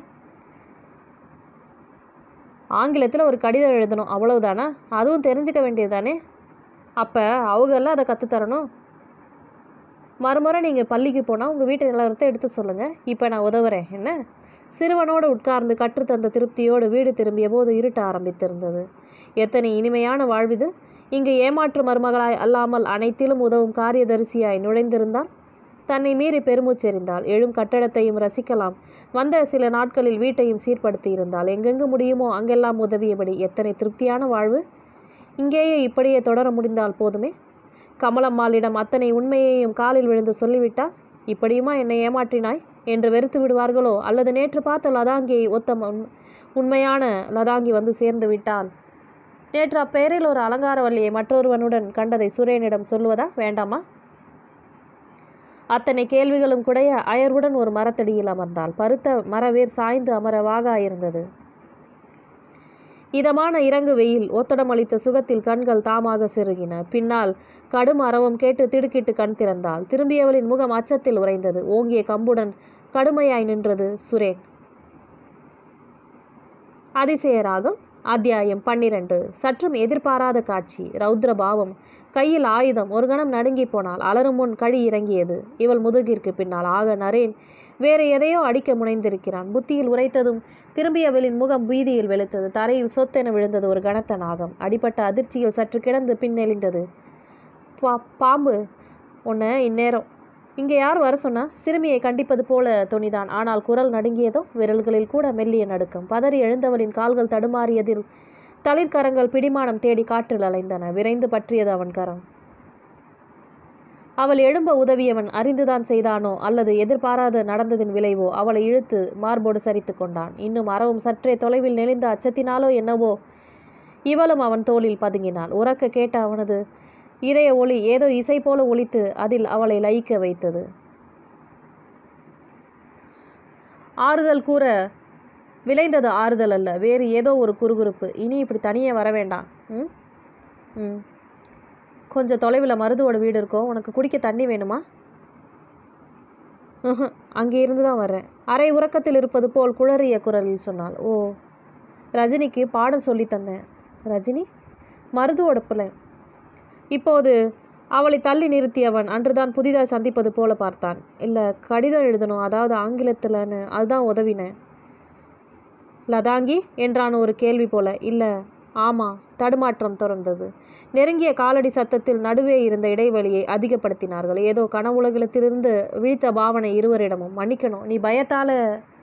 ஆங்கிலத்தில் ஒரு கடிதம் எழுதணும் அவ்வளவுதானா அதுவும் தெரிஞ்சுக்க வேண்டியதுதானே அப்போ அவங்கெல்லாம் அதை கற்றுத்தரணும் மறுமுறை நீங்கள் பள்ளிக்கு போனால் உங்கள் வீட்டு நிலவரத்தை எடுத்து சொல்லுங்கள் இப்போ நான் உதவுறேன் என்ன சிறுவனோடு உட்கார்ந்து கற்றுத்தந்த திருப்தியோடு வீடு திரும்பிய போது இருட்ட ஆரம்பித்திருந்தது எத்தனை இனிமையான வாழ்விது இங்கு ஏமாற்று மருமகளாய் அல்லாமல் அனைத்திலும் உதவும் காரியதரிசியாய் நுழைந்திருந்தால் தன்னை மீறி பெருமூச்செறிந்தாள் எழும் கட்டடத்தையும் ரசிக்கலாம் வந்த சில நாட்களில் வீட்டையும் சீர்படுத்தி இருந்தாள் எங்கெங்கு முடியுமோ அங்கெல்லாம் உதவியபடி எத்தனை திருப்தியான வாழ்வு இங்கேயே இப்படியே தொடர முடிந்தால் போதுமே கமலம்மாளிடம் அத்தனை உண்மையையும் காலில் விழுந்து சொல்லிவிட்டால் இப்படியுமா என்னை ஏமாற்றினாய் என்று வெறுத்து விடுவார்களோ அல்லது நேற்று பார்த்த லதாங்கியை ஒத்த உண்- உண்மையான லதாங்கி வந்து சேர்ந்து விட்டால் நேற்று அப்பெயரில் ஒரு அலங்காரவல்லியை மற்றொருவனுடன் கண்டதை சுரேனிடம் சொல்லுவதா வேண்டாமா அத்தனை கேள்விகளும் குடைய அயர்வுடன் ஒரு மரத்தடியில் அமர்ந்தாள் பருத்த மரவேர் சாய்ந்து அமர வாகா இருந்தது இதமான இறங்கு வெயில் ஒத்தடம் அளித்த சுகத்தில் கண்கள் தாமாக செருகின பின்னால் கடும் அரவம் கேட்டு திடுக்கிட்டு கண் திறந்தாள் திரும்பியவளின் முகம் அச்சத்தில் உறைந்தது ஓங்கிய கம்புடன் கடுமையாய் நின்றது சுரேன் அதிசய ராகம் அத்தியாயம் பன்னிரண்டு சற்றும் எதிர்பாராத காட்சி ரௌத்ர பாவம் கையில் ஆயுதம் ஒரு கணம் நடுங்கி போனால் அலறும் முன் கழி இறங்கியது இவள் முதுகிற்கு பின்னால் ஆக நரேன் வேறு எதையோ அடிக்க முனைந்திருக்கிறான் புத்தியில் உரைத்ததும் திரும்பியவளின் முகம் வீதியில் வெளுத்தது தரையில் சொத்தென விழுந்தது ஒரு கனத்த நாகம் அடிபட்ட அதிர்ச்சியில் சற்று கிடந்து பின்னெளிந்தது பா பாம்பு உன்னை இந்நேரம் இங்கே யார் வர சொன்னா சிறுமியை கண்டிப்பது போல துணிதான் ஆனால் குரல் நடுங்கியதோ விரல்களில் கூட மெல்லிய நடுக்கம் பதறி எழுந்தவளின் கால்கள் தடுமாறியதில் தளிர்கரங்கள் பிடிமானம் தேடி காற்றில் அலைந்தன விரைந்து பற்றியது அவன் கரம் அவள் எழும்ப உதவியவன் அறிந்துதான் செய்தானோ அல்லது எதிர்பாராத நடந்ததின் விளைவோ அவளை இழுத்து மார்போடு சரித்து கொண்டான் இன்னும் அறவும் சற்றே தொலைவில் நெளிந்த அச்சத்தினாலோ என்னவோ இவளும் அவன் தோளில் பதுங்கினாள் உறக்க கேட்ட அவனது இதய ஒளி ஏதோ இசை போல ஒலித்து அதில் அவளை லயிக்க வைத்தது ஆறுதல் கூற விளைந்தது ஆறுதல் அல்ல வேறு ஏதோ ஒரு குறுகுறுப்பு இனி இப்படி தனியே வர வேண்டாம் ம் ம் கொஞ்சம் தொலைவில் மருதுவோட வீடு இருக்கும் உனக்கு குடிக்க தண்ணி வேணுமா ம்ஹும், அங்கே இருந்து தான் வர்றேன் அரை உறக்கத்தில் இருப்பது போல் குளறிய குரலில் சொன்னாள் ஓ ரஜினிக்கு பாடம் சொல்லி தந்தேன் ரஜினி மருதுவோட பிள்ளை இப்போது அவளை தள்ளி நிறுத்தியவன் அன்றுதான் புதிதாக சந்திப்பது போல பார்த்தான் இல்லை கடிதம் எழுதணும் அதாவது ஆங்கிலத்தில்னு அதுதான் உதவினேன் லதாங்கி என்றான் ஒரு கேள்வி போல இல்லை ஆமாம் தடுமாற்றம் தொடர்ந்தது நெருங்கிய காலடி சத்தத்தில் நடுவே இருந்த இடைவெளியை அதிகப்படுத்தினார்கள் ஏதோ கனவுலகத்திலிருந்து விழித்த பாவனை இருவரிடமும் மன்னிக்கணும் நீ பயத்தால்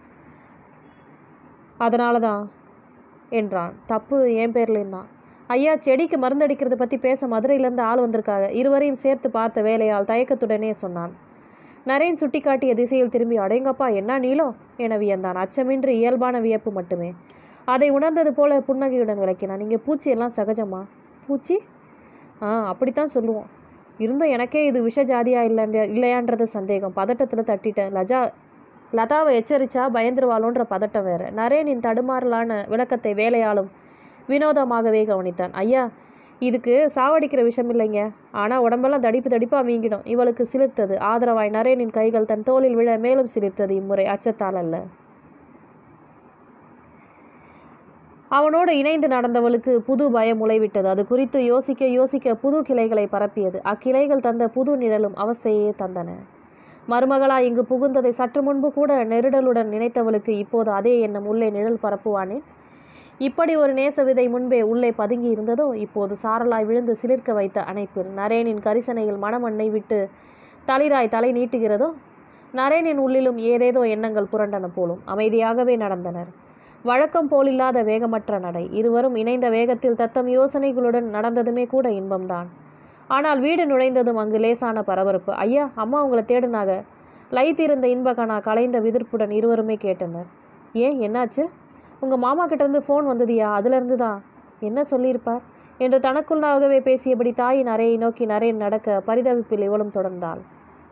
அதனால தான் என்றான் தப்பு என் பேர்லேயும் தான் ஐயா செடிக்கு மருந்தடிக்கிறத பற்றி பேச மதுரையிலேருந்து ஆள் வந்திருக்காங்க இருவரையும் சேர்த்து பார்த்த வேலையால் தயக்கத்துடனே சொன்னான் நரேன் சுட்டிக்காட்டிய திசையில் திரும்பி அடேங்கப்பா என்ன நீளம் என வியந்தான் அச்சமின்றி இயல்பான வியப்பு மட்டுமே அதை உணர்ந்தது போல புன்னகையுடன் விளக்கினான் நீங்கள் பூச்சி எல்லாம் சகஜமா பூச்சி ஆ அப்படித்தான் சொல்லுவோம் இருந்தும் எனக்கே இது விஷ ஜாதியா இல்லை இல்லையான்றது சந்தேகம் பதட்டத்தில் தட்டிட்டேன் லஜா லதாவை எச்சரிச்சா பயந்துருவாளோன்ற பதட்டம் வேற நரேனின் தடுமாறலான விளக்கத்தை வேலையாலும் வினோதமாகவே கவனித்தான் ஐயா இதுக்கு சாவடிக்கிற விஷயம் இல்லைங்க ஆனால் உடம்பெல்லாம் தடிப்பு தடிப்பாக வீங்கிடும் இவளுக்கு சிலிர்த்தது ஆதரவாய் நரேனின் கைகள் தன் தோளில் விழ மேலும் சிலிர்த்தது இம்முறை அச்சத்தால் அல்ல அவனோடு இணைந்து நடந்தவளுக்கு புது பயம் முளைவிட்டது அது குறித்து யோசிக்க யோசிக்க புது கிளைகளை பரப்பியது அக்கிளைகள் தந்த புது நிழலும் அவஸ்தையே தந்தன மருமகளா இங்கு புகுந்ததை சற்று முன்பு கூட நெருடலுடன் நினைத்தவளுக்கு இப்போது அதே எண்ணம் உள்ளே நிழல் பரப்புவானேன் இப்படி ஒரு நேச விதை முன்பே உள்ளே பதுங்கி இருந்ததோ இப்போது சாரலாய் விழுந்து சிலிர்க்க வைத்த அணைப்பில் நரேனின் கரிசனையில் மனமண்ணை விட்டு தளிராய் தலை நீட்டுகிறதோ நரேனின் உள்ளிலும் ஏதேதோ எண்ணங்கள் புரண்டன போலும் அமைதியாகவே நடந்தனர் வழக்கம் போலில்லாத வேகமற்ற நடை இருவரும் இணைந்த வேகத்தில் தத்தம் யோசனைகளுடன் நடந்ததுமே கூட இன்பம்தான் ஆனால் வீடு நுழைந்ததும் அங்கு லேசான பரபரப்பு ஐயா அம்மா உங்களை தேடுனாக லைத்திருந்த இன்பகனா கலைந்த விதிர்ப்புடன் இருவருமே கேட்டனர் ஏன் என்னாச்சு உங்கள் மாமா கிட்டேருந்து ஃபோன் வந்ததியா அதுலேருந்து தான் என்ன சொல்லியிருப்பார் என்று தனக்குள்ளாகவே பேசியபடி தாயின் அறையை நோக்கி நரேன் நடக்க பரிதவிப்பில் இவளும் தொடர்ந்தாள்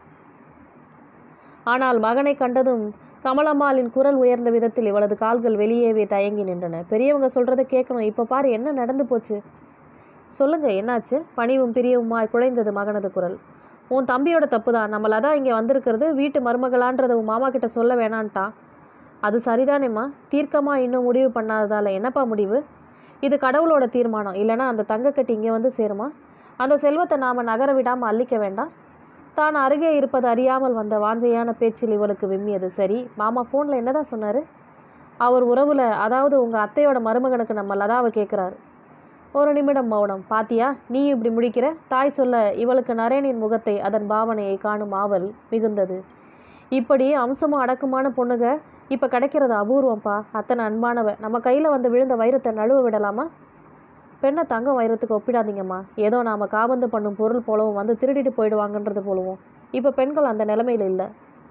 ஆனால் மகனை கண்டதும் கமலம்மாளின் குரல் உயர்ந்த விதத்தில் இவளது கால்கள் வெளியேவே தயங்கி நின்றன பெரியவங்க சொல்கிறத கேட்கணும் இப்போ பாரு என்ன நடந்து போச்சு சொல்லுங்க என்னாச்சு பணிவும் பிரியவுமாய் குழைந்தது மகனது குரல் உன் தம்பியோட தப்பு தான் நம்மள தான் இங்கே வந்திருக்கிறது வீட்டு மருமகளான்றதை உன் மாமா கிட்ட சொல்ல வேணான்ட்டான் அது சரிதானேம்மா தீர்க்கமாக இன்னும் முடிவு பண்ணாததால் என்னப்பா முடிவு இது கடவுளோட தீர்மானம் இல்லைனா அந்த தங்கக்கட்டி இங்கே வந்து சேருமா அந்த செல்வத்தை நாம் நகர விடாமல் அள்ளிக்க வேண்டாம் தான் அருகே இருப்பது அறியாமல் வந்த வாஞ்சையான பேச்சில் இவளுக்கு விம்மியது சரி மாமா ஃபோனில் என்னதான் சொன்னார் அவர் உறவில் அதாவது உங்கள் அத்தையோட மருமகனுக்கு நம்ம லதாவை கேட்குறாரு ஒரு நிமிடம் மௌனம் பாத்தியா நீ இப்படி முடிக்கிற தாய் சொல்ல இவளுக்கு நரேனின் முகத்தை அதன் பாவனையை காணும் ஆவல் மிகுந்தது இப்படி அம்சமும் அடக்கமான பொண்ணுக இப்போ கிடைக்கிறது அபூர்வம்ப்பா அத்தனை அன்பானவ நம்ம கையில் வந்து விழுந்த வைரத்தை நழுவ விடலாமா பெண்ணை தங்கம் வைரத்துக்கு ஒப்பிடாதீங்கம்மா ஏதோ நாம் காபந்து பண்ணும் பொருள் போலவும் வந்து திருடிட்டு போயிடுவாங்கன்றது போலவும் இப்போ பெண்கள் அந்த நிலைமையில் இல்லை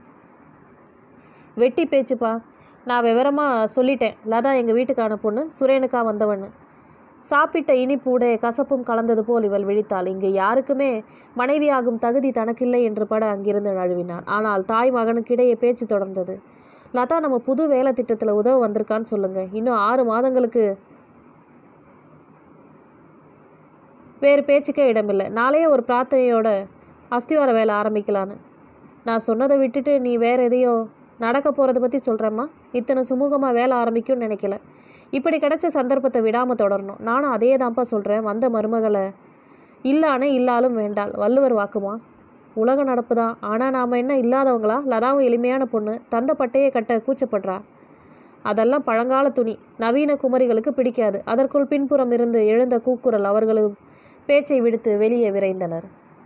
வெட்டி பேச்சுப்பா நான் விவரமாக சொல்லிட்டேன் லதா எங்கள் வீட்டுக்கான பொண்ணு சுரேனுக்கா வந்தவன்னு சாப்பிட்ட இனிப்பூட கசப்பும் கலந்தது போல் இவள் விழித்தாள் இங்கு யாருக்குமே மனைவியாகும் தகுதி தனக்கில்லை என்று பட அங்கிருந்து நழுவினான் ஆனால் தாய் மகனுக்கிடையே பேச்சு தொடர்ந்தது லதா நம்ம புது வேலை திட்டத்தில் உதவ வந்திருக்கான்னு சொல்லுங்க இன்னும் ஆறு மாதங்களுக்கு வேறு பேச்சுக்கே இடமில்லை நாளையே ஒரு பிரார்த்தனையோட அஸ்திவார வேலை ஆரம்பிக்கலான்னு நான் சொன்னதை விட்டுட்டு நீ வேற எதையோ நடக்க போகிறத பற்றி சொல்கிறேம்மா இத்தனை சுமூகமாக வேலை ஆரம்பிக்கும்னு நினைக்கல இப்படி கிடைச்ச சந்தர்ப்பத்தை விடாமல் தொடரணும் நானும் அதே தான்ப்பா சொல்கிறேன் வந்த மருமகளை இல்லானே இல்லாலும் வேண்டாள் வள்ளுவர் வாக்குமா உலக நடப்பு தான் ஆனால் நாம் என்ன இல்லாதவங்களா லதாவும் எளிமையான பொண்ணு தந்த பட்டையை கட்ட கூச்சப்படுறா அதெல்லாம் பழங்கால துணி நவீன குமரிகளுக்கு பிடிக்காது அதற்குள் பின்புறம் இருந்து எழுந்த கூக்குரல் அவர்களும் பேச்சை விடுத்து வெளியே விரைந்தனர்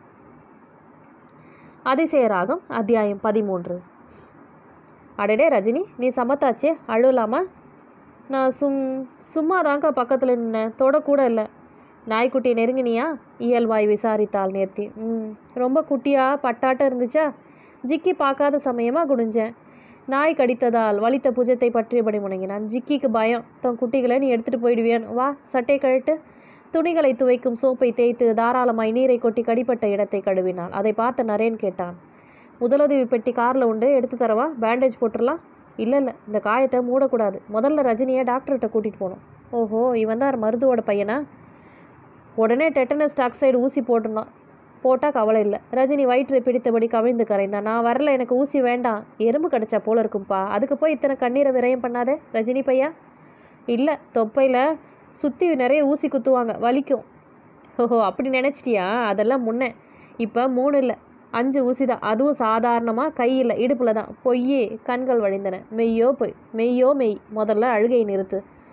அதிசய ராகம் அத்தியாயம் பதிமூன்று அடடே ரஜினி நீ சமத்தாச்சே அழுவலாமா நான் சும் சும்மா தாங்க பக்கத்தில் நின்னேன் தொடக்கூட இல்லை நாய்க்குட்டி நெருங்கினியா இயல்பாய் விசாரித்தாள் நேர்த்தி ம் ரொம்ப குட்டியா பட்டாட்டம் இருந்துச்சா ஜிக்கி பார்க்காத சமயமாக குடிஞ்சேன் நாய் கடித்ததால் வலித்த புஜத்தை பற்றியபடி முணங்கினான் ஜிக்கிக்கு பயம் தன் குட்டிகளை நீ எடுத்துகிட்டு போயிடுவியான் வா சட்டை கழட்டு துணிகளை துவைக்கும் சோப்பை தேய்த்து தாராளமாய் நீரை கொட்டி கடிப்பட்ட இடத்தை கழுவினாள் அதை பார்த்த நரேன் கேட்டான் முதலுதவி பெட்டி காரில் உண்டு எடுத்து தரவா பேண்டேஜ் போட்டுடலாம் இல்லை இல்லை இந்த காயத்தை மூடக்கூடாது முதல்ல ரஜினியை டாக்டர்கிட்ட கூட்டிகிட்டு போகணும் ஓஹோ இவன் தான் மருதுவோட பையனா உடனே டெட்டனஸ் டாக்சைடு ஊசி போட்டுனான் போட்டால் கவலை இல்லை ரஜினி வயிற்றை பிடித்தபடி கவிழ்ந்து கரைந்தான் நான் வரல எனக்கு ஊசி வேண்டாம் எறும்பு கடிச்சா போல இருக்கும்பா அதுக்கு போய் இத்தனை கண்ணீரை விரயம் பண்ணாதே ரஜினி பையா இல்லை தொப்பையில் சுற்றி நிறைய ஊசி குத்துவாங்க வலிக்கும் ஓஹோ அப்படி நினச்சிட்டியா அதெல்லாம் முன்னே இப்போ மூணு இல்லை அஞ்சு ஊசி தான் அதுவும் சாதாரணமாக கையில் இடுப்பில் தான் பொய்யே கண்கள் வழிந்தன மெய்யோ பொய் மெய்யோ மெய் முதல்ல அழுகையை நிறுத்து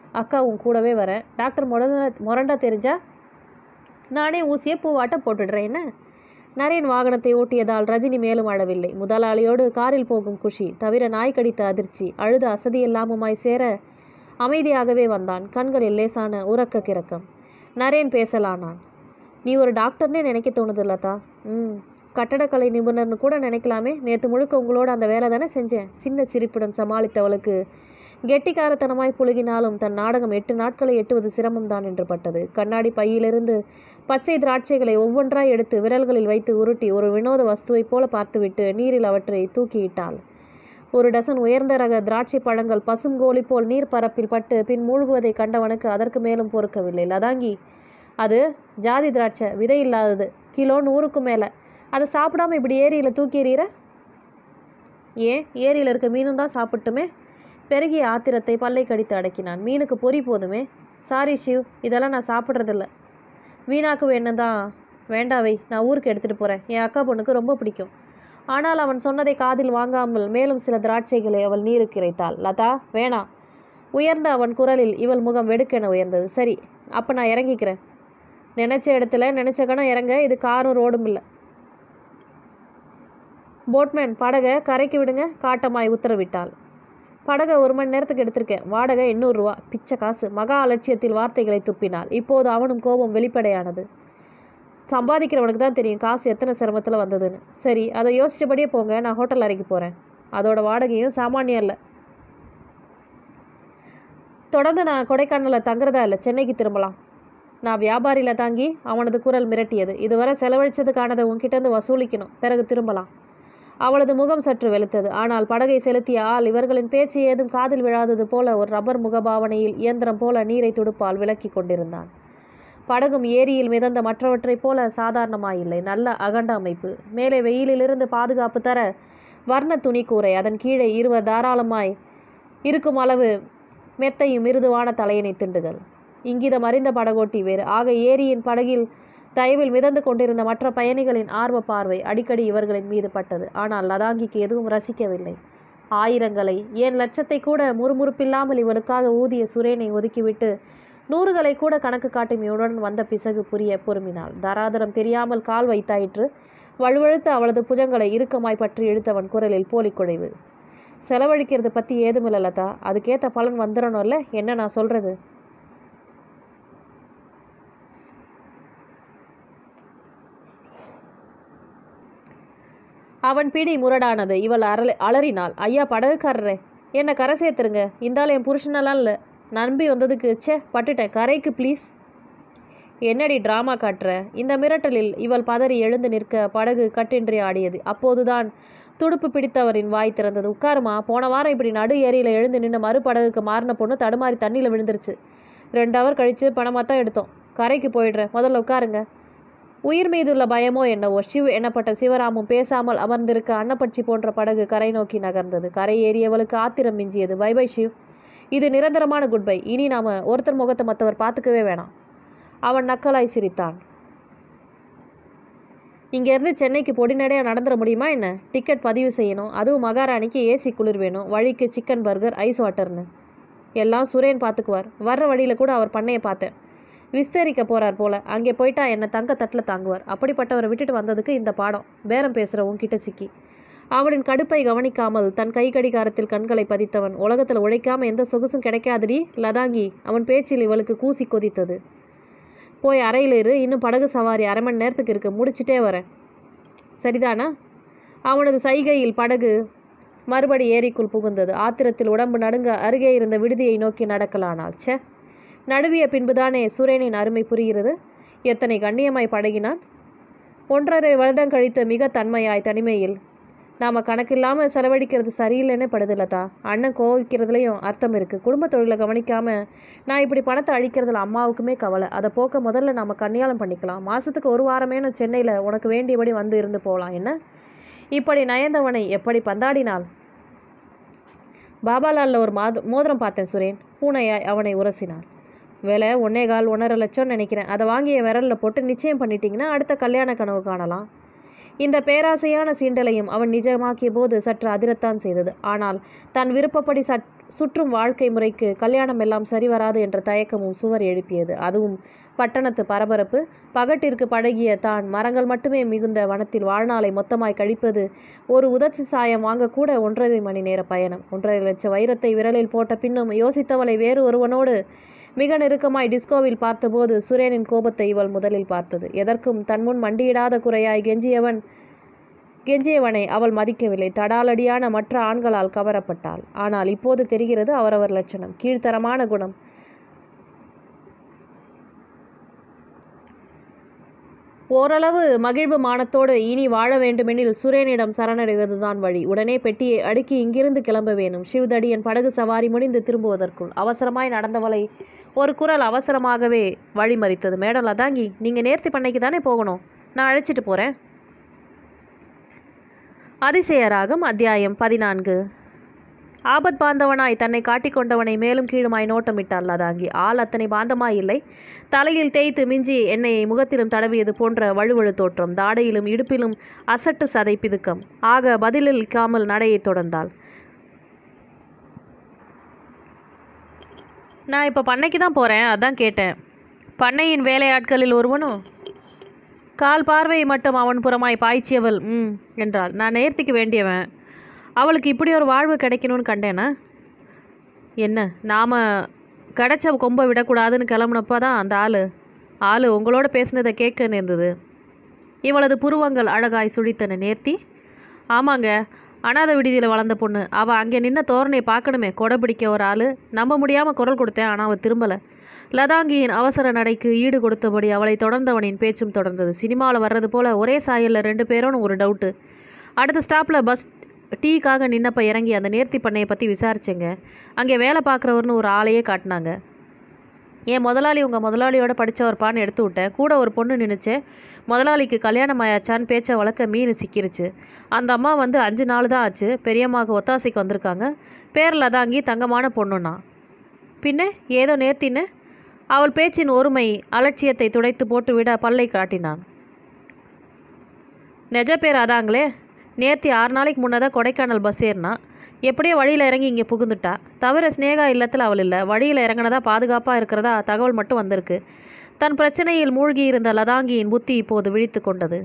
அக்கா உன் கூடவே வரேன் டாக்டர் முரண்டா முரண்டா தெரிஞ்சா நானே ஊசியை பூவாட்ட போட்டுடுறேன் என்ன நரேன் வாகனத்தை ஓட்டியதால் ரஜினி மேலும் அழவில்லை முதலாளியோடு காரில் போகும் குஷி தவிர நாய் கடித்த அதிர்ச்சி அழுத அசதி எல்லாமுமாய் சேர அமைதியாகவே வந்தான் கண்களில் லேசான உறக்க கிறக்கம் நரேன் பேசலானான் நீ ஒரு டாக்டர்னே நினைக்க தோணுது லதா ம் கட்டடக்கலை நிபுணர்னு கூட நினைக்கலாமே நேற்று முழுக்க உங்களோட அந்த வேலை தானே செஞ்சேன் சின்ன சிரிப்புடன் சமாளித்தவளுக்கு கெட்டிக்காரத்தனமாய் புழுகினாலும் தன் நாடகம் எட்டு நாட்களை எட்டுவது சிரமம்தான் என்று பட்டது கண்ணாடி பையிலிருந்து பச்சை திராட்சைகளை ஒவ்வொன்றாய் எடுத்து விரல்களில் வைத்து உருட்டி ஒரு வினோத வஸ்துவைப் போல பார்த்துவிட்டு நீரில் அவற்றை தூக்கியிட்டாள் ஒரு டசன் உயர்ந்த ரக திராட்சை பழங்கள் பசுங்கோழி போல் நீர் பரப்பில் பட்டு பின் மூழ்குவதை கண்டவனுக்கு அதற்கு மேலும் பொறுக்கவில்லை லதாங்கி அது ஜாதி திராட்சை விதை இல்லாதது கிலோ நூறுக்கு மேலே அதை சாப்பிடாம இப்படி ஏரியில் தூக்கி எறிகிற ஏன் ஏரியில் இருக்க மீனும் தான் சாப்பிட்டுமே பெருகிய ஆத்திரத்தை பல்லை கடித்து அடக்கினான் மீனுக்கு பொறி போதுமே சாரி ஷிவ் இதெல்லாம் நான் சாப்பிட்றதில்ல வீணாக்கு வேணும் தான் வேண்டாவை நான் ஊருக்கு எடுத்துகிட்டு போகிறேன் என் அக்கா பொண்ணுக்கு ரொம்ப பிடிக்கும் ஆனால் அவன் சொன்னதை காதில் வாங்காமல் மேலும் சில திராட்சைகளை அவள் நீருக்கு இறைத்தாள் லதா வேணாம் உயர்ந்த அவன் குரலில் இவள் முகம் வெடுக்கென உயர்ந்தது சரி அப்போ நான் இறங்கிக்கிறேன் நினச்ச இடத்துல நினச்ச கணம் இறங்க இது காரும் ரோடும் இல்லை போட்மேன் படகை கரைக்கு விடுங்க காட்டமாய் உத்தரவிட்டாள் படகை ஒரு மணி நேரத்துக்கு எடுத்திருக்கேன் வாடகை எண்ணூறுரூவா பிச்சை காசு மகா அலட்சியத்தில் வார்த்தைகளை துப்பினாள் இப்போது அவனும் கோபம் வெளிப்படையானது சம்பாதிக்கிறவனுக்கு தான் தெரியும் காசு எத்தனை சிரமத்தில் வந்ததுன்னு சரி அதை யோசிச்சபடியே போங்க நான் ஹோட்டல் அறைக்கு போகிறேன் அதோட வாடகையும் சாமானியம் இல்லை தொடர்ந்து நான் கொடைக்கானலில் தங்குறதா இல்லை சென்னைக்கு திரும்பலாம் நான் வியாபாரியில் தாங்கி அவனது குரல் மிரட்டியது இதுவரை செலவழிச்சதுக்கானதை உன்கிட்டேருந்து வசூலிக்கணும் பிறகு திரும்பலாம் அவளது முகம் சற்று வெளுத்தது ஆனால் படகை செலுத்திய ஆள் இவர்களின் பேச்சு ஏதும் காதில் விழாதது போல ஒரு ரப்பர் முகபாவனையில் இயந்திரம் போல நீரை துடுப்பால் விலக்கி கொண்டிருந்தான் படகும் ஏரியில் மிதந்த மற்றவற்றைப் போல சாதாரணமாயில்லை நல்ல அகண்ட அமைப்பு மேலே வெயிலிலிருந்து பாதுகாப்பு தர வர்ண துணி கூரை அதன் கீழே இருவர் தாராளமாய் இருக்கும் அளவு மெத்தையும் மிருதுவான தலையணை திண்டுகள் இங்கிதம் அறிந்த படகோட்டி வேறு ஆக ஏரியின் படகில் தயவில் மிதந்து கொண்டிருந்த மற்ற பயணிகளின் ஆர்வ பார்வை அடிக்கடி இவர்களின் மீது பட்டது ஆனால் லதாங்கிக்கு எதுவும் ரசிக்கவில்லை ஆயிரங்களை ஏன் லட்சத்தை கூட முறுமுறுப்பில்லாமல் இவளுக்காக ஊதிய சுரேனை ஒதுக்கிவிட்டு நூறுகளை கூட கணக்கு காட்டும் இவனுடன் வந்த பிசகு புரிய பொறுமினாள் தராதரம் தெரியாமல் கால் வைத்தாயிற்று வழுவழுத்து அவளது புஜங்களை இறுக்கமாய் பற்றி இழுத்தவன் குரலில் போலிக் குழைவு செலவழிக்கிறது பற்றி ஏதுமில்ல லதா அதுக்கேற்ற பலன் வந்துடணும்ல என்ன நான் சொல்கிறது அவன் பிடி முரடானது இவள் அரள அலறினாள் ஐயா படகுக்காரரே என்னை கரை சேர்த்துருங்க இந்தாலும் என் புருஷனெல்லாம் இல்லை நம்பி வந்ததுக்கு ச்சே பட்டுட்டேன் கரைக்கு ப்ளீஸ் என்னடி ட்ராமா காட்டுற இந்த மிரட்டலில் இவள் பதறி எழுந்து நிற்க படகு கட்டின்றி ஆடியது அப்போதுதான் துடுப்பு பிடித்தவரின் வாய் திறந்தது உட்காருமா போன வாரம் இப்படி நடு ஏரியில் எழுந்து நின்று மறு படகுக்கு மாறின பொண்ணு தடுமாறி தண்ணியில் விழுந்துருச்சு ரெண்டு ஹவர் கழித்து பணமாக தான் எடுத்தோம் கரைக்கு போயிடுறேன் முதல்ல உட்காருங்க உயிர் மீதுள்ள பயமோ என்னவோ சிவ் எண்ணப்பட்ட சிவராமும் பேசாமல் அமர்ந்திருக்க அன்னப்பட்சி போன்ற படகு கரை நோக்கி நகர்ந்தது கரை ஏறியவளுக்கு ஆத்திரம் மிஞ்சியது பை பை சிவ் இது நிரந்தரமான குட் பை இனி நாம ஒருத்தர் முகத்தை மற்றவர் பார்த்துக்கவே வேணாம் அவன் நக்கலாய் சிரித்தான் இங்கேருந்து சென்னைக்கு பொடிநடையாக நடந்துட முடியுமா என்ன டிக்கெட் பதிவு செய்யணும் அதுவும் மகாராணிக்கு ஏசி குளிர் வேணும் வழிக்கு சிக்கன் பர்கர் ஐஸ் வாட்டர்னு எல்லாம் சுரேன் பார்த்துக்குவார் வர்ற வழியில் கூட அவர் பண்ணையை பார்த்தேன் விஸ்தரிக்க போறார் போல அங்கே போயிட்டா என்னை தங்க தட்டில் தாங்குவார் அப்படிப்பட்டவரை விட்டுட்டு வந்ததுக்கு இந்த பாடம் பேரம் பேசுகிற உன்கிட்ட சிக்கி அவளின் கடுப்பை கவனிக்காமல் தன் கை கடிகாரத்தில் கண்களை பதித்தவன் உலகத்தில் உழைக்காம எந்த சொகுசும் கிடைக்காதடி லதாங்கி அவன் பேச்சில் இவளுக்கு கூசி கொதித்தது போய் அறையில் இரு இன்னும் படகு சவாரி அரை மணி நேரத்துக்கு இருக்கு முடிச்சிட்டே வரேன் சரிதானா அவனது சைகையில் படகு மறுபடி ஏரிக்குள் புகுந்தது ஆத்திரத்தில் உடம்பு நடுங்க அருகே இருந்த விடுதியை நோக்கி நடக்கலானாள் ச்சே நடுவிய பின்புதானே சுரேனின் அருமை புரிகிறது எத்தனை கண்ணியமாய் பழகினான் ஒன்றரை வருடம் கழித்து மிக தன்மையாய் தனிமையில் நாம் கணக்கில்லாமல் செலவழிக்கிறது சரியில்லைன்னே படுதில்லதா அண்ணன் கோவிக்கிறதுலையும் அர்த்தம் இருக்குது குடும்ப தொழிலை கவனிக்காமல் நான் இப்படி பணத்தை அழிக்கிறதுல அம்மாவுக்குமே கவலை அதை போக்க முதல்ல நம்ம கன்னியாலம் பண்ணிக்கலாம் மாதத்துக்கு ஒரு வாரமே நான் சென்னையில் உனக்கு வேண்டியபடி வந்து இருந்து போகலாம் என்ன இப்படி நயந்தவனை எப்படி பந்தாடினாள் பாபாலாலில் ஒரு மாத மோதிரம் பார்த்தேன் சுரேன் பூனையாய் அவனை உரசினாள் விலை ஒன்னே கால் ஒன்றரை லட்சம் நினைக்கிறேன் அதை வாங்கி என் விரலில் போட்டு நிச்சயம் பண்ணிட்டீங்கன்னா அடுத்த கல்யாண கனவு காணலாம் இந்த பேராசையான சீண்டலையும் அவன் நிஜமாக்கிய போது சற்று அதிரத்தான் செய்தது ஆனால் தன் விருப்பப்படி சட் சுற்றும் வாழ்க்கை முறைக்கு கல்யாணம் எல்லாம் சரி வராது என்ற தயக்கமும் சுவர் எழுப்பியது அதுவும் பட்டணத்து பரபரப்பு பகட்டிற்கு பழகிய தான் மரங்கள் மட்டுமே மிகுந்த வனத்தில் வாழ்நாளை மொத்தமாய் கழிப்பது ஒரு உதச்சு சாயம் வாங்கக்கூட ஒன்றரை மணி நேர பயணம் ஒன்றரை லட்சம் வைரத்தை விரலில் போட்ட பின்னும் யோசித்தவளை வேறு ஒருவனோடு மிக நெருக்கமாய் டிஸ்கோவில் பார்த்தபோது சுரேனின் கோபத்தை இவள் முதலில் பார்த்தது எதற்கும் தன்முன் மண்டியிடாத குறையாய் கெஞ்சியவன் கெஞ்சியவனை அவள் மதிக்கவில்லை தடாலடியான மற்ற ஆண்களால் கவரப்பட்டாள் ஆனால் இப்போது தெரிகிறது அவரவர் லட்சணம் கீழ்த்தரமான குணம் ஓரளவு மகிழ்வு மானத்தோடு இனி வாழ வேண்டுமெனில் சுரேனிடம் சரணடைவதுதான் வழி உடனே பெட்டியை அடுக்கி இங்கிருந்து கிளம்ப வேணும் சிவதடியன் படகு சவாரி முடிந்து திரும்புவதற்குள் அவசரமாய் நடந்தவளை ஒரு குரல் அவசரமாகவே வழிமறித்தது மேடம் லதாங்கி நீங்கள் நேர்த்தி பண்ணைக்கு தானே போகணும் நான் அழைச்சிட்டு போகிறேன் அதிசயராகம் அத்தியாயம் பதினான்கு ஆபத் பாந்தவனாய் தன்னை காட்டிக்கொண்டவனை மேலும் கீழுமாய் நோட்டமிட்டாள் லதாங்கி ஆள் அத்தனை பாந்தமாய் இல்லை தலையில் தேய்த்து மிஞ்சி எண்ணெயை முகத்திலும் தடவியது போன்ற வழுவழு தோற்றம் தாடையிலும் இடுப்பிலும் அசட்டு சதை பிதுக்கம் ஆக பதிலளிக்காமல் நடையை தொடர்ந்தாள் நான் இப்போ பண்ணைக்கு தான் போகிறேன் அதான் கேட்டேன் பண்ணையின் வேலையாட்களில் ஒருவனும் கால் பார்வையை மட்டும் அவன் புறமாய் பாய்ச்சியவள் ம் என்றாள் நான் நேர்த்திக்கு வேண்டியவன் அவளுக்கு இப்படி ஒரு வாழ்வு கிடைக்கணும்னு கண்டேனா என்ன நாம் கிடைச்ச கொம்பை விடக்கூடாதுன்னு கிளம்புனப்போ தான் அந்த ஆள் ஆள் உங்களோட பேசினதை கேட்க நேர்ந்தது இவளது புருவங்கள் அழகாய் சுழித்தன நேர்த்தி ஆமாங்க அனாதை விடுதியில் வளர்ந்த பொண்ணு அவள் அங்கே நின்ன தோரணையை பார்க்கணுமே கொடை பிடிக்க ஒரு ஆள் நம்ப முடியாமல் குரல் கொடுத்தேன் ஆனால் அவள் திரும்பலை லதாங்கியின் அவசர நடைக்கு ஈடு கொடுத்தபடி அவளை தொடர்ந்தவனின் பேச்சும் தொடர்ந்தது சினிமாவில் வர்றது போல் ஒரே சாயலில் ரெண்டு பேரும் ஒரு டவுட்டு அடுத்த ஸ்டாப்பில் பஸ் டீக்காக நின்னப்ப இறங்கி அந்த நேர்த்தி பண்ணையை பற்றி விசாரிச்சேங்க அங்கே வேலை பார்க்குறவர்னு ஒரு ஆளையே காட்டினாங்க என் முதலாளி உங்கள் முதலாளியோட படித்தவர்ப்பான்னு எடுத்து விட்டேன் கூட ஒரு பொண்ணு நின்றுச்சேன் முதலாளிக்கு கல்யாணம் ஆயாச்சான்னு பேச்சை வளர்க்க மீன் சிக்கிருச்சு அந்த அம்மா வந்து அஞ்சு நாள் தான் ஆச்சு பெரியம்மாவுக்கு ஒத்தாசைக்கு வந்திருக்காங்க பேர் லதாங்கி தங்கமான பொண்ணுண்ணா பின்ன ஏதோ நேர்த்தின்னு அவள் பேச்சின் ஒருமை அலட்சியத்தை துடைத்து போட்டு விட பல்லை காட்டினான் நெஜ பேர் அதாங்களே நேர்த்தி ஆறு நாளைக்கு முன்னதாக கொடைக்கானல் பஸ் ஏறினா எப்படியோ வழியில் இறங்கி இங்கே புகுந்துட்டா தவிர ஸ்னேகா இல்லத்தில் அவள் இல்லை வழியில் இறங்கினதா பாதுகாப்பாக இருக்கிறதா தகவல் மட்டும் வந்திருக்கு தன் பிரச்சனையில் மூழ்கி இருந்த லதாங்கியின் புத்தி இப்போது விழித்து கொண்டது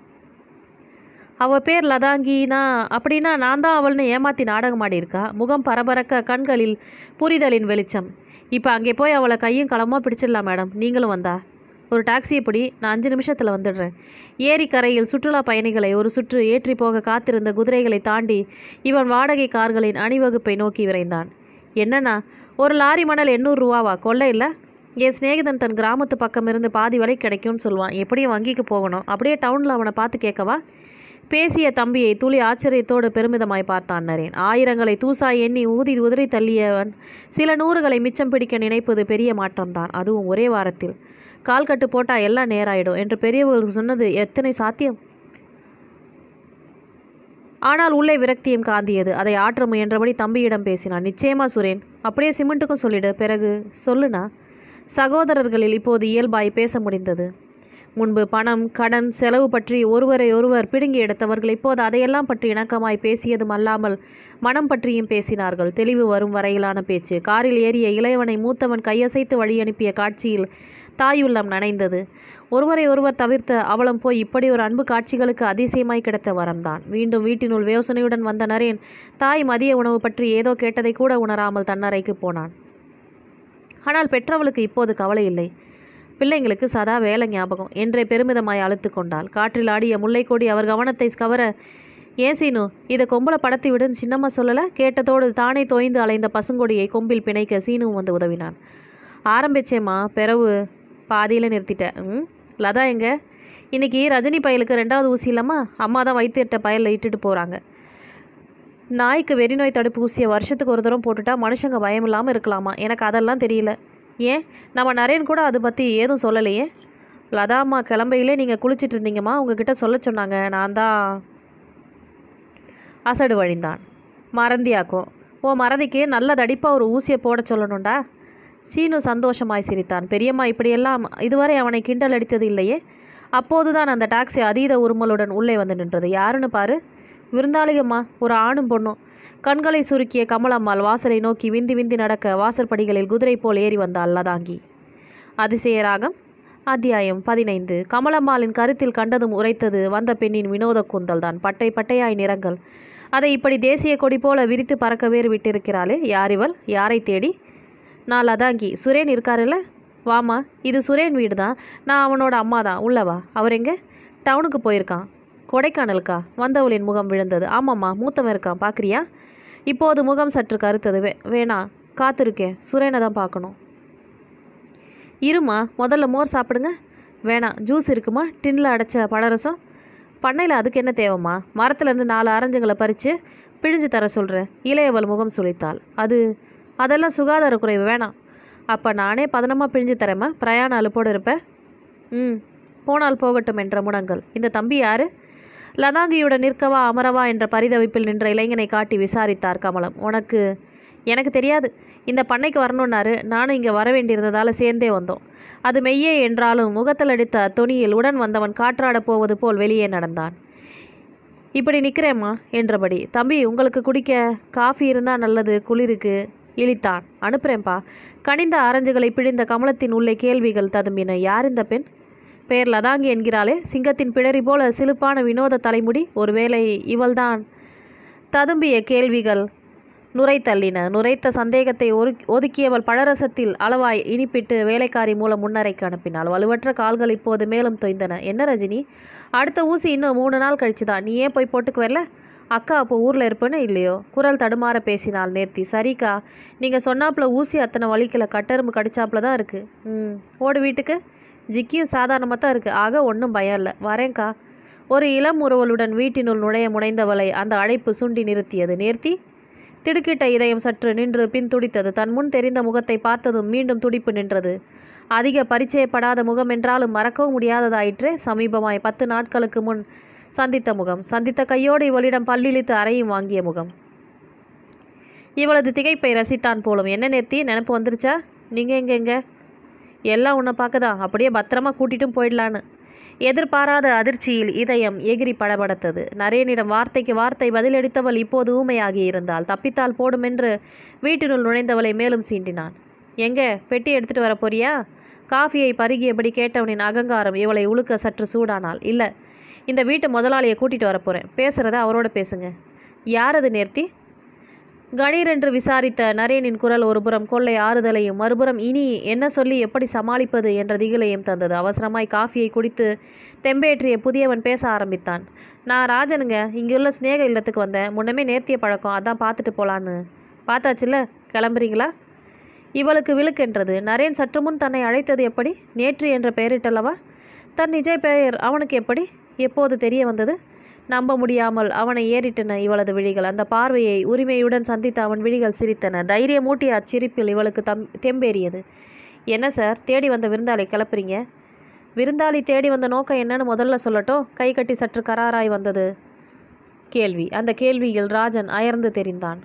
அவள் பேர் லதாங்கினா அப்படின்னா நான் தான் அவள்னு ஏமாத்தி நாடகம் ஆடியிருக்கா முகம் பரபரக்க கண்களில் புரிதலின் வெளிச்சம் இப்போ அங்கே போய் அவளை கையும் களமாக பிடிச்சிடலாம் மேடம் நீங்களும் வந்தா ஒரு டாக்ஸியை பிடி நான் அஞ்சு நிமிஷத்தில் வந்துடுறேன் ஏரிக்கரையில் சுற்றுலா பயணிகளை ஒரு சுற்று ஏற்றி போக காத்திருந்த குதிரைகளை தாண்டி இவன் வாடகை கார்களின் அணிவகுப்பை நோக்கி விரைந்தான் என்னண்ணா ஒரு லாரி மணல் எண்ணூறு ரூபாவா கொள்ளை இல்லை என் சிநேகிதன் தன் கிராமத்து பக்கம் இருந்து பாதி வரை கிடைக்கும்னு சொல்லுவான் எப்படியும் வங்கிக்கு போகணும் அப்படியே டவுனில் அவனை பார்த்து கேட்கவா பேசிய தம்பியை துளி ஆச்சரியத்தோடு பெருமிதமாய் பார்த்தான் நரேன் ஆயிரங்களை தூசா எண்ணி ஊதி உதிரி தள்ளியவன் சில நூறுகளை மிச்சம் பிடிக்க நினைப்பது பெரிய மாற்றம்தான் அதுவும் ஒரே வாரத்தில் கால் கட்டு போட்டால் எல்லாம் நேராயிடும் என்று பெரியவர்கள் சொன்னது எத்தனை சாத்தியம் ஆனால் உள்ளே விரக்தியும் காந்தியது அதை ஆற்ற முயன்றபடி தம்பியிடம் பேசினான் நிச்சயமா சுரேன் அப்படியே சிமெண்ட்டுக்கும் சொல்லிடு பிறகு சொல்லுனா சகோதரர்களில் இப்போது இயல்பாய் பேச முடிந்தது முன்பு பணம் கடன் செலவு பற்றி ஒருவரை ஒருவர் பிடுங்கி எடுத்தவர்கள் இப்போது அதையெல்லாம் பற்றி இணக்கமாய் பேசியதும் அல்லாமல் மனம் பற்றியும் பேசினார்கள் தெளிவு வரும் வரையிலான பேச்சு காரில் ஏறிய இளையவனை மூத்தவன் கையசைத்து வழி அனுப்பிய காட்சியில் தாயுள்ளம் நனைந்தது ஒருவரை ஒருவர் தவிர்த்த அவலம் போய் இப்படி ஒரு அன்பு காட்சிகளுக்கு அதிசயமாய் கிடைத்த வரம்தான் மீண்டும் வீட்டினுள் யோசனையுடன் வந்த நரேன் தாய் மதிய உணவு பற்றி ஏதோ கேட்டதை கூட உணராமல் தன்னறைக்கு போனான் ஆனால் பெற்றவளுக்கு இப்போது கவலை இல்லை பிள்ளைங்களுக்கு சதா வேலை ஞாபகம் என்றே பெருமிதமாய் அழுத்து கொண்டாள் காற்றில் ஆடிய முல்லைக்கொடி அவர் கவனத்தை கவர ஏன் சீனு இதை கொம்பளை படத்தி விடுன்னு சின்னம்மா சொல்லலை கேட்டதோடு தானே தோய்ந்து அலைந்த பசுங்கொடியை கொம்பில் பிணைக்க சீனுவும் வந்து உதவினான் ஆரம்பிச்சேம்மா பிறவு பாதியில் நிறுத்திட்டேன் ம் லதா எங்க இன்னைக்கு ரஜினி பயலுக்கு ரெண்டாவது ஊசி இல்லாமா அம்மா தான் வைத்தியர்கிட்ட பயலில் இட்டுட்டு போகிறாங்க நாய்க்கு வெறிநோய் தடுப்பு ஊசியை வருஷத்துக்கு ஒரு தரம் போட்டுட்டா மனுஷங்க பயம் இல்லாமல் இருக்கலாமா எனக்கு அதெல்லாம் தெரியல ஏன் நம்ம நரேன் கூட அதை பற்றி ஏதும் சொல்லலையே லதாம்மா கிளம்பையிலே நீங்கள் குளிச்சிட்டு இருந்தீங்கம்மா உங்ககிட்ட சொல்ல சொன்னாங்க நான் தான் அசடு வழிந்தான் மறந்தியாக்கும் ஓ மறதிக்கு நல்ல தடிப்பாக ஒரு ஊசியை போட சொல்லணும்டா சீனு சந்தோஷமாய் சிரித்தான் பெரியம்மா இப்படியெல்லாம் இதுவரை அவனை கிண்டல் அடித்தது இல்லையே அப்போதுதான் அந்த டாக்ஸி அதீத உருமலுடன் உள்ளே வந்து நின்றது யாருன்னு பாரு விருந்தாளிகம்மா ஒரு ஆணும் பொண்ணும் கண்களை சுருக்கிய கமலம்மாள் வாசலை நோக்கி விந்தி விந்தி நடக்க வாசற்படிகளில் குதிரை போல் ஏறி வந்தாள் லதாங்கி அதிசய ராகம் அத்தியாயம் பதினைந்து கமலம்மாளின் கருத்தில் கண்டதும் உரைத்தது வந்த பெண்ணின் வினோத கூந்தல் தான் பட்டை பட்டையாய் நிறங்கள் அதை இப்படி தேசிய கொடி போல விரித்து பறக்க வேறு விட்டிருக்கிறாளே யார் இவள் யாரை தேடி நான் லதாங்கி சுரேன் இருக்காருல்ல வாமா இது சுரேன் வீடு தான் நான் அவனோட அம்மா தான் உள்ளவா அவர் எங்கே டவுனுக்கு போயிருக்கான் கொடைக்கானலுக்கா வந்தவளின் முகம் விழுந்தது ஆமாம்மா மூத்தவன் இருக்கான் பார்க்குறியா இப்போது முகம் சற்று கருத்தது வே வேணாம் காத்திருக்கேன் சுரேனை தான் பார்க்கணும் இருமா முதல்ல மோர் சாப்பிடுங்க வேணாம் ஜூஸ் இருக்குமா டின்னில் அடைச்ச பழரசம் பண்ணையில் அதுக்கு என்ன தேவைம்மா மரத்துலேருந்து நாலு ஆரஞ்சுங்களை பறித்து பிழிஞ்சு தர சொல்கிறேன் இளையவள் முகம் சுளித்தாள் அது அதெல்லாம் சுகாதார குறைவு வேணாம் அப்போ நானே பதனமாக பிழிஞ்சு தரேம்மா பிரயாண அலுப்போடு இருப்பேன் ம் போனால் போகட்டும் என்ற முடங்கல் இந்த தம்பி யாரு லதாங்கியுடன் நிற்கவா அமரவா என்ற பரிதவிப்பில் நின்ற இளைஞனை காட்டி விசாரித்தார் கமலம் உனக்கு எனக்கு தெரியாது இந்த பண்ணைக்கு வரணுன்னாரு நானும் இங்கே வர வேண்டியிருந்ததால் சேர்ந்தே வந்தோம் அது மெய்யே என்றாலும் முகத்தில் அடித்த தொனியில் உடன் வந்தவன் காற்றாடப் போவது போல் வெளியே நடந்தான் இப்படி நிற்கிறேம்மா என்றபடி தம்பி உங்களுக்கு குடிக்க காஃபி இருந்தால் நல்லது குளிருக்கு இழித்தான் அனுப்புகிறேன்ப்பா கனிந்த ஆரஞ்சுகளை பிழிந்த கமலத்தின் உள்ளே கேள்விகள் ததும்பின யார் இந்த பெண் பெயர் லதாங்கி என்கிறாளே சிங்கத்தின் பிடரி போல சிலுப்பான வினோத தலைமுடி ஒருவேளை இவள்தான் ததும்பிய கேள்விகள் நுரை தள்ளின நுரைத்த சந்தேகத்தை ஒரு ஒதுக்கியவள் பழரசத்தில் அளவாய் இனிப்பிட்டு வேலைக்காரி மூலம் முன்னரைக்கு அனுப்பினாள் வலுவற்ற கால்கள் இப்போது மேலும் தொய்ந்தன என்ன ரஜினி அடுத்த ஊசி இன்னும் மூணு நாள் கழிச்சு தான் நீ ஏன் போய் போட்டுக்கு வரல அக்கா அப்போ ஊரில் இருப்பேன்னு இல்லையோ குரல் தடுமாற பேசினாள் நேர்த்தி சரிக்கா நீங்கள் சொன்னாப்புல ஊசி அத்தனை வலிக்கல கட்டெரும்பு கடிச்சாப்புல தான் இருக்குது ம் ஓடு வீட்டுக்கு ஜிக்கியும் சாதாரணமாக தான் இருக்குது ஆக ஒன்றும் பயம் இல்லை வரேன்க்கா ஒரு இளம் உறவலுடன் வீட்டினுள் நுழைய முனைந்தவளை அந்த அழைப்பு சுண்டி நிறுத்தியது நேர்த்தி திடுக்கிட்ட இதயம் சற்று நின்று பின் துடித்தது தன் முன் தெரிந்த முகத்தை பார்த்ததும் மீண்டும் துடிப்பு நின்றது அதிக பரிச்சயப்படாத முகம் என்றாலும் மறக்கவும் முடியாததாயிற்றே சமீபமாய் பத்து நாட்களுக்கு முன் சந்தித்த முகம் சந்தித்த கையோடு இவளிடம் பல்லிழித்து அறையும் வாங்கிய முகம் இவளது திகைப்பை ரசித்தான் போலும் என்ன நேர்த்தி நினப்பு வந்துருச்சா நீங்கள் எங்க எங்க எல்லாம் உன்னை பார்க்க தான் அப்படியே பத்திரமா கூட்டிட்டும் போயிடலான்னு எதிர்பாராத அதிர்ச்சியில் இதயம் எகிரி படபடத்தது நரேனிடம் வார்த்தைக்கு வார்த்தை பதிலளித்தவள் இப்போது ஊமையாகி இருந்தாள் தப்பித்தால் போடுமென்று வீட்டினுள் நுழைந்தவளை மேலும் சீண்டினான் எங்க பெட்டி எடுத்துட்டு வர போறியா காஃபியை பருகியபடி கேட்டவனின் அகங்காரம் இவளை உழுக்க சற்று சூடானாள் இல்லை இந்த வீட்டு முதலாளியை கூட்டிட்டு வரப் போகிறேன் பேசுகிறத அவரோட பேசுங்க யார் அது நேர்த்தி கணீர் என்று விசாரித்த நரேனின் குரல் ஒருபுறம் கொள்ளை ஆறுதலையும் மறுபுறம் இனி என்ன சொல்லி எப்படி சமாளிப்பது என்ற திகிலையும் தந்தது அவசரமாய் காஃபியை குடித்து தெம்பேற்றிய புதியவன் பேச ஆரம்பித்தான் நான் ராஜனுங்க இங்குள்ள ஸ்நேக இல்லத்துக்கு வந்தேன் முன்னமே நேர்த்திய பழக்கம் அதான் பார்த்துட்டு போலான்னு பார்த்தாச்சுல்ல கிளம்புறீங்களா இவளுக்கு விழுக்கென்றது நரேன் சற்று முன் தன்னை அழைத்தது எப்படி நேற்று என்ற பெயரிட்டல்லவா தன் நிஜ பெயர் அவனுக்கு எப்படி எப்போது தெரிய வந்தது நம்ப முடியாமல் அவனை ஏறிட்டன இவளது விழிகள் அந்த பார்வையை உரிமையுடன் சந்தித்த அவன் விழிகள் சிரித்தன தைரியமூட்டிய அச்சிரிப்பில் இவளுக்கு தம் தெம்பேறியது என்ன சார் தேடி வந்த விருந்தாளி கிளப்புறீங்க விருந்தாளி தேடி வந்த நோக்கம் என்னன்னு முதல்ல சொல்லட்டும் கை கட்டி சற்று கராராய் வந்தது கேள்வி அந்த கேள்வியில் ராஜன் அயர்ந்து தெரிந்தான்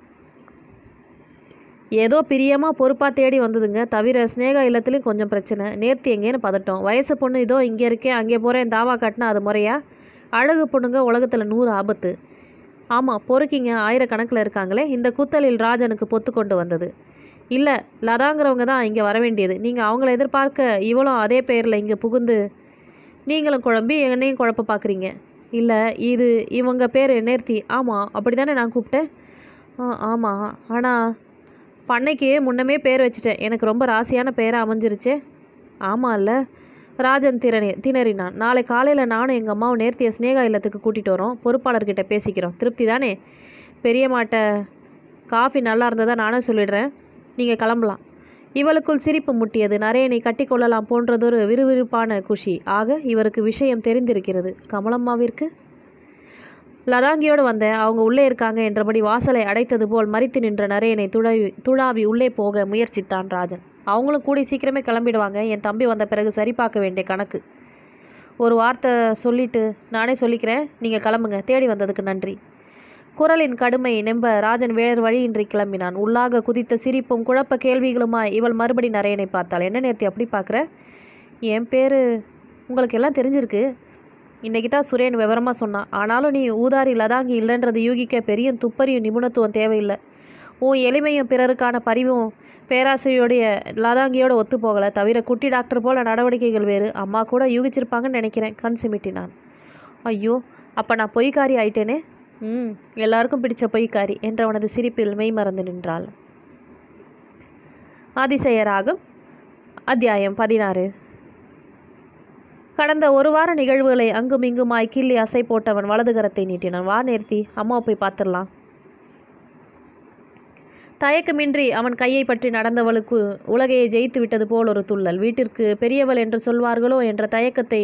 ஏதோ பிரியமாக பொறுப்பாக தேடி வந்ததுங்க தவிர ஸ்னேகா இல்லத்துலேயும் கொஞ்சம் பிரச்சனை நேர்த்தி எங்கேன்னு பதட்டம் வயசு பொண்ணு இதோ இங்கே இருக்கேன் அங்கே போகிறேன் தாவா காட்டினா அது முறையா அழகு பொண்ணுங்க உலகத்தில் நூறு ஆபத்து ஆமாம் பொறுக்கிங்க ஆயிரக்கணக்கில் இருக்காங்களே இந்த குத்தலில் ராஜனுக்கு பொத்து கொண்டு வந்தது இல்லை லதாங்கிறவங்க தான் இங்கே வர வேண்டியது நீங்கள் அவங்கள எதிர்பார்க்க இவளும் அதே பேரில் இங்கே புகுந்து நீங்களும் குழம்பி என்னையும் குழப்ப பார்க்குறீங்க இல்லை இது இவங்க பேர் நேர்த்தி ஆமாம் அப்படி தானே நான் கூப்பிட்டேன் ஆ ஆமாம் ஆனால் பண்ணைக்கு முன்னமே பேர் வச்சுட்டேன் எனக்கு ரொம்ப ராசியான பேராக அமைஞ்சிருச்சே ஆமாம் இல்லை ராஜன் திறனி திணறினான் நாளை காலையில் நானும் எங்கள் அம்மாவும் நேர்த்திய ஸ்னேகா இல்லத்துக்கு கூட்டிகிட்டு வரோம் பொறுப்பாளர்கிட்ட பேசிக்கிறோம் திருப்தி தானே பெரிய மாட்ட காஃபி நல்லா இருந்ததா நானே சொல்லிடுறேன் நீங்கள் கிளம்பலாம் இவளுக்குள் சிரிப்பு முட்டியது நரேனை கட்டிக்கொள்ளலாம் போன்றதொரு விறுவிறுப்பான குஷி ஆக இவருக்கு விஷயம் தெரிந்திருக்கிறது கமலம்மாவிற்கு லதாங்கியோடு வந்தேன் அவங்க உள்ளே இருக்காங்க என்றபடி வாசலை அடைத்தது போல் மறித்து நின்ற நரேனை துழாவி துழாவி உள்ளே போக முயற்சித்தான் ராஜன் அவங்களும் கூடி சீக்கிரமே கிளம்பிடுவாங்க என் தம்பி வந்த பிறகு சரி பார்க்க வேண்டிய கணக்கு ஒரு வார்த்தை சொல்லிட்டு நானே சொல்லிக்கிறேன் நீங்கள் கிளம்புங்க தேடி வந்ததுக்கு நன்றி குரலின் கடுமை நெம்ப ராஜன் வேறு வழியின்றி கிளம்பினான் உள்ளாக குதித்த சிரிப்பும் குழப்ப கேள்விகளுமாய் இவள் மறுபடி நரேனை பார்த்தாள் என்ன நேர்த்தி அப்படி பார்க்குற என் பேர் உங்களுக்கு எல்லாம் தெரிஞ்சிருக்கு இன்னைக்கு தான் சுரேன் விவரமாக சொன்னான் ஆனாலும் நீ ஊதாரி லதாங்கி இல்லைன்றது யூகிக்க பெரிய துப்பறியும் நிபுணத்துவம் தேவையில்லை உன் எளிமையும் பிறருக்கான பரிவும் பேராசையோடைய லதாங்கியோட ஒத்து போகலை தவிர குட்டி டாக்டர் போல நடவடிக்கைகள் வேறு அம்மா கூட யூகிச்சிருப்பாங்கன்னு நினைக்கிறேன் கண் சிமிட்டினான் ஐயோ அப்போ நான் பொய்க்காரி ஆயிட்டேனே ம் எல்லாருக்கும் பிடிச்ச பொய்க்காரி என்றவனது சிரிப்பில் மெய் மறந்து நின்றாள் அதிசயராகம் அத்தியாயம் பதினாறு கடந்த ஒரு வார நிகழ்வுகளை அங்கும் இங்குமாய் கிள்ளி அசை போட்டவன் வலது கரத்தை நீட்டினான் வா நேர்த்தி அம்மாவை போய் பார்த்துடலாம் தயக்கமின்றி அவன் கையை பற்றி நடந்தவளுக்கு உலகையை ஜெயித்து விட்டது போல் ஒரு துள்ளல் வீட்டிற்கு பெரியவள் என்று சொல்வார்களோ என்ற தயக்கத்தை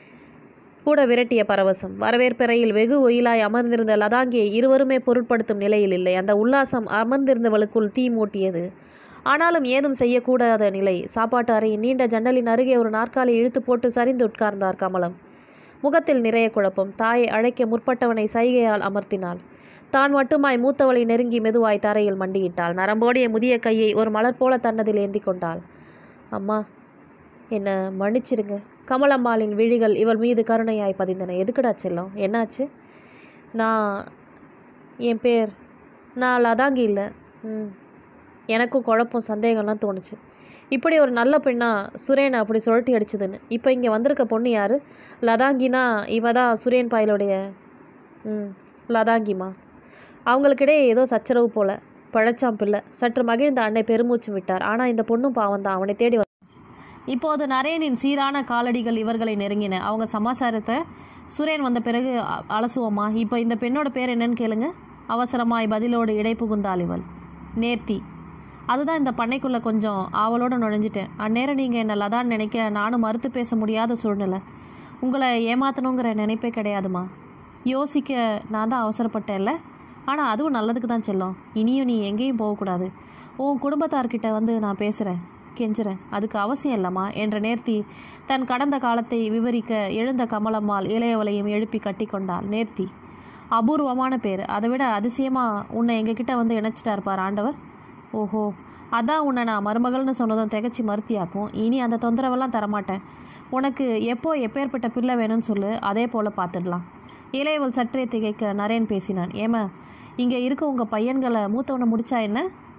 கூட விரட்டிய பரவசம் வரவேற்பறையில் வெகு ஒயிலாய் அமர்ந்திருந்த லதாங்கியை இருவருமே பொருட்படுத்தும் நிலையில் இல்லை அந்த உல்லாசம் அமர்ந்திருந்தவளுக்குள் தீ மூட்டியது ஆனாலும் ஏதும் செய்யக்கூடாத நிலை சாப்பாட்டு அறையின் நீண்ட ஜன்னலின் அருகே ஒரு நாற்காலி இழுத்து போட்டு சரிந்து உட்கார்ந்தார் கமலம் முகத்தில் நிறைய குழப்பம் தாயை அழைக்க முற்பட்டவனை சைகையால் அமர்த்தினாள் தான் மட்டுமாய் மூத்தவளை நெருங்கி மெதுவாய் தரையில் மண்டியிட்டாள் நரம்போடிய முதிய கையை ஒரு மலர் போல தன்னதில் ஏந்தி கொண்டாள் அம்மா என்னை மன்னிச்சிருங்க கமலம்மாளின் விழிகள் இவள் மீது கருணையாய் பதிந்தன எதுக்குடா செல்லம் என்னாச்சு நான் என் பேர் நான் லதாங்கி இல்லை ம் எனக்கும் குழப்பம் சந்தேகம்லாம் தோணுச்சு இப்படி ஒரு நல்ல பெண்ணா சுரேனை அப்படி சுழட்டி அடிச்சதுன்னு இப்போ இங்கே வந்திருக்க பொண்ணு யார் லதாங்கினா இவ தான் சுரேன் பாயலுடைய ம் லதாங்கிமா அவங்களுக்கிடையே ஏதோ சச்சரவு போல பழச்சாம் பிள்ளை சற்று மகிழ்ந்த அன்னை பெருமூச்சு விட்டார் ஆனால் இந்த பொண்ணும் பாவம் தான் அவனை தேடி வ- இப்போது நரேனின் சீரான காலடிகள் இவர்களை நெருங்கின அவங்க சமாசாரத்தை சுரேன் வந்த பிறகு அ- அலசுவோமா இப்போ இந்த பெண்ணோட பேர் என்னன்னு கேளுங்க அவசரமாய் பதிலோடு இடை புகுந்தாள் இவள் நேர்த்தி அதுதான் இந்த பண்ணைக்குள்ளே கொஞ்சம் ஆவலோடு நுழைஞ்சிட்டேன் அந்நேரம் நீங்கள் என்ன லதான்னு நினைக்க நானும் மறுத்து பேச முடியாத சூழ்நிலை உங்களை ஏமாத்தணுங்கிற நினைப்பே கிடையாதுமா யோசிக்க நான் தான் அவசரப்பட்டேன்ல ஆனால் அதுவும் நல்லதுக்கு தான் செல்லும் இனியும் நீ எங்கேயும் போகக்கூடாது உன் குடும்பத்தார்கிட்ட வந்து நான் பேசுகிறேன் கெஞ்சுறேன் அதுக்கு அவசியம் இல்லைம்மா என்ற நேர்த்தி தன் கடந்த காலத்தை விவரிக்க எழுந்த கமலம்மாள் இளையவளையும் எழுப்பி கட்டி கொண்டாள் நேர்த்தி அபூர்வமான பேர் அதை விட அதிசயமாக உன்னை எங்ககிட்ட வந்து இணைச்சிட்டார் பார் ஆண்டவர் ஓஹோ அதான் உன்னை நான் மருமகள்னு சொன்னதும் திகச்சு மறுத்தியாக்கும் இனி அந்த தொந்தரவெல்லாம் தரமாட்டேன் உனக்கு எப்போ எப்பேற்பட்ட பிள்ளை வேணும்னு சொல்லு அதே போல் பார்த்துடலாம் இளையவள் சற்றே திகைக்க நரேன் பேசினான் ஏமா இங்கே இருக்க உங்கள் பையன்களை மூத்தவனை முடிச்சா என்ன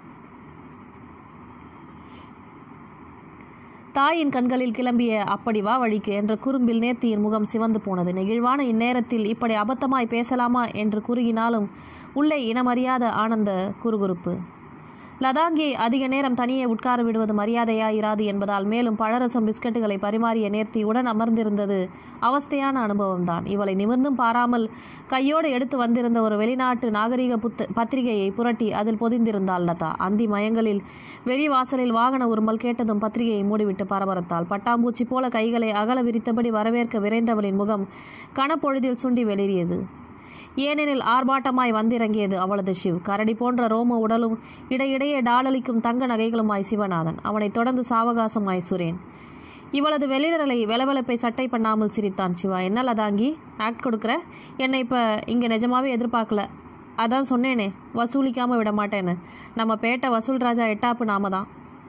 தாயின் கண்களில் கிளம்பிய அப்படி வா வழிக்கு என்ற குறும்பில் நேர்த்தியின் முகம் சிவந்து போனது நெகிழ்வான இந்நேரத்தில் இப்படி அபத்தமாய் பேசலாமா என்று குறுகினாலும் உள்ளே இனமறியாத ஆனந்த குறுகுறுப்பு லதாங்கியை அதிக நேரம் தனியே உட்கார விடுவது மரியாதையாயிராது என்பதால் மேலும் பழரசம் பிஸ்கட்டுகளை பரிமாறிய நேர்த்தி உடன் அமர்ந்திருந்தது அவஸ்தையான அனுபவம்தான் இவளை நிமிர்ந்தும் பாராமல் கையோடு எடுத்து வந்திருந்த ஒரு வெளிநாட்டு நாகரிக புத்த பத்திரிகையை புரட்டி அதில் பொதிந்திருந்தாள் லதா அந்தி மயங்களில் வெளி வாசலில் வாகன உருமல் கேட்டதும் பத்திரிகையை மூடிவிட்டு பரபரத்தாள் பட்டாம்பூச்சி போல கைகளை அகல விரித்தபடி வரவேற்க விரைந்தவளின் முகம் கனப்பொழுதில் சுண்டி வெளியேறியது ஏனெனில் ஆர்ப்பாட்டமாய் வந்திறங்கியது அவளது சிவ் கரடி போன்ற ரோம உடலும் இடையிடையே டாலளிக்கும் தங்க நகைகளுமாய் சிவநாதன் அவனைத் தொடர்ந்து சாவகாசமாய் சுரேன் இவளது வெளிரலை வெலவெலப்பை சட்டை பண்ணாமல் சிரித்தான் சிவா என்ன லதாங்கி ஆக்ட் கொடுக்குற என்னை இப்போ இங்கே நிஜமாவே எதிர்பார்க்கல அதான் சொன்னேனே வசூலிக்காமல் விட மாட்டேன்னு நம்ம பேட்டை வசூல் ராஜா எட்டாப்பு நாம தான்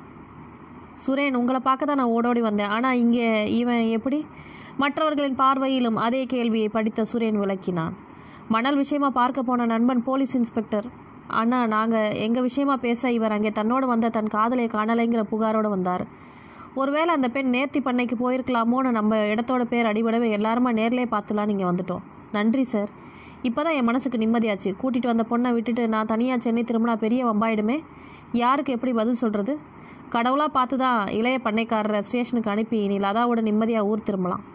சுரேன் உங்களை பார்க்க தான் நான் ஓடோடி வந்தேன் ஆனால் இங்கே இவன் எப்படி மற்றவர்களின் பார்வையிலும் அதே கேள்வியை படித்த சுரேன் விளக்கினான் மணல் விஷயமா பார்க்க போன நண்பன் போலீஸ் இன்ஸ்பெக்டர் அண்ணா நாங்கள் எங்கள் விஷயமா பேச இவர் அங்கே தன்னோடு வந்த தன் காதலை காணலைங்கிற புகாரோடு வந்தார் ஒருவேளை அந்த பெண் நேர்த்தி பண்ணைக்கு போயிருக்கலாமோன்னு நம்ம இடத்தோட பேர் அடிபடவே எல்லாருமா நேர்லயே பார்த்துலாம் நீங்கள் வந்துட்டோம் நன்றி சார் இப்போ தான் என் மனசுக்கு நிம்மதியாச்சு கூட்டிகிட்டு வந்த பொண்ணை விட்டுட்டு நான் தனியாக சென்னை திரும்பினா பெரிய வம்பாயிடுமே யாருக்கு எப்படி பதில் சொல்கிறது கடவுளாக பார்த்து தான் இளைய பண்ணைக்காரரை ஸ்டேஷனுக்கு அனுப்பி நீ லதாவோட நிம்மதியாக ஊர் திரும்பலாம்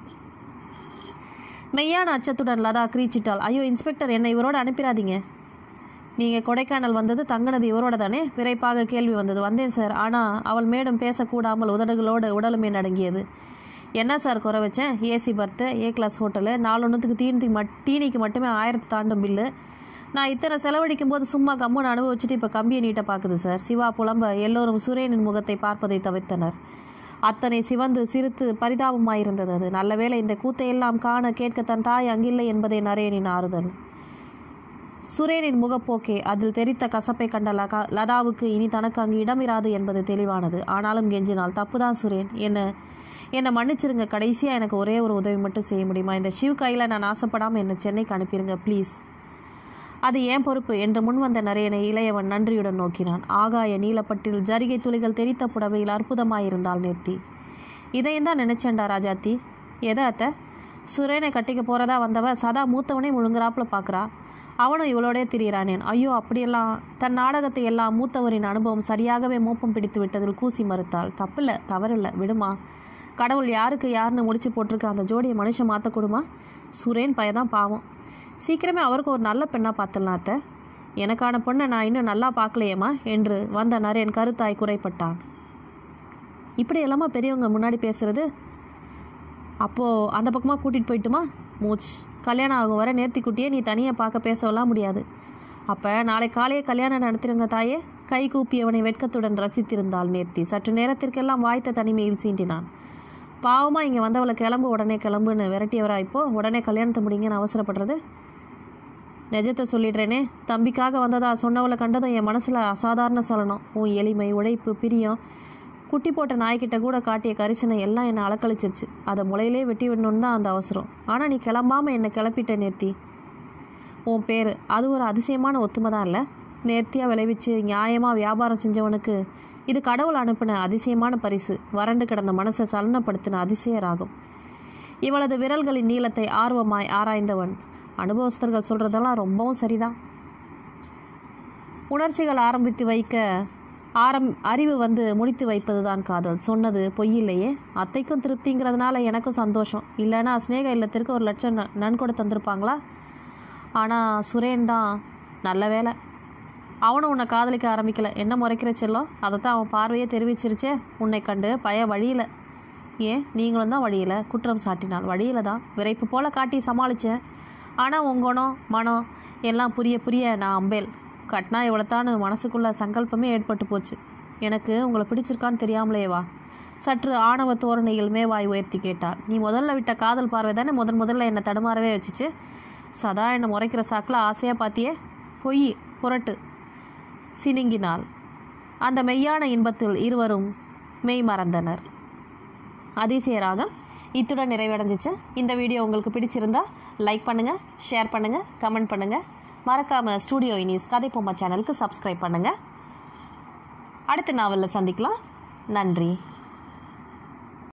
மெய்யான அச்சத்துடன் லதா கிரீச்சிட்டாள் ஐயோ இன்ஸ்பெக்டர் என்னை இவரோட அனுப்பிடாதீங்க நீங்கள் கொடைக்கானல் வந்தது தங்கினது இவரோட தானே விரைப்பாக கேள்வி வந்தது வந்தேன் சார் ஆனால் அவள் மேடம் பேசக்கூடாமல் உதடுகளோடு உடலுமே நடுங்கியது என்ன சார் குறை வச்சேன் AC berth A class hotel நாலொன்றுத்துக்கு தீனிக்கு மட் டீனிக்கு மட்டுமே ஆயிரத்து தாண்டும் பில்லு நான் இத்தனை செலவழிக்கும் போது சும்மா கம்முன்னு அனுபவிச்சுட்டு இப்போ கம்பியை நீட்ட பார்க்குது சார் சிவா புலம்ப எல்லோரும் சுரேனின் முகத்தை பார்ப்பதை தவிர்த்தனர் அத்தனை சிவந்து சிரித்து பரிதாபமாயிருந்தது அது நல்ல வேளை இந்த கூத்தையெல்லாம் காண கேட்க தன் தாய் அங்கில்லை என்பதே நரேனின் ஆறுதல் சுரேனின் முகப்போக்கே அதில் தெரித்த கசப்பை கண்ட லகா லதாவுக்கு இனி தனக்கு அங்கு இடமிராது என்பது தெளிவானது ஆனாலும் கெஞ்சினாள் தப்புதான் சுரேன் என்ன என்னை மன்னிச்சிருங்க கடைசியாக எனக்கு ஒரே ஒரு உதவி மட்டும் செய்ய முடியுமா இந்த ஷிவ் கையில் நான் ஆசைப்படாமல் என்னை சென்னைக்கு அனுப்பிடுங்க ப்ளீஸ் அது ஏன் பொறுப்பு என்று முன் வந்த நரேனை இளையவன் நன்றியுடன் நோக்கினான் ஆகாய நீலப்பட்டில் ஜரிகை துளிகள் தெரித்த புடவையில் அற்புதமாயிருந்தாள் நேர்த்தி இதையும் தான் நினைச்சேன்டா ராஜாத்தி எதை அத்தை சுரேனை கட்டிக்க போகிறதா வந்தவ சதா மூத்தவனே முழுங்குறாப்புல பார்க்குறா அவனும் இவளோடே திரியிறானேன் ஐயோ அப்படியெல்லாம் தன் நாடகத்தை எல்லாம் மூத்தவரின் அனுபவம் சரியாகவே மோப்பம் பிடித்து விட்டதில் கூசி மறுத்தாள் தப்பில்ல தவறில்ல விடுமா கடவுள் யாருக்கு யாருன்னு முடிச்சு போட்டிருக்க அந்த ஜோடியை மனுஷன் மாற்றக்கூடுமா சுரேன் பையதான் பாவம் சீக்கிரமே அவருக்கு ஒரு நல்ல பெண்ணாக பார்த்துடலாம் அத்தை எனக்கான பொண்ணை நான் இன்னும் நல்லா பார்க்கலையேம்மா என்று வந்த நரேன் கருத்தாய் குறைப்பட்டான் இப்படி எல்லாமா பெரியவங்க முன்னாடி பேசுறது அப்போது அந்த பக்கமாக கூட்டிகிட்டு போயிட்டுமா மூச் கல்யாணம் ஆகும் வர நேர்த்தி குட்டியே நீ தனியாக பார்க்க பேசவெல்லாம் முடியாது அப்போ நாளை காலையே கல்யாணம் நடத்திருங்க தாயே கை கூப்பியவனை வெட்கத்துடன் ரசித்திருந்தாள் நேர்த்தி சற்று நேரத்திற்கெல்லாம் வாய்த்த தனிமையில் சீண்டினான் பாவமாக இங்கே வந்தவளை கிளம்பு உடனே கிளம்புன்னு விரட்டியவரா இப்போ உடனே கல்யாணத்தை முடிங்கன்னு அவசரப்படுறது நிஜத்தை சொல்லிடுறேனே தம்பிக்காக வந்ததா சொன்னவளை கண்டதும் என் மனசில் அசாதாரண சலனம் உன் எளிமை உழைப்பு பிரியம் குட்டி போட்ட நாய்க்கிட்ட கூட காட்டிய கரிசனை எல்லாம் என்னை அலக்கழிச்சிருச்சு அதை முளையிலே வெட்டி விடணுன்னு தான் அந்த அவசரம் ஆனால் நீ கிளம்பாமல் என்னை கிளப்பிட்ட நேர்த்தி உன் பேர் அது ஒரு அதிசயமான ஒத்துமை தான் இல்லை நேர்த்தியாக விளைவிச்சு நியாயமாக வியாபாரம் செஞ்சவனுக்கு இது கடவுள் அனுப்பின அதிசயமான பரிசு வறண்டு கிடந்த மனசை சலனப்படுத்தின அதிசய ராகம் இவளது விரல்களின் நீளத்தை ஆர்வமாய் ஆராய்ந்தவன் அனுபவஸ்தர்கள் சொல்கிறதெல்லாம் ரொம்பவும் சரிதான் உணர்ச்சிகள் ஆரம்பித்து வைக்க ஆரம் அறிவு வந்து முடித்து வைப்பது தான் காதல் சொன்னது பொய்யில்லையே அத்தைக்கும் திருப்திங்கிறதுனால எனக்கும் சந்தோஷம் இல்லைன்னா ஸ்னேக இல்லத்திற்கு ஒரு லட்சம் ந- நன்கொடை தந்திருப்பாங்களா ஆனால் சுரேன் தான் நல்ல வேலை அவனும் உன்னை காதலிக்க ஆரம்பிக்கல என்ன முறைக்கிற செல்லம் அதை தான் அவன் பார்வையே தெரிவிச்சிருச்சே உன்னை கண்டு பய வழியில் ஏன் நீங்களும் தான் வழியில் குற்றம் சாட்டினாள் வழியில் தான் விரைப்பு போல் காட்டி சமாளித்தேன் ஆனால் உன் குணம் மனம் எல்லாம் புரிய புரிய நான் அம்பேல் கட்டினா இவ்வளோத்தான்னு மனசுக்குள்ள சங்கல்பமே ஏற்பட்டு போச்சு எனக்கு உங்களை பிடிச்சிருக்கான்னு தெரியாமலே வா சற்று ஆணவ தோரணையில் மேவாய் உயர்த்தி கேட்டார் நீ முதல்ல விட்ட காதல் பார்வை தானே முதன் முதல்ல என்னை தடுமாறவே வச்சுச்சு சதா என்னை முறைக்கிற சாக்கில் ஆசையாக பார்த்தியே பொய் புரட்டு சினுங்கினாள் அந்த மெய்யான இன்பத்தில் இருவரும் மெய் மறந்தனர் அதிசய ராகம் இத்துடன் நிறைவடைஞ்சிச்சு இந்த வீடியோ உங்களுக்கு பிடிச்சிருந்தா லைக் பண்ணுங்கள் ஷேர் பண்ணுங்கள் கமெண்ட் பண்ணுங்கள் மறக்காமல் ஸ்டூடியோ இனிஸ் கதை பொம்மா சேனலுக்கு சப்ஸ்கிரைப் பண்ணுங்கள் அடுத்த நாவலில் சந்திக்கலாம் நன்றி